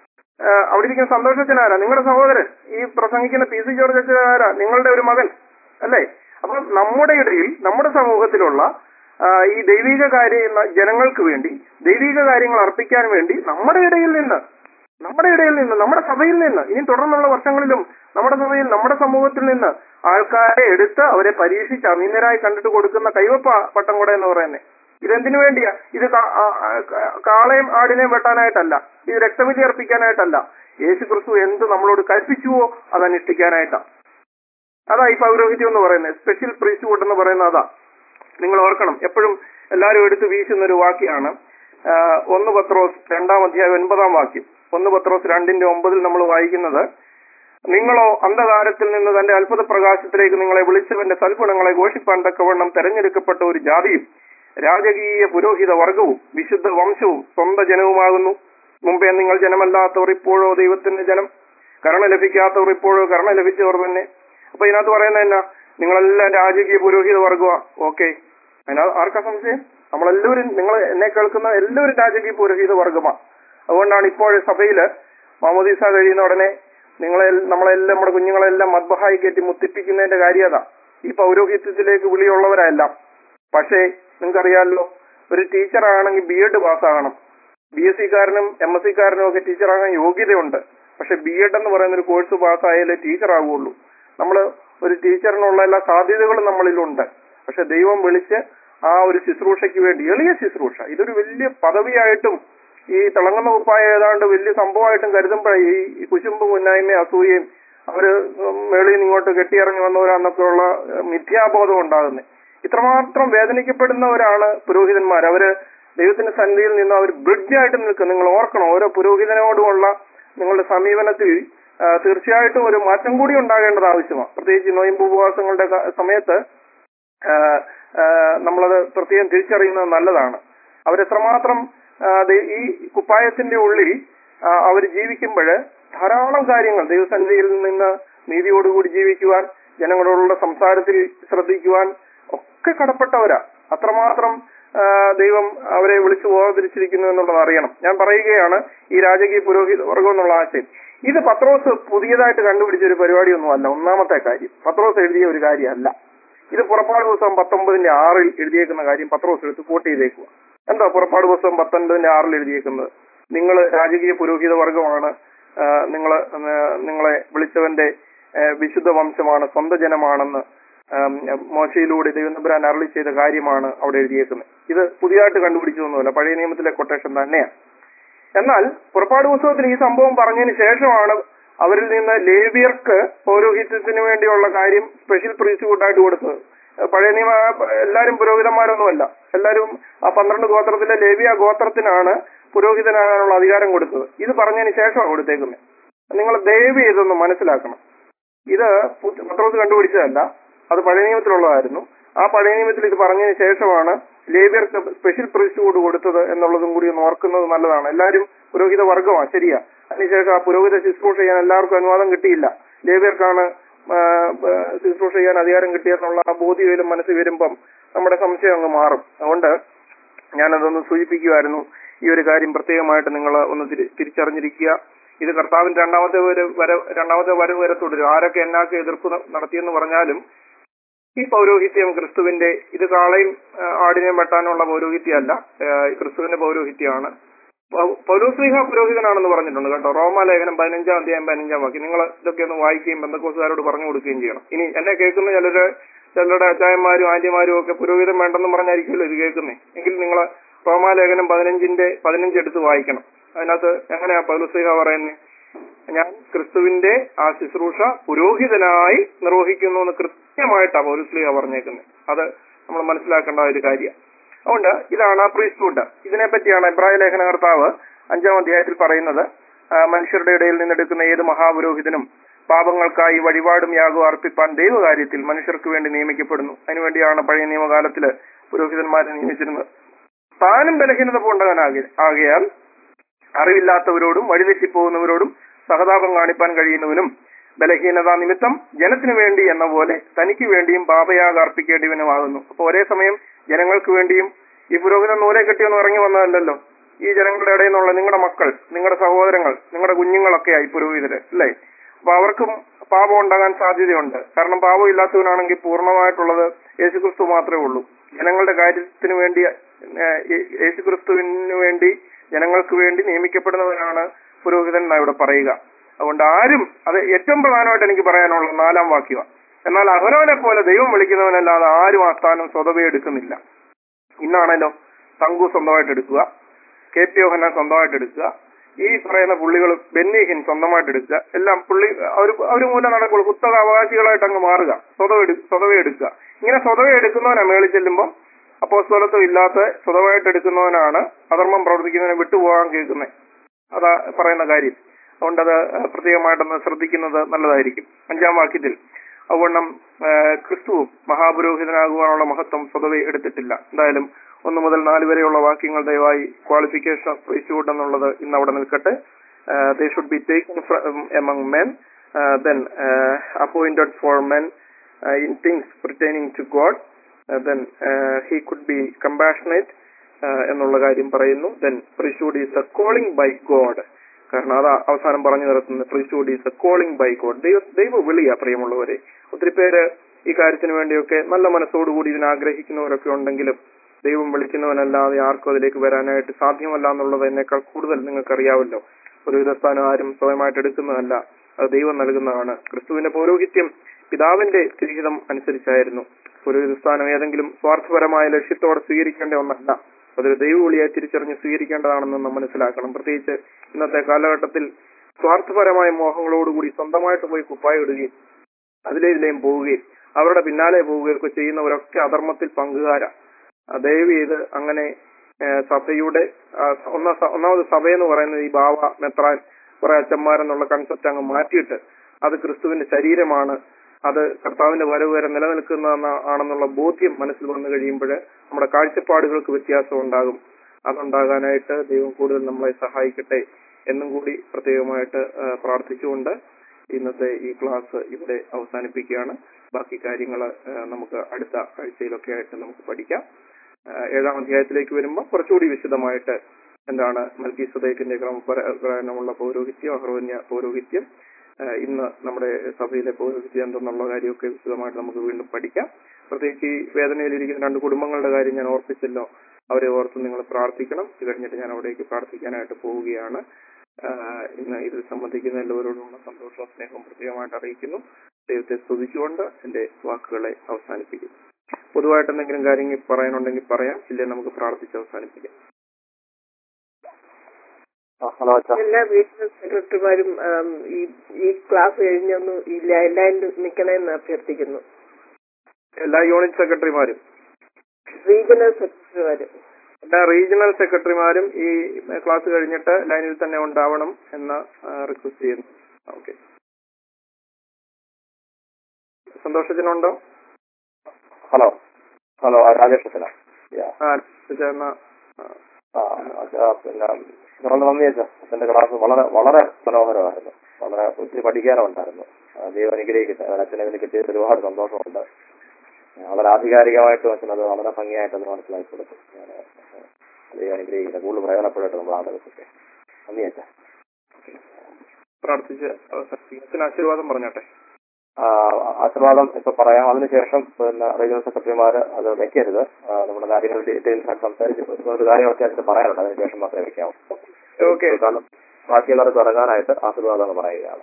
ഏഹ് അവിടെ ഇരിക്കുന്ന സന്തോഷത്തിന് ആരാ നിങ്ങളുടെ സഹോദരൻ ഈ പ്രസംഗിക്കുന്ന പി സി ജോർജ് അച്ഛൻ ആരാ നിങ്ങളുടെ ഒരു മകൻ അല്ലേ അപ്പൊ നമ്മുടെ ഇടയിൽ നമ്മുടെ സമൂഹത്തിലുള്ള ആ, ഈ ദൈവിക കാര്യ ജനങ്ങൾക്ക് വേണ്ടി ദൈവിക കാര്യങ്ങൾ അർപ്പിക്കാൻ വേണ്ടി നമ്മുടെ ഇടയിൽ നിന്ന് നമ്മുടെ ഇടയിൽ നിന്ന് നമ്മുടെ സഭയിൽ നിന്ന് ഇനി തുടർന്നുള്ള വർഷങ്ങളിലും നമ്മുടെ സഭയിൽ നമ്മുടെ സമൂഹത്തിൽ നിന്ന് ആൾക്കാരെ എടുത്ത് അവരെ പരീക്ഷിച്ച് അമീനരായി കണ്ടിട്ട് കൊടുക്കുന്ന കൈവപ്പ പട്ടം കൂടെ എന്ന് പറയുന്നത് ഇതെന്തിനു വേണ്ടിയാ ഇത് കാ- ആ- ആ- കാളയും ആടിനെയും വെട്ടാനായിട്ടല്ല ഇത് രക്തവിധി അർപ്പിക്കാനായിട്ടല്ല യേശു ക്രിസ്തു എന്ത് നമ്മളോട് കൽപ്പിച്ചുവോ അത് അനുഷ്ഠിക്കാനായിട്ടാ അതാ ഈ പൗരോഹിത്യം എന്ന് പറയുന്നത് സ്പെഷ്യൽ പ്രീസ്റ്റ്ഹുഡ് എന്ന് പറയുന്നത് അതാ നിങ്ങൾ ഓർക്കണം എപ്പോഴും എല്ലാവരും എടുത്ത് വീശുന്ന ഒരു വാക്യാണ് ആ, ഒന്ന് പത്രോസ് രണ്ടാം അധ്യായം ഒൻപതാം വാക്യം ഒന്ന് പത്രോസ് രണ്ടിന്റെ ഒമ്പതിൽ നമ്മൾ വായിക്കുന്നത് നിങ്ങളോ അന്ധകാരത്തിൽ നിന്ന് തന്റെ അത്ഭുത പ്രകാശത്തിലേക്ക് നിങ്ങളെ വിളിച്ചവന്റെ സൽഗുണങ്ങളെ ഘോഷിപ്പാൻ തക്കവണ്ണം തെരഞ്ഞെടുക്കപ്പെട്ട ഒരു ജാതിയും രാജകീയ പുരോഹിത വർഗവും വിശുദ്ധ വംശവും സ്വന്തം ജനവുമാകുന്നു മുമ്പേ നിങ്ങൾ ജനമല്ലാത്തവർ ഇപ്പോഴോ ദൈവത്തിന്റെ ജനം കരുണ ലഭിക്കാത്തവർ ഇപ്പോഴോ കരുണ ലഭിച്ചവർ തന്നെ അപ്പൊ ഇതിനകത്ത് പറയുന്നത് എന്നാ നിങ്ങളെല്ലാം രാജകീയ പുരോഹിത വർഗമാ ഓക്കെ അതിനകത്ത് ആർക്കാ സംശയം നമ്മളെല്ലാവരും നിങ്ങൾ എന്നെ കേൾക്കുന്ന എല്ലാവരും രാജകീയ പുരോഹിത വർഗമാ അതുകൊണ്ടാണ് ഇപ്പോൾ സഭയില് മാമോദീസ കഴിയുന്ന ഉടനെ നിങ്ങളെ നമ്മളെല്ലാം നമ്മുടെ കുഞ്ഞുങ്ങളെല്ലാം മദ്ബഹായി കയറ്റി മുത്തിപ്പിക്കുന്നതിന്റെ കാര്യം അതാ ഈ പൗരോഹിത്യത്തിലേക്ക് വിളിയുള്ളവരെല്ലാം പക്ഷേ നിങ്ങൾക്കറിയാമല്ലോ ഒരു ടീച്ചറാണെങ്കിൽ ബി എഡ് പാസ്സാകണം ബി എസ് സിക്കാരനും എം എസ് സിക്കാരനും ഒക്കെ ടീച്ചറാകാൻ യോഗ്യതയുണ്ട് പക്ഷെ ബി എഡ് എന്ന് പറയുന്ന ഒരു കോഴ്സ് പാസ്സായാലേ ടീച്ചർ ആവുകയുള്ളൂ നമ്മൾ ഒരു ടീച്ചറിനുള്ള എല്ലാ സാധ്യതകളും നമ്മളിലുണ്ട് പക്ഷെ ദൈവം വിളിച്ച് ആ ഒരു ശുശ്രൂഷയ്ക്ക് വേണ്ടി എളിയ ശുശ്രൂഷ ഇതൊരു വലിയ പദവിയായിട്ടും ഈ തിളങ്ങുന്ന കുപ്പായ ഏതാണ്ട് വലിയ സംഭവമായിട്ടും കരുതുമ്പോഴേ ഈ കുശുമ്പ് മുന്നായ്മ അസൂയയും അവര് മേളിൽ നിന്ന് ഇങ്ങോട്ട് കെട്ടിയിറങ്ങി വന്നവരാന്നൊക്കെയുള്ള ഏഹ്, മിഥ്യാബോധം ഉണ്ടാകുന്നത് ഇത്രമാത്രം വേദനിക്കപ്പെടുന്നവരാണ് പുരോഹിതന്മാർ അവര് ദൈവത്തിന്റെ സന്നിധിയിൽ നിന്ന് അവർ ബ്രിഡ്ജായിട്ട് നിൽക്കും നിങ്ങൾ ഓർക്കണം ഓരോ പുരോഹിതനോടുമുള്ള നിങ്ങളുടെ സമീപനത്തിൽ ആ, തീർച്ചയായിട്ടും ഒരു മാറ്റം കൂടി ഉണ്ടാകേണ്ടത് ആവശ്യമാണ് പ്രത്യേകിച്ച് നോയമ്പ് ഉപവാസങ്ങളുടെ ക- സമയത്ത് ആ, ആ, നമ്മളത് പ്രത്യേകം തിരിച്ചറിയുന്നത് നല്ലതാണ് അവരെത്രമാത്രം ആ, ദൈ- ഈ കുപ്പായത്തിന്റെ ഉള്ളിൽ അവർ ജീവിക്കുമ്പോൾ ധാരാളം കാര്യങ്ങൾ ദൈവസന്നിധിയിൽ നിന്ന് നീതിയോടുകൂടി ജീവിക്കുവാൻ ജനങ്ങളോടുള്ള സംസാരത്തിൽ ശ്രദ്ധിക്കുവാൻ ഒക്കെ കടപ്പെട്ടവരാ അത്രമാത്രം ആ, ദൈവം അവരെ വിളിച്ചു വേർതിരിച്ചിരിക്കുന്നു എന്നുള്ളത് അറിയണം ഞാൻ പറയുകയാണ് ഈ രാജകീയ പുരോഹിത വർഗം എന്നുള്ള ആശയം ഇത് പത്രോസ് പുതിയതായിട്ട് കണ്ടുപിടിച്ച ഒരു പരിപാടിയൊന്നും അല്ല ഒന്നാമത്തെ കാര്യം പത്രോസ് എഴുതിയ ഒരു കാര്യമല്ല ഇത് പുറപ്പാട് പുസ്തകം പത്തൊമ്പതിന്റെ ആറിൽ എഴുതിയേക്കുന്ന കാര്യം പത്രോസ് എടുത്ത് കോട്ട് ചെയ്തേക്കുക എന്താ പുറപ്പാട് പുസ്തകം പത്തൊൻപതിന്റെ ആറിൽ എഴുതിയേക്കുന്നത് നിങ്ങൾ രാജകീയ പുരോഹിത വർഗമാണ് നിങ്ങൾ നിങ്ങളെ വിളിച്ചവന്റെ ആ, വിശുദ്ധ വംശമാണ് സ്വന്തം ജനമാണെന്ന് ആം, മോശയിലൂടെ ദൈവനമ്പുരാൻ അരളി ചെയ്ത കാര്യമാണ് അവിടെ എഴുതിയേക്കുന്നത് ഇത് പുതിയതായിട്ട് കണ്ടുപിടിച്ചതൊന്നുമല്ല പഴയ നിയമത്തിലെ കൊട്ടേഷൻ തന്നെയാണ് എന്നാൽ പുറപ്പാട് പുസ്തകത്തിൽ ഈ സംഭവം പറഞ്ഞതിന് ശേഷമാണ് അവരിൽ നിന്ന് ലേവിയർക്ക് പൗരോഹിത്യത്തിന് വേണ്ടിയുള്ള കാര്യം സ്പെഷ്യൽ പ്രീസ്റ്റുകൂട്ടായിട്ട് കൊടുത്തത് പഴയ നിയമ എല്ലാവരും പുരോഹിതന്മാരൊന്നുമല്ല എല്ലാവരും ആ പന്ത്രണ്ട് ഗോത്രത്തിലെ ലേവിയ ഗോത്രത്തിനാണ് പുരോഹിതനാകാനുള്ള അധികാരം കൊടുത്തത് ഇത് പറഞ്ഞതിന് ശേഷമാണ് കൊടുത്തേക്കുന്നത് നിങ്ങൾ ദയവ് ചെയ്തൊന്ന് മനസ്സിലാക്കണം ഇത് പു- പത്രോസ് കണ്ടുപിടിച്ചതല്ല അത് പഴയ നിയമത്തിലുള്ളതായിരുന്നു ആ പഴയ നിയമത്തിൽ ഇത് പറഞ്ഞതിന് ശേഷമാണ് ലേബിയർക്ക് സ്പെഷ്യൽ പ്രീസ്റ്റ്ഹുഡ് കൊടുത്തത് എന്നുള്ളതും കൂടി ഒന്ന് ഓർക്കുന്നത് നല്ലതാണ് എല്ലാവരും പുരോഹിത വർഗമാണ് ശരിയാ അതിനുശേഷം ആ പുരോഹിത ശുശ്രൂഷ ചെയ്യാൻ എല്ലാവർക്കും അനുവാദം കിട്ടിയില്ല ലേബിയർക്കാണ് ആ, ആ, ശുശ്രൂഷ ചെയ്യാൻ അധികാരം കിട്ടിയെന്നുള്ള ആ ബോധ്യയിലും മനസ്സിൽ വരുമ്പം നമ്മുടെ സംശയം അങ്ങ് മാറും അതുകൊണ്ട് ഞാനതൊന്ന് സൂചിപ്പിക്കുമായിരുന്നു ഈ ഒരു കാര്യം പ്രത്യേകമായിട്ട് നിങ്ങൾ ഒന്ന് തിരി- തിരിച്ചറിഞ്ഞിരിക്കുക ഇത് കർത്താവിന്റെ രണ്ടാമത്തെ വര വര രണ്ടാമത്തെ വരവ് വരെ തുടരും ആരൊക്കെ എന്നാക്കെ എതിർപ്പ് ന- നടത്തിയെന്ന് പറഞ്ഞാലും ഈ പൗരോഹിത്യം ക്രിസ്തുവിന്റെ ഇത് കാളയും ആ, ആടിനെയും വെട്ടാനുള്ള പൗരോഹിത്യമല്ല ആ, ക്രിസ്തുവിന്റെ പൗരോഹിത്യമാണ് പൗ- പൗലോസ്ലിഹ പുരോഹിതനാണെന്ന് പറഞ്ഞിട്ടുണ്ട് കേട്ടോ റോമാലേഖനം പതിനഞ്ചാം അധ്യായം പതിനഞ്ചാം വാക്യം നിങ്ങൾ ഇതൊക്കെ ഒന്ന് വായിക്കുകയും ബന്ധക്കോസുകാരോട് പറഞ്ഞു കൊടുക്കുകയും ചെയ്യണം ഇനി എന്നെ കേൾക്കുന്ന ചിലര് ചിലരുടെ അച്ചായന്മാരും ആന്റിമാരും ഒക്കെ പുരോഹിതം വേണ്ടെന്ന് പറഞ്ഞായിരിക്കുമല്ലോ ഇത് കേൾക്കുന്നേ എങ്കിൽ നിങ്ങൾ റോമാലേഖനം പതിനഞ്ചിന്റെ പതിനഞ്ച് എടുത്ത് വായിക്കണം അതിനകത്ത് എങ്ങനെയാ പൗലോസ്ലിഹ പറയുന്നത് ഞാൻ ക്രിസ്തുവിന്റെ ആ ശുശ്രൂഷ പുരോഹിതനായി നിർവഹിക്കുന്നു എന്ന് കൃത്യമായിട്ടാണ് പൗലുസ്ലിഹ പറഞ്ഞേക്കുന്നത് അത് നമ്മൾ മനസ്സിലാക്കേണ്ട ഒരു കാര്യം അതുകൊണ്ട് ഇതാണ് പ്രീസ്റ്റ്ഹുഡ് ഇതിനെപ്പറ്റിയാണ് എബ്രായ ലേഖന കർത്താവ് അഞ്ചാം അധ്യായത്തിൽ പറയുന്നത് ആ, മനുഷ്യരുടെ ഇടയിൽ നിന്നെടുക്കുന്ന ഏത് മഹാപുരോഹിതനും പാപങ്ങൾക്കായി വഴിപാടും യാഗവും അർപ്പിപ്പാൻ ദൈവകാര്യത്തിൽ മനുഷ്യർക്ക് വേണ്ടി നിയമിക്കപ്പെടുന്നു അതിനുവേണ്ടിയാണ് പഴയ നിയമകാലത്തില് പുരോഹിതന്മാരെ നിയമിച്ചിരുന്നത് താനും ബലഹീനത പൂണ്ടവനാകെ ആകയാൽ അറിവില്ലാത്തവരോടും വഴിതെറ്റിപ്പോകുന്നവരോടും സഹതാപം കാണിപ്പാൻ കഴിയുന്നവനും ബലഹീനത നിമിത്തം ജനത്തിനു വേണ്ടി എന്ന പോലെ തനിക്ക് വേണ്ടിയും പാപയാഗം അർപ്പിക്കേണ്ടവനുമാകുന്നു അപ്പൊ ഒരേ സമയം ജനങ്ങൾക്ക് വേണ്ടിയും ഈ പുരോഹിതൻ നൂലെ കെട്ടിയൊന്നും ഇറങ്ങി വന്നതല്ലല്ലോ ഈ ജനങ്ങളുടെ ഇടയിൽ നിന്നുള്ള നിങ്ങളുടെ മക്കൾ നിങ്ങളുടെ സഹോദരങ്ങൾ നിങ്ങളുടെ കുഞ്ഞുങ്ങളൊക്കെയായി പുരോഹിതര് അല്ലേ അപ്പൊ അവർക്കും പാപം ഉണ്ടാകാൻ സാധ്യതയുണ്ട് കാരണം പാപം ഇല്ലാത്തവനാണെങ്കിൽ പൂർണ്ണമായിട്ടുള്ളത് യേശുക്രിസ്തു മാത്രമേ ഉള്ളൂ ജനങ്ങളുടെ കാര്യത്തിന് വേണ്ടി ഏഹ്, യേ- യേശുക്രിസ്തുവിന് വേണ്ടി ജനങ്ങൾക്ക് വേണ്ടി നിയമിക്കപ്പെടുന്നവനാണ് പുരോഹിതൻ എന്നാ ഇവിടെ പറയുക അതുകൊണ്ട് ആരും അത് ഏറ്റവും പ്രധാനമായിട്ട് എനിക്ക് പറയാനുള്ള നാലാം വാക്യമാണ് എന്നാൽ അവനവനെ പോലെ ദൈവം വിളിക്കുന്നവനല്ലാതെ ആരും ആ സ്ഥാനം സ്വതവേ എടുക്കുന്നില്ല ഇന്നാണല്ലോ തങ്കു സ്വന്തമായിട്ട് എടുക്കുക കെ പി യോഹന സ്വന്തമായിട്ട് എടുക്കുക ഈ പറയുന്ന പുള്ളികൾ ബെന്നിഹിൻ സ്വന്തമായിട്ട് എടുക്കുക എല്ലാം പുള്ളി അവർ അവർ മൂലം നടക്കുള്ളൂ കുത്തക അവകാശികളായിട്ട് അങ്ങ് മാറുക സ്വതവ എടു സ്വതവേ എടുക്കുക ഇങ്ങനെ സ്വതവേ എടുക്കുന്നവനാ മേളിൽ ചെല്ലുമ്പോൾ അപ്പോസ്തലത്വം ഇല്ലാത്ത സ്വതമായിട്ട് എടുക്കുന്നവനാണ് അധർമ്മം പ്രവർത്തിക്കുന്നതിനെ വിട്ടുപോകാൻ കേൾക്കുന്നത് അതാ പറയുന്ന കാര്യം അതുകൊണ്ട് അത് പ്രത്യേകമായിട്ടൊന്ന് ശ്രദ്ധിക്കുന്നത് നല്ലതായിരിക്കും അഞ്ചാം വാക്യത്തിൽ അതുകൊണ്ടും ക്രിസ്തുവും മഹാപുരോഹിതനാകുവാനുള്ള മഹത്വം സ്വതവേ എടുത്തിട്ടില്ല എന്തായാലും ഒന്ന് മുതൽ നാല് വരെയുള്ള വാക്യങ്ങൾ ദയവായി ക്വാളിഫിക്കേഷൻ പ്രൈസ്ഹുഡ് എന്നുള്ളത് ഇന്ന് അവിടെ നിൽക്കട്ടെ they should be taken among men then appointed for men in things pertaining to God then he could be compassionate എന്നുള്ള കാര്യം പറയുന്നു then priesthood is a calling by God കാരണം അത് അവസാനം പറഞ്ഞു നിർത്തുന്നത് priesthood is a calling by God ദൈവ ദൈവ വിളിയാ പ്രിയമുള്ളവരെ ഒത്തിരി പേര് ഈ കാര്യത്തിന് വേണ്ടിയൊക്കെ നല്ല മനസ്സോടുകൂടി ഇതിനെ ആഗ്രഹിക്കുന്നവരൊക്കെ ഉണ്ടെങ്കിലും ദൈവം വിളിക്കുന്നവനല്ലാതെ ആർക്കും അതിലേക്ക് വരാനായിട്ട് സാധ്യമല്ല എന്നുള്ളത് എന്നേക്കാൾ കൂടുതൽ നിങ്ങൾക്കറിയാവല്ലോ പുരോഹിതസ്ഥാനം ആരും സ്വയമായിട്ട് എടുക്കുന്നതല്ല അത് ദൈവം നൽകുന്നതാണ് ക്രിസ്തുവിന്റെ പൗരോഹിത്യം പിതാവിന്റെ തിരിഹിതം അനുസരിച്ചായിരുന്നു പുരോഹിതസ്ഥാനം ഏതെങ്കിലും സ്വാർത്ഥപരമായ ലക്ഷ്യത്തോടെ സ്വീകരിക്കേണ്ട ഒന്നല്ല അതൊരു ദൈവവിളിയായി തിരിച്ചറിഞ്ഞ് സ്വീകരിക്കേണ്ടതാണെന്ന് നാം മനസ്സിലാക്കണം പ്രത്യേകിച്ച് ഇന്നത്തെ കാലഘട്ടത്തിൽ സ്വാർത്ഥപരമായ മോഹങ്ങളോടുകൂടി സ്വന്തമായിട്ട് പോയി കുപ്പായ ഇടുകയും അതിലേതിലേയും പോവുകയും അവരുടെ പിന്നാലെ പോവുകയും ഒക്കെ ചെയ്യുന്നവരൊക്കെ അധർമ്മത്തിൽ പങ്കുകാരാ ദയവ് ചെയ്ത് അങ്ങനെ ഏഹ് സഭയുടെ ആ, ഒന്ന ഒന്നാമത് സഭയെന്ന് പറയുന്നത് ഈ ബാവ മെത്രാൻ കുറെ അച്ഛന്മാരെന്നുള്ള കൺസെപ്റ്റ് അങ്ങ് മാറ്റിയിട്ട് അത് ക്രിസ്തുവിന്റെ ശരീരമാണ് അത് കർത്താവിന്റെ വരവ് വരെ നിലനിൽക്കുന്ന ആണെന്നുള്ള ബോധ്യം മനസ്സിൽ വന്നു കഴിയുമ്പോൾ നമ്മുടെ കാഴ്ചപ്പാടുകൾക്ക് വ്യത്യാസം ഉണ്ടാകും അതുണ്ടാകാനായിട്ട് ദൈവം കൂടുതൽ നമ്മളെ സഹായിക്കട്ടെ എന്നും കൂടി പ്രത്യേകമായിട്ട് ആ, പ്രാർത്ഥിച്ചുകൊണ്ട് ഇന്നത്തെ ഈ ക്ലാസ് ഇവിടെ അവസാനിപ്പിക്കുകയാണ് ബാക്കി കാര്യങ്ങൾ നമുക്ക് അടുത്ത ആഴ്ചയിലൊക്കെ ആയിട്ട് നമുക്ക് പഠിക്കാം ആ, ഏഴാം അധ്യായത്തിലേക്ക് വരുമ്പോൾ കുറച്ചുകൂടി വിശദമായിട്ട് എന്താണ് മൽക്കി സദേക്കിന്റെ ക്രമപ്രകാരമുള്ള പൗരോഹിത്യം അഹ്റോന്യ പൗരോഹിത്യം ആ, ഇന്ന് നമ്മുടെ സഭയിലെ പൗരോഹിത്യം എന്തെന്നുള്ള കാര്യമൊക്കെ വിശദമായിട്ട് നമുക്ക് വീണ്ടും പഠിക്കാം പ്രത്യേകിച്ച് ഈ വേദനയിലിരിക്കുന്ന രണ്ട് കുടുംബങ്ങളുടെ കാര്യം ഞാൻ ഓർപ്പിച്ചല്ലോ അവരെ ഓർത്ത് നിങ്ങൾ പ്രാർത്ഥിക്കണം ഇത് കഴിഞ്ഞിട്ട് ഞാൻ അവിടേക്ക് പ്രാർത്ഥിക്കാനായിട്ട് പോവുകയാണ് ആ, ഇന്ന് ഇതിൽ സംബന്ധിക്കുന്ന എല്ലാവരോടുമുള്ള സന്തോഷവും സ്നേഹവും പ്രത്യേകമായിട്ട് അറിയിക്കുന്നു ദൈവത്തെ സ്തുതിച്ചുകൊണ്ട് എന്റെ വാക്കുകളെ അവസാനിപ്പിക്കുന്നു പൊതുവായിട്ട് എന്തെങ്കിലും കാര്യങ്ങൾ പറയാനുണ്ടെങ്കിൽ പറയാം ഇല്ലേ നമുക്ക് പ്രാർത്ഥിച്ച് അവസാനിപ്പിക്കാം
ഹലോ അച്ഛാ
എല്ലാ റീജിയണൽ സെക്രട്ടറിമാരും ആം, ഈ ഈ ക്ലാസ് കഴിഞ്ഞൊന്ന് ഈ ലൈൻ ലൈനിൽ നിൽക്കണമെന്ന് അഭ്യർത്ഥിക്കുന്നു
എല്ലാ യൂണിറ്റ് സെക്രട്ടറിമാരും
റീജിയണൽ സെക്രട്ടറിമാര്
എല്ലാ റീജിയണൽ സെക്രട്ടറിമാരും ഈ ക്ലാസ് കഴിഞ്ഞിട്ട് ലൈനിൽ തന്നെ ഉണ്ടാവണം എന്ന് റിക്വസ്റ്റ് ചെയ്യുന്നു ഓക്കെ സന്തോഷത്തിനുണ്ടോ
ഹലോ ഹലോ ആ, രാജേഷ് അച്ഛനാ യാ.
ആ ചേർന്ന
ആ, അച്ഛാ, പിന്നെ വളരെ നന്ദി അച്ഛാ അച്ഛന്റെ ക്ലാസ് വളരെ വളരെ മനോഹരമായിരുന്നു വളരെ ഒത്തിരി പഠിക്കാനുണ്ടായിരുന്നു ആ, ദൈവം അനുഗ്രഹിക്കട്ടെ അവൻ അച്ഛനെ ഇതിന് കിട്ടിയതിൽ ഒരുപാട് സന്തോഷമുണ്ട് വളരെ ആധികാരികമായിട്ടും അച്ഛൻ അത് വളരെ ഭംഗിയായിട്ട് അത് മനസ്സിലാക്കി കൊടുത്തു ഞാൻ ദൈവം അനുഗ്രഹിക്കട്ടെ കൂടുതൽ പ്രയോജനപ്പെടട്ടെ നമ്മൾ ആളുകൾക്കൊക്കെ നന്ദി അച്ഛാ
പ്രാർത്ഥിച്ച് അവസാനിപ്പിക്കും അച്ഛന് ആശീർവാദം പറഞ്ഞോട്ടെ
ആ, ആശീർവാദം ഇപ്പൊ പറയാം അതിനുശേഷം പിന്നെ റീജിയണൽ സെക്രട്ടറിമാര് അത് വെക്കരുത് ആ, നമ്മുടെ കാര്യങ്ങൾ ഡീറ്റെയിൽസ് ആയിട്ട് സംസാരിച്ച് ഒരു കാര്യമൊക്കെ അതിന് പറയാനുണ്ട് അതിനുശേഷം മാത്രമേ വെക്കാവൂ
ഓക്കെ
കാരണം ബാക്കിയുള്ളവർക്ക് ഇറങ്ങാനായിട്ട് ആശീർവാദം പറയുകയാണ്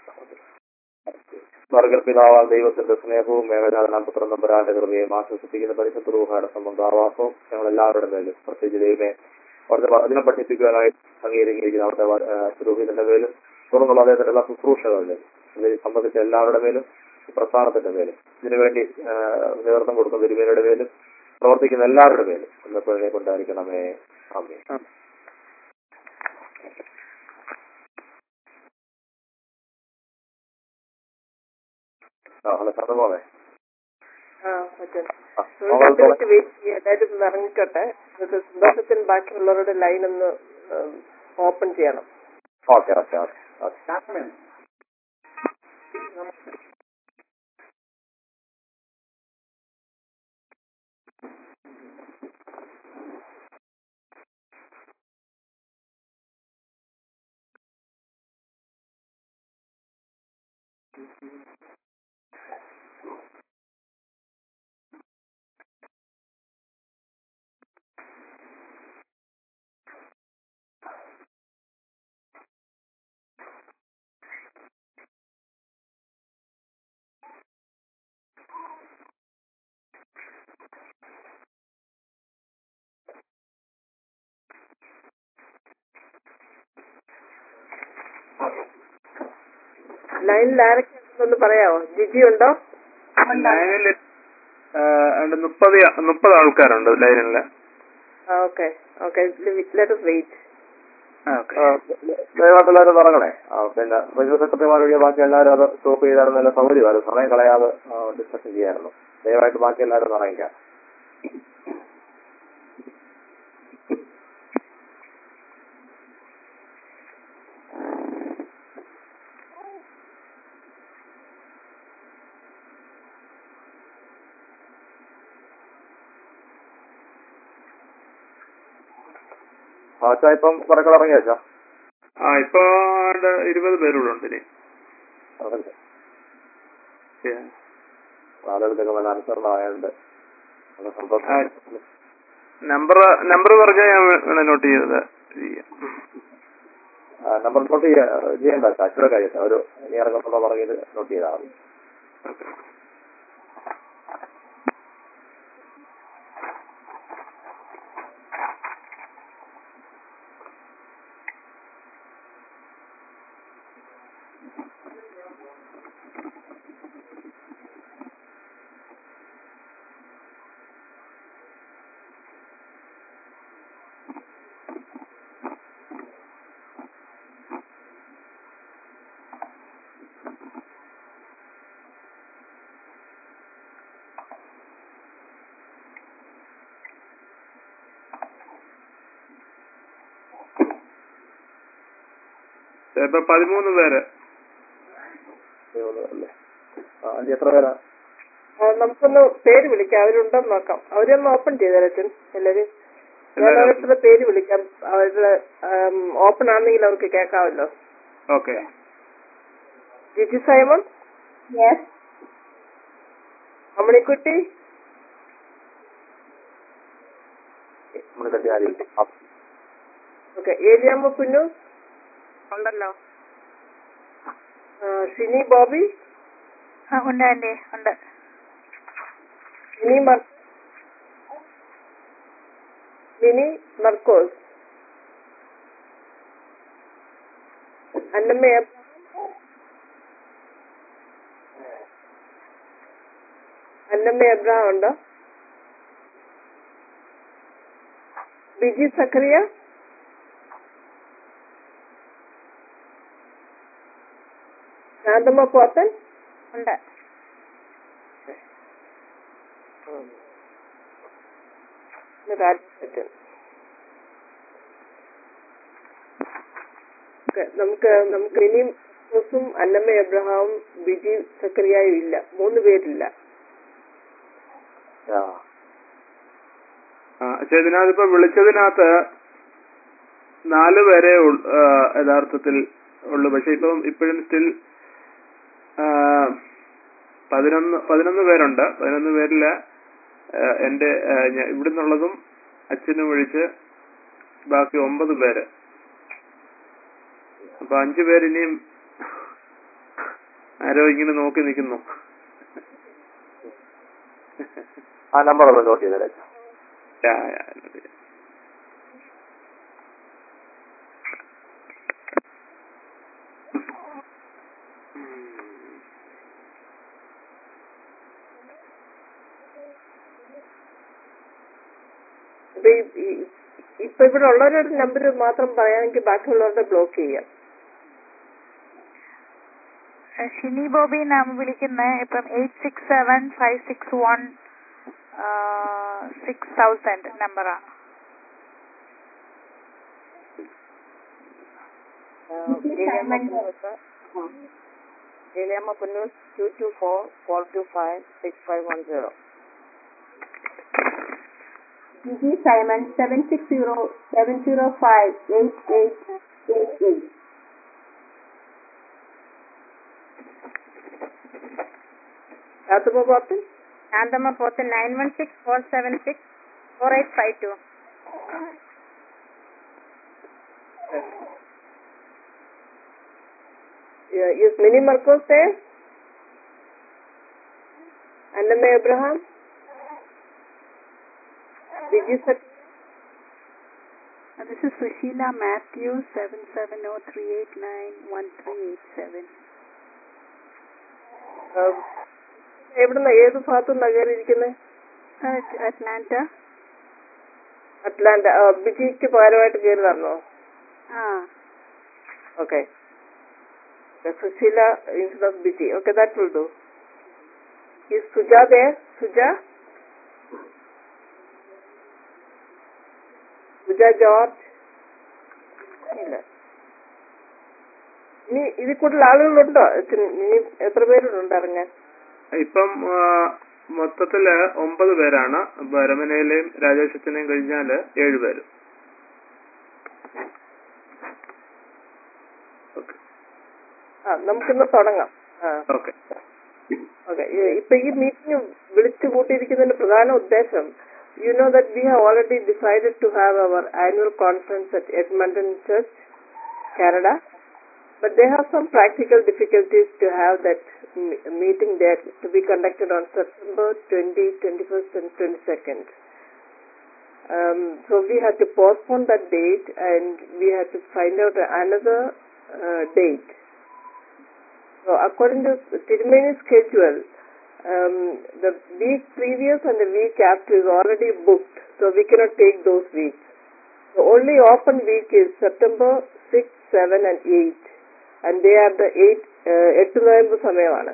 സ്വർഗൽ പിതാവാ ദൈവത്തിന്റെ സ്നേഹവും മേഘനാഥന പുത്രൻ നമ്പരാന്റെ കൃപയും ആശ്വസിപ്പിക്കുന്ന പരിശുദ്ധ റൂഹായുടെ സംബന്ധാവാസവും ഞങ്ങൾ എല്ലാവരുടെ മേലും പ്രത്യേകിച്ച് ദൈവമേ അവിടുത്തെ അതിനെ പഠിപ്പിക്കുവാനായി അംഗീകരിക്കുന്ന അവിടുത്തെ പുരോഹിതന്റെ മേലും തുടർന്നുള്ള അദ്ദേഹത്തിന്റെ എല്ലാ ശുശ്രൂഷകളിലും ഇതിൽ സംബന്ധിച്ച എല്ലാവരുടെ മേലും ഈ പ്രസ്ഥാനത്തിന്റെ മേലും ഇതിനുവേണ്ടി ആ, നേതൃത്വം കൊടുക്കുന്ന തിരുമേനയുടെ മേലും പ്രവർത്തിക്കുന്ന എല്ലാവരുടെ മേലും എന്നപ്പോഴേ കൊണ്ടായിരിക്കണമേ അമ്മേ ആ ഹലോ സാധുമോനെ
ആ അച്ഛൻ
ആ,
ഒരു
മോളെ
പത്ത് മിനിറ്റ് വെയിറ്റ് ചെയ്യാം എല്ലാവരും ഒന്ന് ഇറങ്ങിക്കോട്ടെ എന്നിട്ട് സന്തോഷത്തിന് ബാക്കിയുള്ളവരുടെ ലൈൻ ഒന്ന് ഓപ്പൺ ചെയ്യണം
ഓക്കെ ഓക്കെ ഓക്കെ ഓക്കെ
ലൈനിൽ ആരൊക്കെ ഉണ്ടെന്ന് പറയാമോ ജിജി ഉണ്ടോ
ലൈനിൽ മുപ്പത് മുപ്പത് ആൾക്കാരുണ്ട് ലൈനിൽ
ഓക്കെ ഓക്കെ ലെറ്റ് വെയിറ്റ്
ദയവായിട്ട് എല്ലാവരും ഇറങ്ങണേ ആ, പിന്നെ റെജിസ്റ്റർ സെക്രട്ടറിമാർ ഒഴികെ ബാക്കി എല്ലാവരും അത് സ്റ്റോപ്പ് ചെയ്തായിരുന്നു നല്ല സൗകര്യമായിരുന്നു സമയം കളയാതെ ഡിസ്കഷൻ ചെയ്യായിരുന്നു ദയവായിട്ട് ബാക്കി എല്ലാവരും ഒന്ന് ഇറങ്ങിക്കാം ആ, അച്ഛാ ഇപ്പം കുറേക്കൾ ഇറങ്ങിയോ അച്ഛാ
ആ ഇപ്പൊ ആണ്ട് ഇരുപത് പേരൂടെ ഉണ്ട് ഇനി
ഇറങ്ങി.
ശരി.
ആളുകൾക്കൊക്കെ നല്ല അനുസരണമായുണ്ട് നല്ല സന്തോഷം
ആ. നമ്പർ നമ്പർ പറഞ്ഞാൽ ഞാൻ വേണേ നോട്ട് ചെയ്തത് ചെയ്യാം
ആ, നമ്പർ നോട്ട് ചെയ്യാ ചെയ്യണ്ട അച്ഛാ അച്ഛയുടെ കാര്യം ഒരു ഇനി ഇറങ്ങുന്നുള്ള പറഞ്ഞത് നോട്ട് ചെയ്താൽ മതി
ഓക്കെ ഇപ്പൊ പതിമൂന്ന് പേര്
അല്ലേ ആ ആന്റി എത്ര പേരാ
ആ, നമുക്കൊന്ന് പേര് വിളിക്കാം അവരുണ്ടെന്ന് നോക്കാം അവരൊന്ന് ഓപ്പൺ ചെയ്തേരച്ചൻ എല്ലാരും ഞാൻ
എല്ലാവരും-
ഓരോരുത്തരുടെ പേര് വിളിക്കാം അവരുടെ ഓപ്പൺ ആണെങ്കിൽ അവർക്ക് കേൾക്കാമല്ലോ
ഓക്കെ
ജിജി സൈമൺ അമ്മണിക്കുട്ടി
നമ്മുടെ കട്ടി ആരി
ഓക്കെ ഏലിയാമ്മ കുഞ്ഞു ഉണ്ടല്ലോ ഷിനി ബോബി
ഉണ്ട് ആന്റി ഉണ്ട്
മിനി മർ മിനി മർക്കോസ് അന്നമ്മ അന്നമ്മ എബ്രഹാം ഉണ്ടോ ബിജി സക്കറിയ ശാന്തമ്മ പോത്തൻ
ഉണ്ട്
രാജപ്പറ്റൻ ഓക്കെ, നമുക്ക് നമുക്ക് ഇനിയും ജോസും അന്നമ്മ എബ്രഹാമും ബിജി സക്കറിയായും ഇല്ല മൂന്ന് പേരില്ല
ആ
ആ പക്ഷെ ഇതിനകത്തിപ്പോ വിളിച്ചതിനകത്ത് നാല് പേരെ ഉൾ- ആ, യഥാർത്ഥത്തിൽ ഉള്ളു പക്ഷെ ഇപ്പം ഇപ്പോഴും സ്റ്റിൽ പതിനൊന്ന് പതിനൊന്ന് പേരുണ്ട് പതിനൊന്ന് പേരില് ആ, എന്റെ ആ, ഞാൻ ഇവിടുന്നുള്ളതും അച്ഛനും ഒഴിച്ച് ബാക്കി ഒമ്പത് പേര് അപ്പൊ അഞ്ചു പേര് ഇനിയും ആരോ ഇങ്ങനെ നോക്കി നിൽക്കുന്നു
ആ നമ്പർ ഒന്ന് നോട്ട് ചെയ്തേരെ
യാ, യാ, നോട്ട് ചെയ്യാം.
അപ്പൊ ഈ- ഈ- ഇപ്പൊ ഇവിടെ ഉള്ളവരുടെ നമ്പർ മാത്രം പറയാമെങ്കിൽ ബാക്കിയുള്ളവരുടെ ബ്ലോക്ക് ചെയ്യാം
ഷിനി ബോബി നാം വിളിക്കുന്നത് ഇപ്പം eight six seven five six one six thousand നമ്പറാണ്
Aleyamma Punnoose two two four four two five six five one zero
Giji Simon seven six zero seven zero five eight eight eight eight
Santhamma Pothen
Santhamma പോത്ത് nine one six four seven six four eight five two
Yeah, is Minnie Marcos there? Anname Abraham? Did you set?
This is Sushila Matthews, 770-389-1387.
Um, എവിടുന്ന ഏത് ഭാഗത്തുനിന്നാ കയറിയിരിക്കുന്നത്
At Atlanta?
Atlanta ആ, ബിജിക്ക് പകരമായിട്ട് കയറി തരണോ
Ah,
okay Susheela instead of Biji okay that will do ഈ സുജ ദേ Suja Suja George ഇല്ല ഇനി ഇതിൽ കൂടുതൽ ആളുകളുണ്ടോ ഇച്ചിരി- ഇനി എത്ര പേരുണ്ട് ഇറങ്ങാൻ
ഇപ്പം ആ, മൊത്തത്തില് ഒമ്പത് പേരാണ് അപ്പൊ രമനയിലെയും രാജേഷത്തിനെയും കഴിഞ്ഞാല് ഏഴ് പേര് ഓക്കെ
ആ നമുക്കിന്ന് തുടങ്ങാം ആ
ഓക്കെ
ഓക്കെ ഇപ്പൊ ഈ മീറ്റിംഗ് വിളിച്ചു കൂട്ടിയിരിക്കുന്നതിന്റെ പ്രധാന ഉദ്ദേശം you know that we have already decided to have our annual conference at Edmonton church Canada but they have some practical difficulties to have that m- meeting there to be conducted on September 20, 21st and 22nd. Um, so we had to postpone that date and we had to find out another uh, date. So according to Tirumani's schedule, um, the week previous and the week after is already booked, so we cannot take those weeks. So The only open week is September 6, 7 and 8. And they are the 8, uh, എട്ട് നോയമ്പ് സമയമാണ്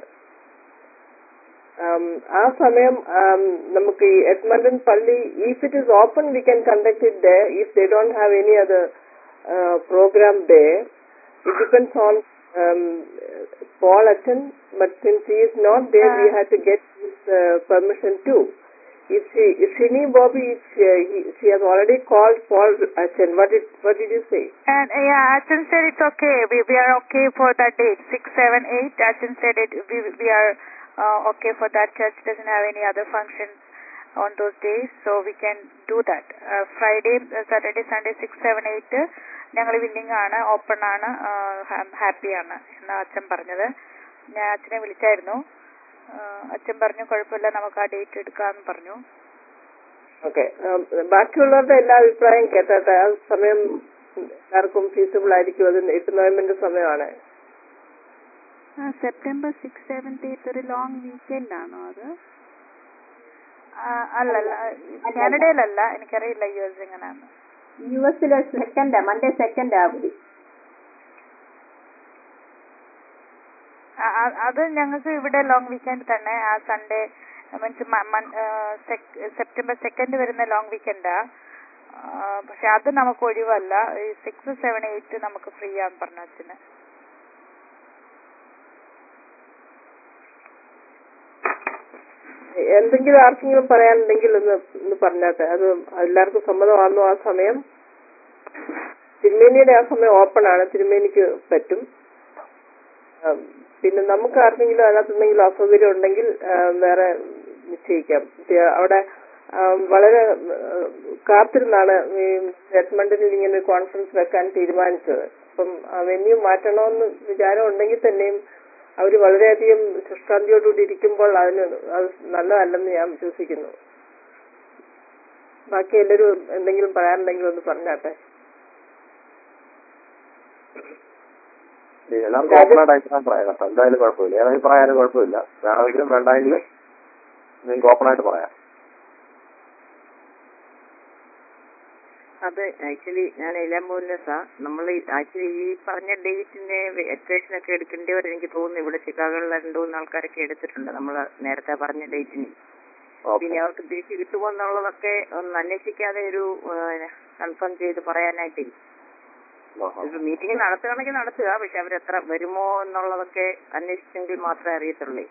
um, ആ സമയം um, നമുക്ക് ഈ Edmonton പള്ളി if it is open we can conduct it day if they don't have any other programme day it depends on Paul attend, but since he is not there, we had to get his uh, permission too. If she, if Shini Bobby, if she, he, she has already called Paul attend. What did, what did you say?
And uh, yeah, Achan said it's okay. We we are okay for that date. Six, seven, eight. Achan said it. We we are uh, okay for that. Church doesn't have any other function on those days, so we can do that. Uh, Friday, uh, Saturday, Sunday, six, seven, eight. ഞങ്ങൾ willing ആണ് open ആണ് ഹാപ്പിയാണ് എന്നാ അച്ഛൻ പറഞ്ഞത് ഞാൻ അച്ഛനെ വിളിച്ചായിരുന്നു ആ, അച്ഛൻ പറഞ്ഞു കുഴപ്പമില്ല നമുക്ക് ആ ഡേറ്റ് എടുക്കാന്ന് പറഞ്ഞു
ഓക്കെ ബാക്കിയുള്ളവരുടെ എല്ലാ അഭിപ്രായം കേട്ടോട്ടെ ആ സമയം എല്ലാവർക്കും ഫീസിബിൾ ആയിരിക്കും അത് എട്ട് നോയമ്പിന്റെ സമയമാണ്
സെപ്റ്റംബർ സിക്സ് സെവൻത് എയ്ത്ത് ഒരു ലോങ് വീക്കെൻഡ് ആണോ അത്
ആ, അല്ലല്ല കാനഡയിലല്ല എനിക്കറിയില്ല യു എസ് എങ്ങനെയാണ്
യു എസിലെ സെക്കൻഡ് മൺഡേ സെക്കൻഡ് അവധി
ആ, ആ, അത് ഞങ്ങൾക്ക് ഇവിടെ ലോങ് വീക്കെൻഡ് തന്നെ ആ സൺഡേ മീൻസ് സെപ്റ്റംബർ സെക്കൻഡ് വരുന്ന ലോങ് വീക്കെൻഡാ പക്ഷെ അത് നമുക്ക് ഒഴിവല്ല ഈ സിക്സ് സെവൻ എയ്റ്റ് നമുക്ക് ഫ്രീ ആന്ന് പറഞ്ഞു അച്ഛന്
എന്തെങ്കിലും ആർക്കെങ്കിലും പറയാനുണ്ടെങ്കിൽ ഒന്ന് ഒന്ന് പറഞ്ഞാട്ടെ അത് എല്ലാവർക്കും സമ്മതമാണോ ആ സമയം തിരുമേനിയുടെ ആ സമയം ഓപ്പൺ ആണ് തിരുമേനിക്ക് പറ്റും ആം, പിന്നെ നമുക്ക് ആർക്കെങ്കിലും അതിനകത്ത് എന്തെങ്കിലും അസൗകര്യം ഉണ്ടെങ്കിൽ ആ, വേറെ നിശ്ചയിക്കാം ഇത് അവിടെ ആ, വളരെ ആ, കാത്തിരുന്നാണ് ഈ എഡ്മണ്ടനിൽ ഇങ്ങനെ ഒരു കോൺഫറൻസ് വെക്കാൻ തീരുമാനിച്ചത് അപ്പം വെന്യൂ മാറ്റണമെന്ന് വിചാരം ഉണ്ടെങ്കിൽ തന്നെയും അവർ വളരെയധികം ശുഷ്കാന്തിയോടുകൂടി ഇരിക്കുമ്പോൾ അതിന് അത് നല്ലതല്ലെന്ന് ഞാൻ വിശ്വസിക്കുന്നു ബാക്കി എല്ലാവരും എന്തെങ്കിലും പറയാനുണ്ടെങ്കിൽ ഒന്ന് പറഞ്ഞാട്ടെ
എല്ലാവർക്കും ഓപ്പണായിട്ട് അഭിപ്രായം പറയാം കേട്ടോ എന്തായാലും കുഴപ്പമില്ല ഏത് അഭിപ്രായാലും കുഴപ്പമില്ല വേണമെങ്കിലും വേണ്ടെങ്കിലും നിങ്ങൾക്ക് ഓപ്പണായിട്ട് പറയാം
അത് ആക്ച്വലി ഞാൻ ഇലാംബോലസാ നമ്മൾ ആക്ച്വലി ഈ പറഞ്ഞ ഡേറ്റിന്റെ വെക്കേഷൻ ഒക്കെ എടുക്കേണ്ടവർ എനിക്ക് തോന്നുന്നു ഇവിടെ ചിക്കാഗോയിൽ രണ്ടു മൂന്ന് ആൾക്കാരൊക്കെ എടുത്തിട്ടുണ്ട് നമ്മൾ നേരത്തെ പറഞ്ഞ ഡേറ്റിന്
ഓക്കെ
പിന്നെ അവർക്ക് തിരിച്ച് കിട്ടുമോ എന്നുള്ളതൊക്കെ ഒന്ന് അന്വേഷിക്കാതെ ഒരു കൺഫേം ചെയ്ത് പറയാനായിട്ടേ ഒരു മീറ്റിംഗ് നടത്തുകയാണെങ്കിൽ നടത്തുക പക്ഷെ അവരെത്ര വരുമോ എന്നുള്ളതൊക്കെ അന്വേഷിച്ചെങ്കിൽ മാത്രമേ അറിയത്തുള്ളൂ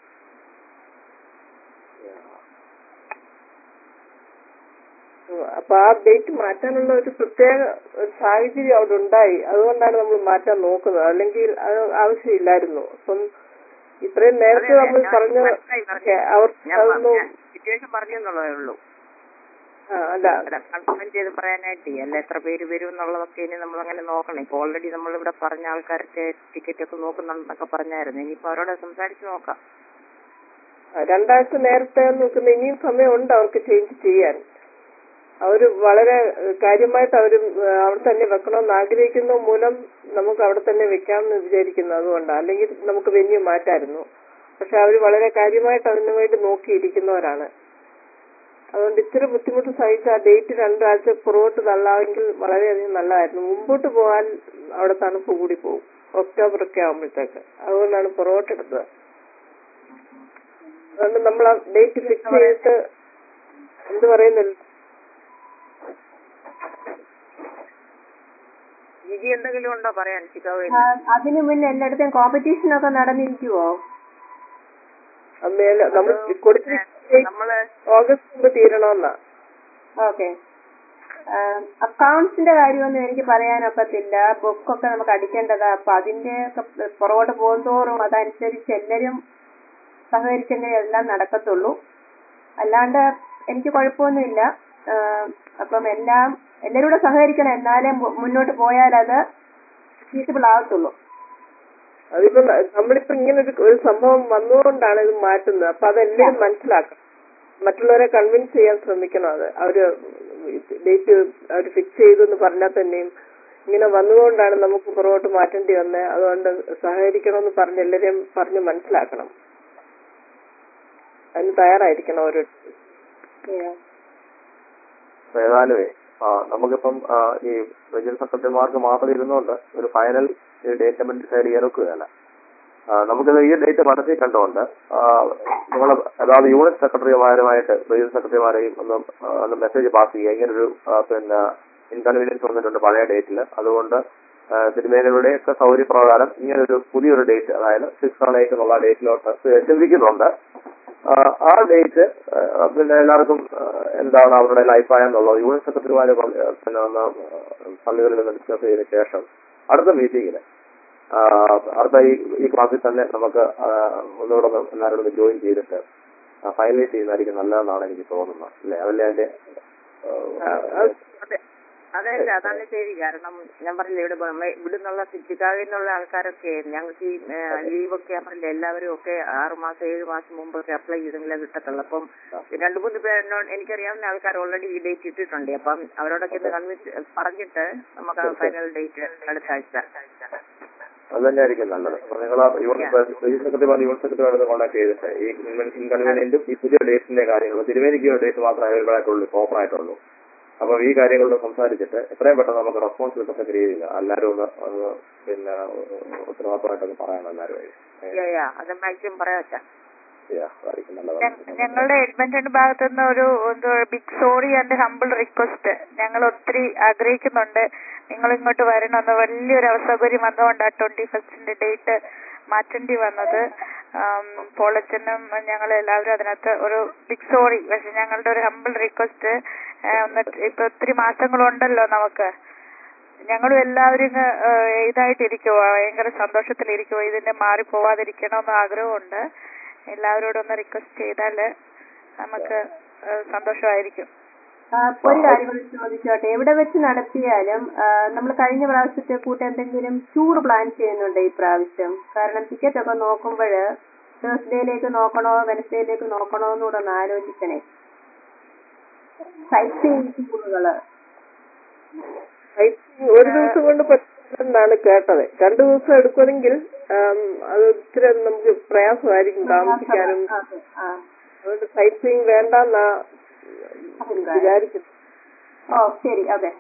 ഉം, അപ്പൊ ആ ഡേറ്റ് മാറ്റാനുള്ള ഒരു പ്രത്യേക ഒരു സാഹചര്യം അവിടെ ഉണ്ടായി അതുകൊണ്ടാണ് നമ്മൾ മാറ്റാൻ നോക്കുന്നത് അല്ലെങ്കിൽ അത് ആവശ്യമില്ലായിരുന്നു അപ്പം ഇത്രയും നേരത്തെ നമ്മൾ പറഞ്ഞ അവർക്ക്
ഞാൻ
അതൊന്നും
സിറ്റുവേഷൻ പറഞ്ഞു എന്നുള്ളതേ ഉള്ളൂ
ആ, അല്ല
കൺഫേം ചെയ്ത് പറയാനായിട്ട് അല്ല എത്ര പേര് വരും എന്നുള്ളതൊക്കെ ഇനി നമ്മൾ അങ്ങനെ നോക്കണം ഇപ്പൊ ഓൾറെഡി നമ്മൾ ഇവിടെ പറഞ്ഞ ആൾക്കാരൊക്കെ ടിക്കറ്റ് ഒക്കെ നോക്കുന്നുണ്ടെന്നൊക്കെ പറഞ്ഞായിരുന്നു ഇനിയിപ്പോ അവരോട് സംസാരിച്ച് നോക്കാം
രണ്ടാഴ്ച നേരത്തെ നോക്കുന്ന ഇനിയും സമയമുണ്ട് അവർക്ക് ചേഞ്ച് ചെയ്യാൻ അവർ വളരെ ഏഹ്, കാര്യമായിട്ട് അവർ അവിടെ തന്നെ വെക്കണമെന്ന് ആഗ്രഹിക്കുന്ന മൂലം നമുക്ക് അവിടെ തന്നെ വെക്കാമെന്ന് വിചാരിക്കുന്നു അതുകൊണ്ടാണ് അല്ലെങ്കിൽ നമുക്ക് വെന്യൂ മാറ്റായിരുന്നു പക്ഷെ അവർ വളരെ കാര്യമായിട്ട് അതിനു വേണ്ടി നോക്കിയിരിക്കുന്നവരാണ് അതുകൊണ്ട് ഇത്തിരി ബുദ്ധിമുട്ട് സഹിച്ച ആ ഡേറ്റ് രണ്ടാഴ്ച പുറകോട്ട് തള്ളാമെങ്കിൽ വളരെയധികം നല്ലതായിരുന്നു മുമ്പോട്ട് പോകാൻ അവിടെ തണുപ്പ് കൂടി പോകും ഒക്ടോബർ ഒക്കെ ആകുമ്പോഴത്തേക്ക് അതുകൊണ്ടാണ് പുറകോട്ട് എടുത്തത് അതുകൊണ്ട് നമ്മൾ ആ ഡേറ്റ് ഫിക്സ് ചെയ്തിട്ട് എന്ത് പറയുന്നില്ല
ജിജി എന്തെങ്കിലും ഉണ്ടോ പറയാൻ ചിക്കാഗോയിൽ
ആ, അതിനു മുന്നേ എല്ലായിടത്തും കോമ്പറ്റീഷൻ ഒക്കെ നടന്നിരിക്കുവോ
മേലെ നമ്മൾ കൊടുത്തിരിക്കുന്ന
നമ്മള്
ഓഗസ്റ്റ് മുമ്പ് തീരണമെന്നാ
ഓക്കെ അക്കൗണ്ട്സിന്റെ കാര്യമൊന്നും എനിക്ക് പറയാനൊക്കത്തില്ല ബുക്കൊക്കെ നമുക്ക് അടിക്കേണ്ടതാ അപ്പൊ അതിന്റെ ഒക്കെ പുറകോട്ട് പോകുന്തോറും അതനുസരിച്ച് എല്ലാവരും സഹകരിച്ചെങ്കിലേ എല്ലാം നടക്കത്തുള്ളൂ അല്ലാണ്ട് എനിക്ക് കുഴപ്പമൊന്നുമില്ല ആ, അപ്പം എല്ലാം എല്ലാവരും കൂടെ സഹകരിക്കണം എന്നാലേ മു- മുന്നോട്ട് പോയാൽ അത് ഫീസിബിൾ ആകത്തുള്ളൂ
അതിപ്പോ ന- നമ്മളിപ്പോ ഇങ്ങനെ ഒരു ഒരു സംഭവം വന്നുകൊണ്ടാണ് ഇത് മാറ്റുന്നത് അപ്പൊ അതെല്ലാവരും മനസ്സിലാക്കണം മറ്റുള്ളവരെ കൺവിൻസ് ചെയ്യാൻ ശ്രമിക്കണം അത് അവര് ഡേറ്റ് അവർ ഫിക്സ് ചെയ്തു എന്ന് പറഞ്ഞാൽ തന്നെയും ഇങ്ങനെ വന്നതുകൊണ്ടാണ് നമുക്ക് പുറകോട്ട് മാറ്റേണ്ടി വന്നത് അതുകൊണ്ട് സഹകരിക്കണമെന്ന് പറഞ്ഞ് എല്ലാവരെയും പറഞ്ഞ് മനസ്സിലാക്കണം അതിന് തയ്യാറായിരിക്കണം ഓരോ
ഏതായാലുമേ ആ, നമുക്കിപ്പം ആ, ഈ റീജിയണൽ സെക്രട്ടറിമാർക്ക് മാത്രം ഇരുന്നുകൊണ്ട് ഒരു ഫൈനൽ ഡേറ്റ് നമ്മൾ ഡിസൈഡ് ചെയ്യാൻ ഒക്കുകയല്ല ആ, നമുക്കിത് ഈ ഡേറ്റ് മനസ്സിൽ കണ്ടുകൊണ്ട് നിങ്ങൾ അതായത് യൂണിറ്റ് സെക്രട്ടറിമാരുമായിട്ട് റീജിയണൽ സെക്രട്ടറിമാരെയും ഒന്ന് ആ, ഒന്ന് മെസ്സേജ് പാസ് ചെയ്യുക ഇങ്ങനൊരു ആ, പിന്നെ ഇൻകൺവീനിയൻസ് വന്നിട്ടുണ്ട് പഴയ ഡേറ്റിൽ അതുകൊണ്ട് ആ, തിരുമേനിയുടെയൊക്കെ സൗകര്യപ്രകാരം ഇങ്ങനൊരു പുതിയൊരു ഡേറ്റ് അതായത് സിക്സ് ഓൺ എയ്റ്റ് എന്നുള്ള ഡേറ്റിലോട്ട് ചിന്തിക്കുന്നുണ്ട് ആ, ആ ഡേറ്റ് പിന്നെ എല്ലാവർക്കും ആ, എന്താണ് അവരുടെ അഭിപ്രായം എന്നുള്ളത് യൂണിറ്റ് സെക്രട്ടറിമാര് പ- ആ, പിന്നെ ഒന്ന് പള്ളികളിൽ നിന്ന് ഡിസ്കസ് ചെയ്ത ശേഷം അടുത്ത മീറ്റിംഗിൽ അടുത്ത ഈ ഈ ക്ലാസ്സിൽ തന്നെ നമുക്ക് ആ, ഒന്നുകൂടെ ഒന്ന് എല്ലാവരോടും ഒന്ന് ജോയിൻ ചെയ്തിട്ട് ഫൈനലൈസ് ചെയ്യുന്നതായിരിക്കും നല്ലതെന്നാണ് എനിക്ക് തോന്നുന്നത് അല്ലേ അതല്ലേ അതിന്റെ ആ,
അതെ അതല്ല അതാണ് ശരി കാരണം ഞാൻ പറഞ്ഞില്ല ഇവിടെ ബ- ഇവിടെ നിന്നുള്ള ചിക്കാഗോയിൽ നിന്നുള്ള ആൾക്കാരൊക്കെ ഞങ്ങൾക്ക് ഈ ലീവൊക്കെ പറഞ്ഞില്ല എല്ലാവരും ഒക്കെ ആറ് മാസം ഏഴ് മാസം മുമ്പൊക്കെ അപ്ലൈ ചെയ്തെങ്കിലേ കിട്ടത്തുള്ളൂ അപ്പം രണ്ടു മൂന്ന് പേരെന്നോട് എനിക്കറിയാവുന്ന ആൾക്കാർ ഓൾറെഡി ഈ ഡേറ്റ് ഇട്ടിട്ടുണ്ട് അപ്പം അവരോടൊക്കെ ഒന്ന് കൺവിൻസ് പറഞ്ഞിട്ട് നമുക്ക് ഫൈനൽ ഡേറ്റ് അടുത്ത ആഴ്ച
അത് തന്നെയായിരിക്കും നല്ലത് അപ്പൊ നിങ്ങൾ unit secretary unit secretary contact ചെയ്തിട്ട് ഈ ഇൻകൺവീനിയന്റും ഈ പുതിയ ഡേറ്റിന്റെ കാര്യങ്ങളും തിരുവേനിക്ക് ഡേറ്റ് മാത്രമേ അവൈലബിൾ ആയിട്ടുള്ളൂ ഓഫർ ആയിട്ടുള്ളൂ അപ്പൊ ഈ കാര്യങ്ങളോട് സംസാരിച്ചിട്ട് എത്രയും പെട്ടെന്ന് നമുക്ക് റെസ്പോൺസ് കിട്ടത്തക്ക രീതിയിൽ എല്ലാവരും ഒന്ന് ഒന്ന് പിന്നെ ഉത്തരവാദിത്തമായിട്ടൊന്ന് പറയണം എല്ലാവരും
യാ, യാ, അത് മാക്സിമം പറയാം
അതായിരിക്കും നല്ലത്
ഞ- ഞങ്ങളുടെ എഡ്മന്റൺ ഭാഗത്തു നിന്ന് ഒരു എന്തോ big sorry and humble request ഞങ്ങൾ ഒത്തിരി ആഗ്രഹിക്കുന്നുണ്ട് നിങ്ങൾ ഇങ്ങോട്ട് വരണമെന്ന് വലിയൊരു അസൗകര്യം വന്നുകൊണ്ടാണ് ട്വന്റി ഫസ്റ്റിന്റെ ഡേറ്റ് മാറ്റേണ്ടി വന്നത് ആം, പോളച്ചനും ഞങ്ങൾ എല്ലാവരും അതിനകത്ത് ഒരു ബിഗ് സോറി പക്ഷെ ഞങ്ങളുടെ ഒരു ഹമ്പിൾ റിക്വസ്റ്റ് എന്നിട്ട് ഇപ്പൊ ഒത്തിരി മാസങ്ങളുണ്ടല്ലോ നമുക്ക് ഞങ്ങളും എല്ലാവരും ഇങ്ങ് ഏഹ് ഇതായിട്ടിരിക്കുവോ ഭയങ്കര സന്തോഷത്തിലിരിക്കുവോ ഇതിന്റെ മാറി പോവാതിരിക്കണമെന്ന് ആഗ്രഹമുണ്ട് എല്ലാവരോടും ഒന്ന് റിക്വസ്റ്റ് ചെയ്താല് നമുക്ക് ഏഹ് സന്തോഷമായിരിക്കും
ആ, ഒരു കാര്യം കൂടി ചോദിച്ചോട്ടെ എവിടെ വെച്ച് നടത്തിയാലും നമ്മൾ കഴിഞ്ഞ പ്രാവശ്യത്തെ കൂട്ട് എന്തെങ്കിലും ടൂർ പ്ലാൻ ചെയ്യുന്നുണ്ട് ഈ പ്രാവശ്യം കാരണം ടിക്കറ്റ് ഒക്കെ നോക്കുമ്പോൾ തേഴ്സ്ഡേയിലേക്ക് നോക്കണോ വെനസ്ഡേയിലേക്ക് നോക്കണോ എന്നൂടെ ഒന്ന് ആലോചിക്കണേ സൈറ്റ് സീയിങ് ടൂറുകള്
Sightseeing ഒരു ദിവസം കൊണ്ട് പറ്റുമെന്നാണ് കേട്ടത് രണ്ടു ദിവസം എടുക്കുമെങ്കിൽ ആം, അത് ഇത്തിരി നമുക്ക് പ്രയാസമായിരിക്കും താമസിക്കാനും
അതെ, ആ,
അതുകൊണ്ട് സൈറ്റ് സീയിങ് വേണ്ടെന്നാ
അഭിപ്രായം.
വിചാരിക്കുന്നു
ഓ ശരി അതെ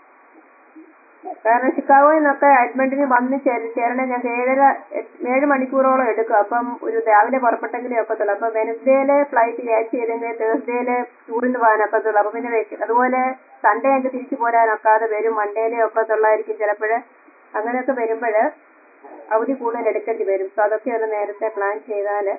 കാരണം ഷിക്കാഗോയിൽ നിന്നൊക്കെ അഡ്മിറ്റിന് വന്ന് ചേര- ചേരണേ ഞങ്ങൾക്ക് ഏഴര എട്ട്- ഏഴ് മണിക്കൂറോളം എടുക്കും അപ്പം ഒരു രാവിലെ പുറപ്പെട്ടെങ്കിലേ ഒക്കത്തുള്ളൂ അപ്പം വെനസ്ഡേയില് ഫ്ലൈറ്റ് ക്യാച്ച് ചെയ്തെങ്കിൽ തേഴ്സ്ഡേയില് ടൂറിന് പോകാൻ ഒക്കത്തുള്ളൂ അപ്പൊ പിന്നെ വെക്ക- അതുപോലെ സൺഡേ ഞങ്ങൾക്ക് തിരിച്ചു പോരാനൊക്കാതെ വരും മൺഡേയിലേ ഒക്കത്തുള്ളായിരിക്കും ചിലപ്പോഴ് അങ്ങനെയൊക്കെ വരുമ്പോൾ അവധി കൂടുതൽ എടുക്കേണ്ടി വരും സോ അതൊക്കെ ഒന്ന് നേരത്തെ പ്ലാൻ ചെയ്താല്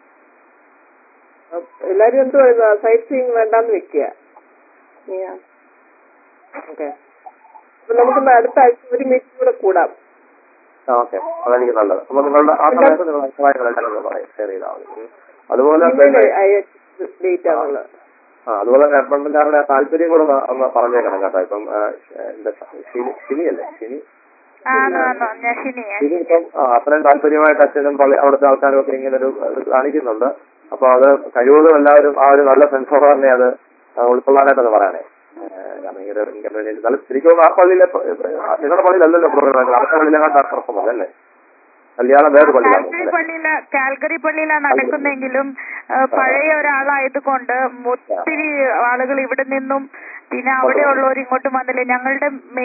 അപ്പൊ എല്ലാരും എന്ത് പറയുന്നു സൈറ്റ് സീയിങ് വേണ്ടാന്ന് വെക്കുക
ചെയ്യാം.
ഓക്കെ അപ്പൊ നമുക്ക് അടുത്ത ആഴ്ച ഒരു മീറ്റിംഗ് കൂടെ കൂടാം
ഓക്കെ അതെനിക്ക് നല്ലത് അപ്പൊ നിങ്ങളുടെ ആ സമയത്ത് നിങ്ങൾ അഭിപ്രായങ്ങളെല്ലാം ഒന്ന് പറയും ഷെയർ ചെയ്താൽ മതി ഉം. അതുപോലെ പിന്നെ
ഡേറ്റ് ആണുള്ളത്
ആ അതുപോലെ ഗവൺമെന്റുകാരുടെ താല്പര്യം കൂടെ ഒന്ന് ഒന്ന് പറഞ്ഞേക്കണം കേട്ടോ ഇപ്പം ആ, എന്താ ഷിനി ഷിനിയല്ലേ ഷിനി
ആണോ ആണോ ഞാൻ ശനി
ഷിനി ഇപ്പം ആ, അത്രയും താല്പര്യമായിട്ട് അച്ഛനും പള്ളി അവിടുത്തെ ആൾക്കാരും ഒക്കെ ഇങ്ങനെ ഒരു ഇത് കാണിക്കുന്നുണ്ട് അപ്പൊ അത് കഴിവതും എല്ലാവരും ആ ഒരു നല്ല സെൻസോടെ തന്നെ അത് ആ, ഉൾക്കൊള്ളാനായിട്ടൊന്ന് പറയണേ ഏ, കാരണം ഇങ്ങനെ ഇൻകൺവീനിയൻസ് നല്ല ശരിക്കും ആ പള്ളിയിലെ നിങ്ങളുടെ പള്ളിയിലല്ലല്ലോ പ്രോഗ്രാം അടുത്ത പള്ളിയിലെങ്ങാണ്ട് പ്രശ്നം അല്ലേ കല്യാണം വേറെ പള്ളിയിലാണ്
കാൽഗറി പള്ളിയില കാൽഗറി പള്ളിയിലാണ് നടക്കുന്നെങ്കിലും ആ, പഴയ ഒരാളായതുകൊണ്ട് ഒത്തിരി ആളുകൾ ഇവിടെ നിന്നും പിന്നെ അവിടെ ഉള്ളവർ ഇങ്ങോട്ടും വന്നില്ല ഞങ്ങളുടെ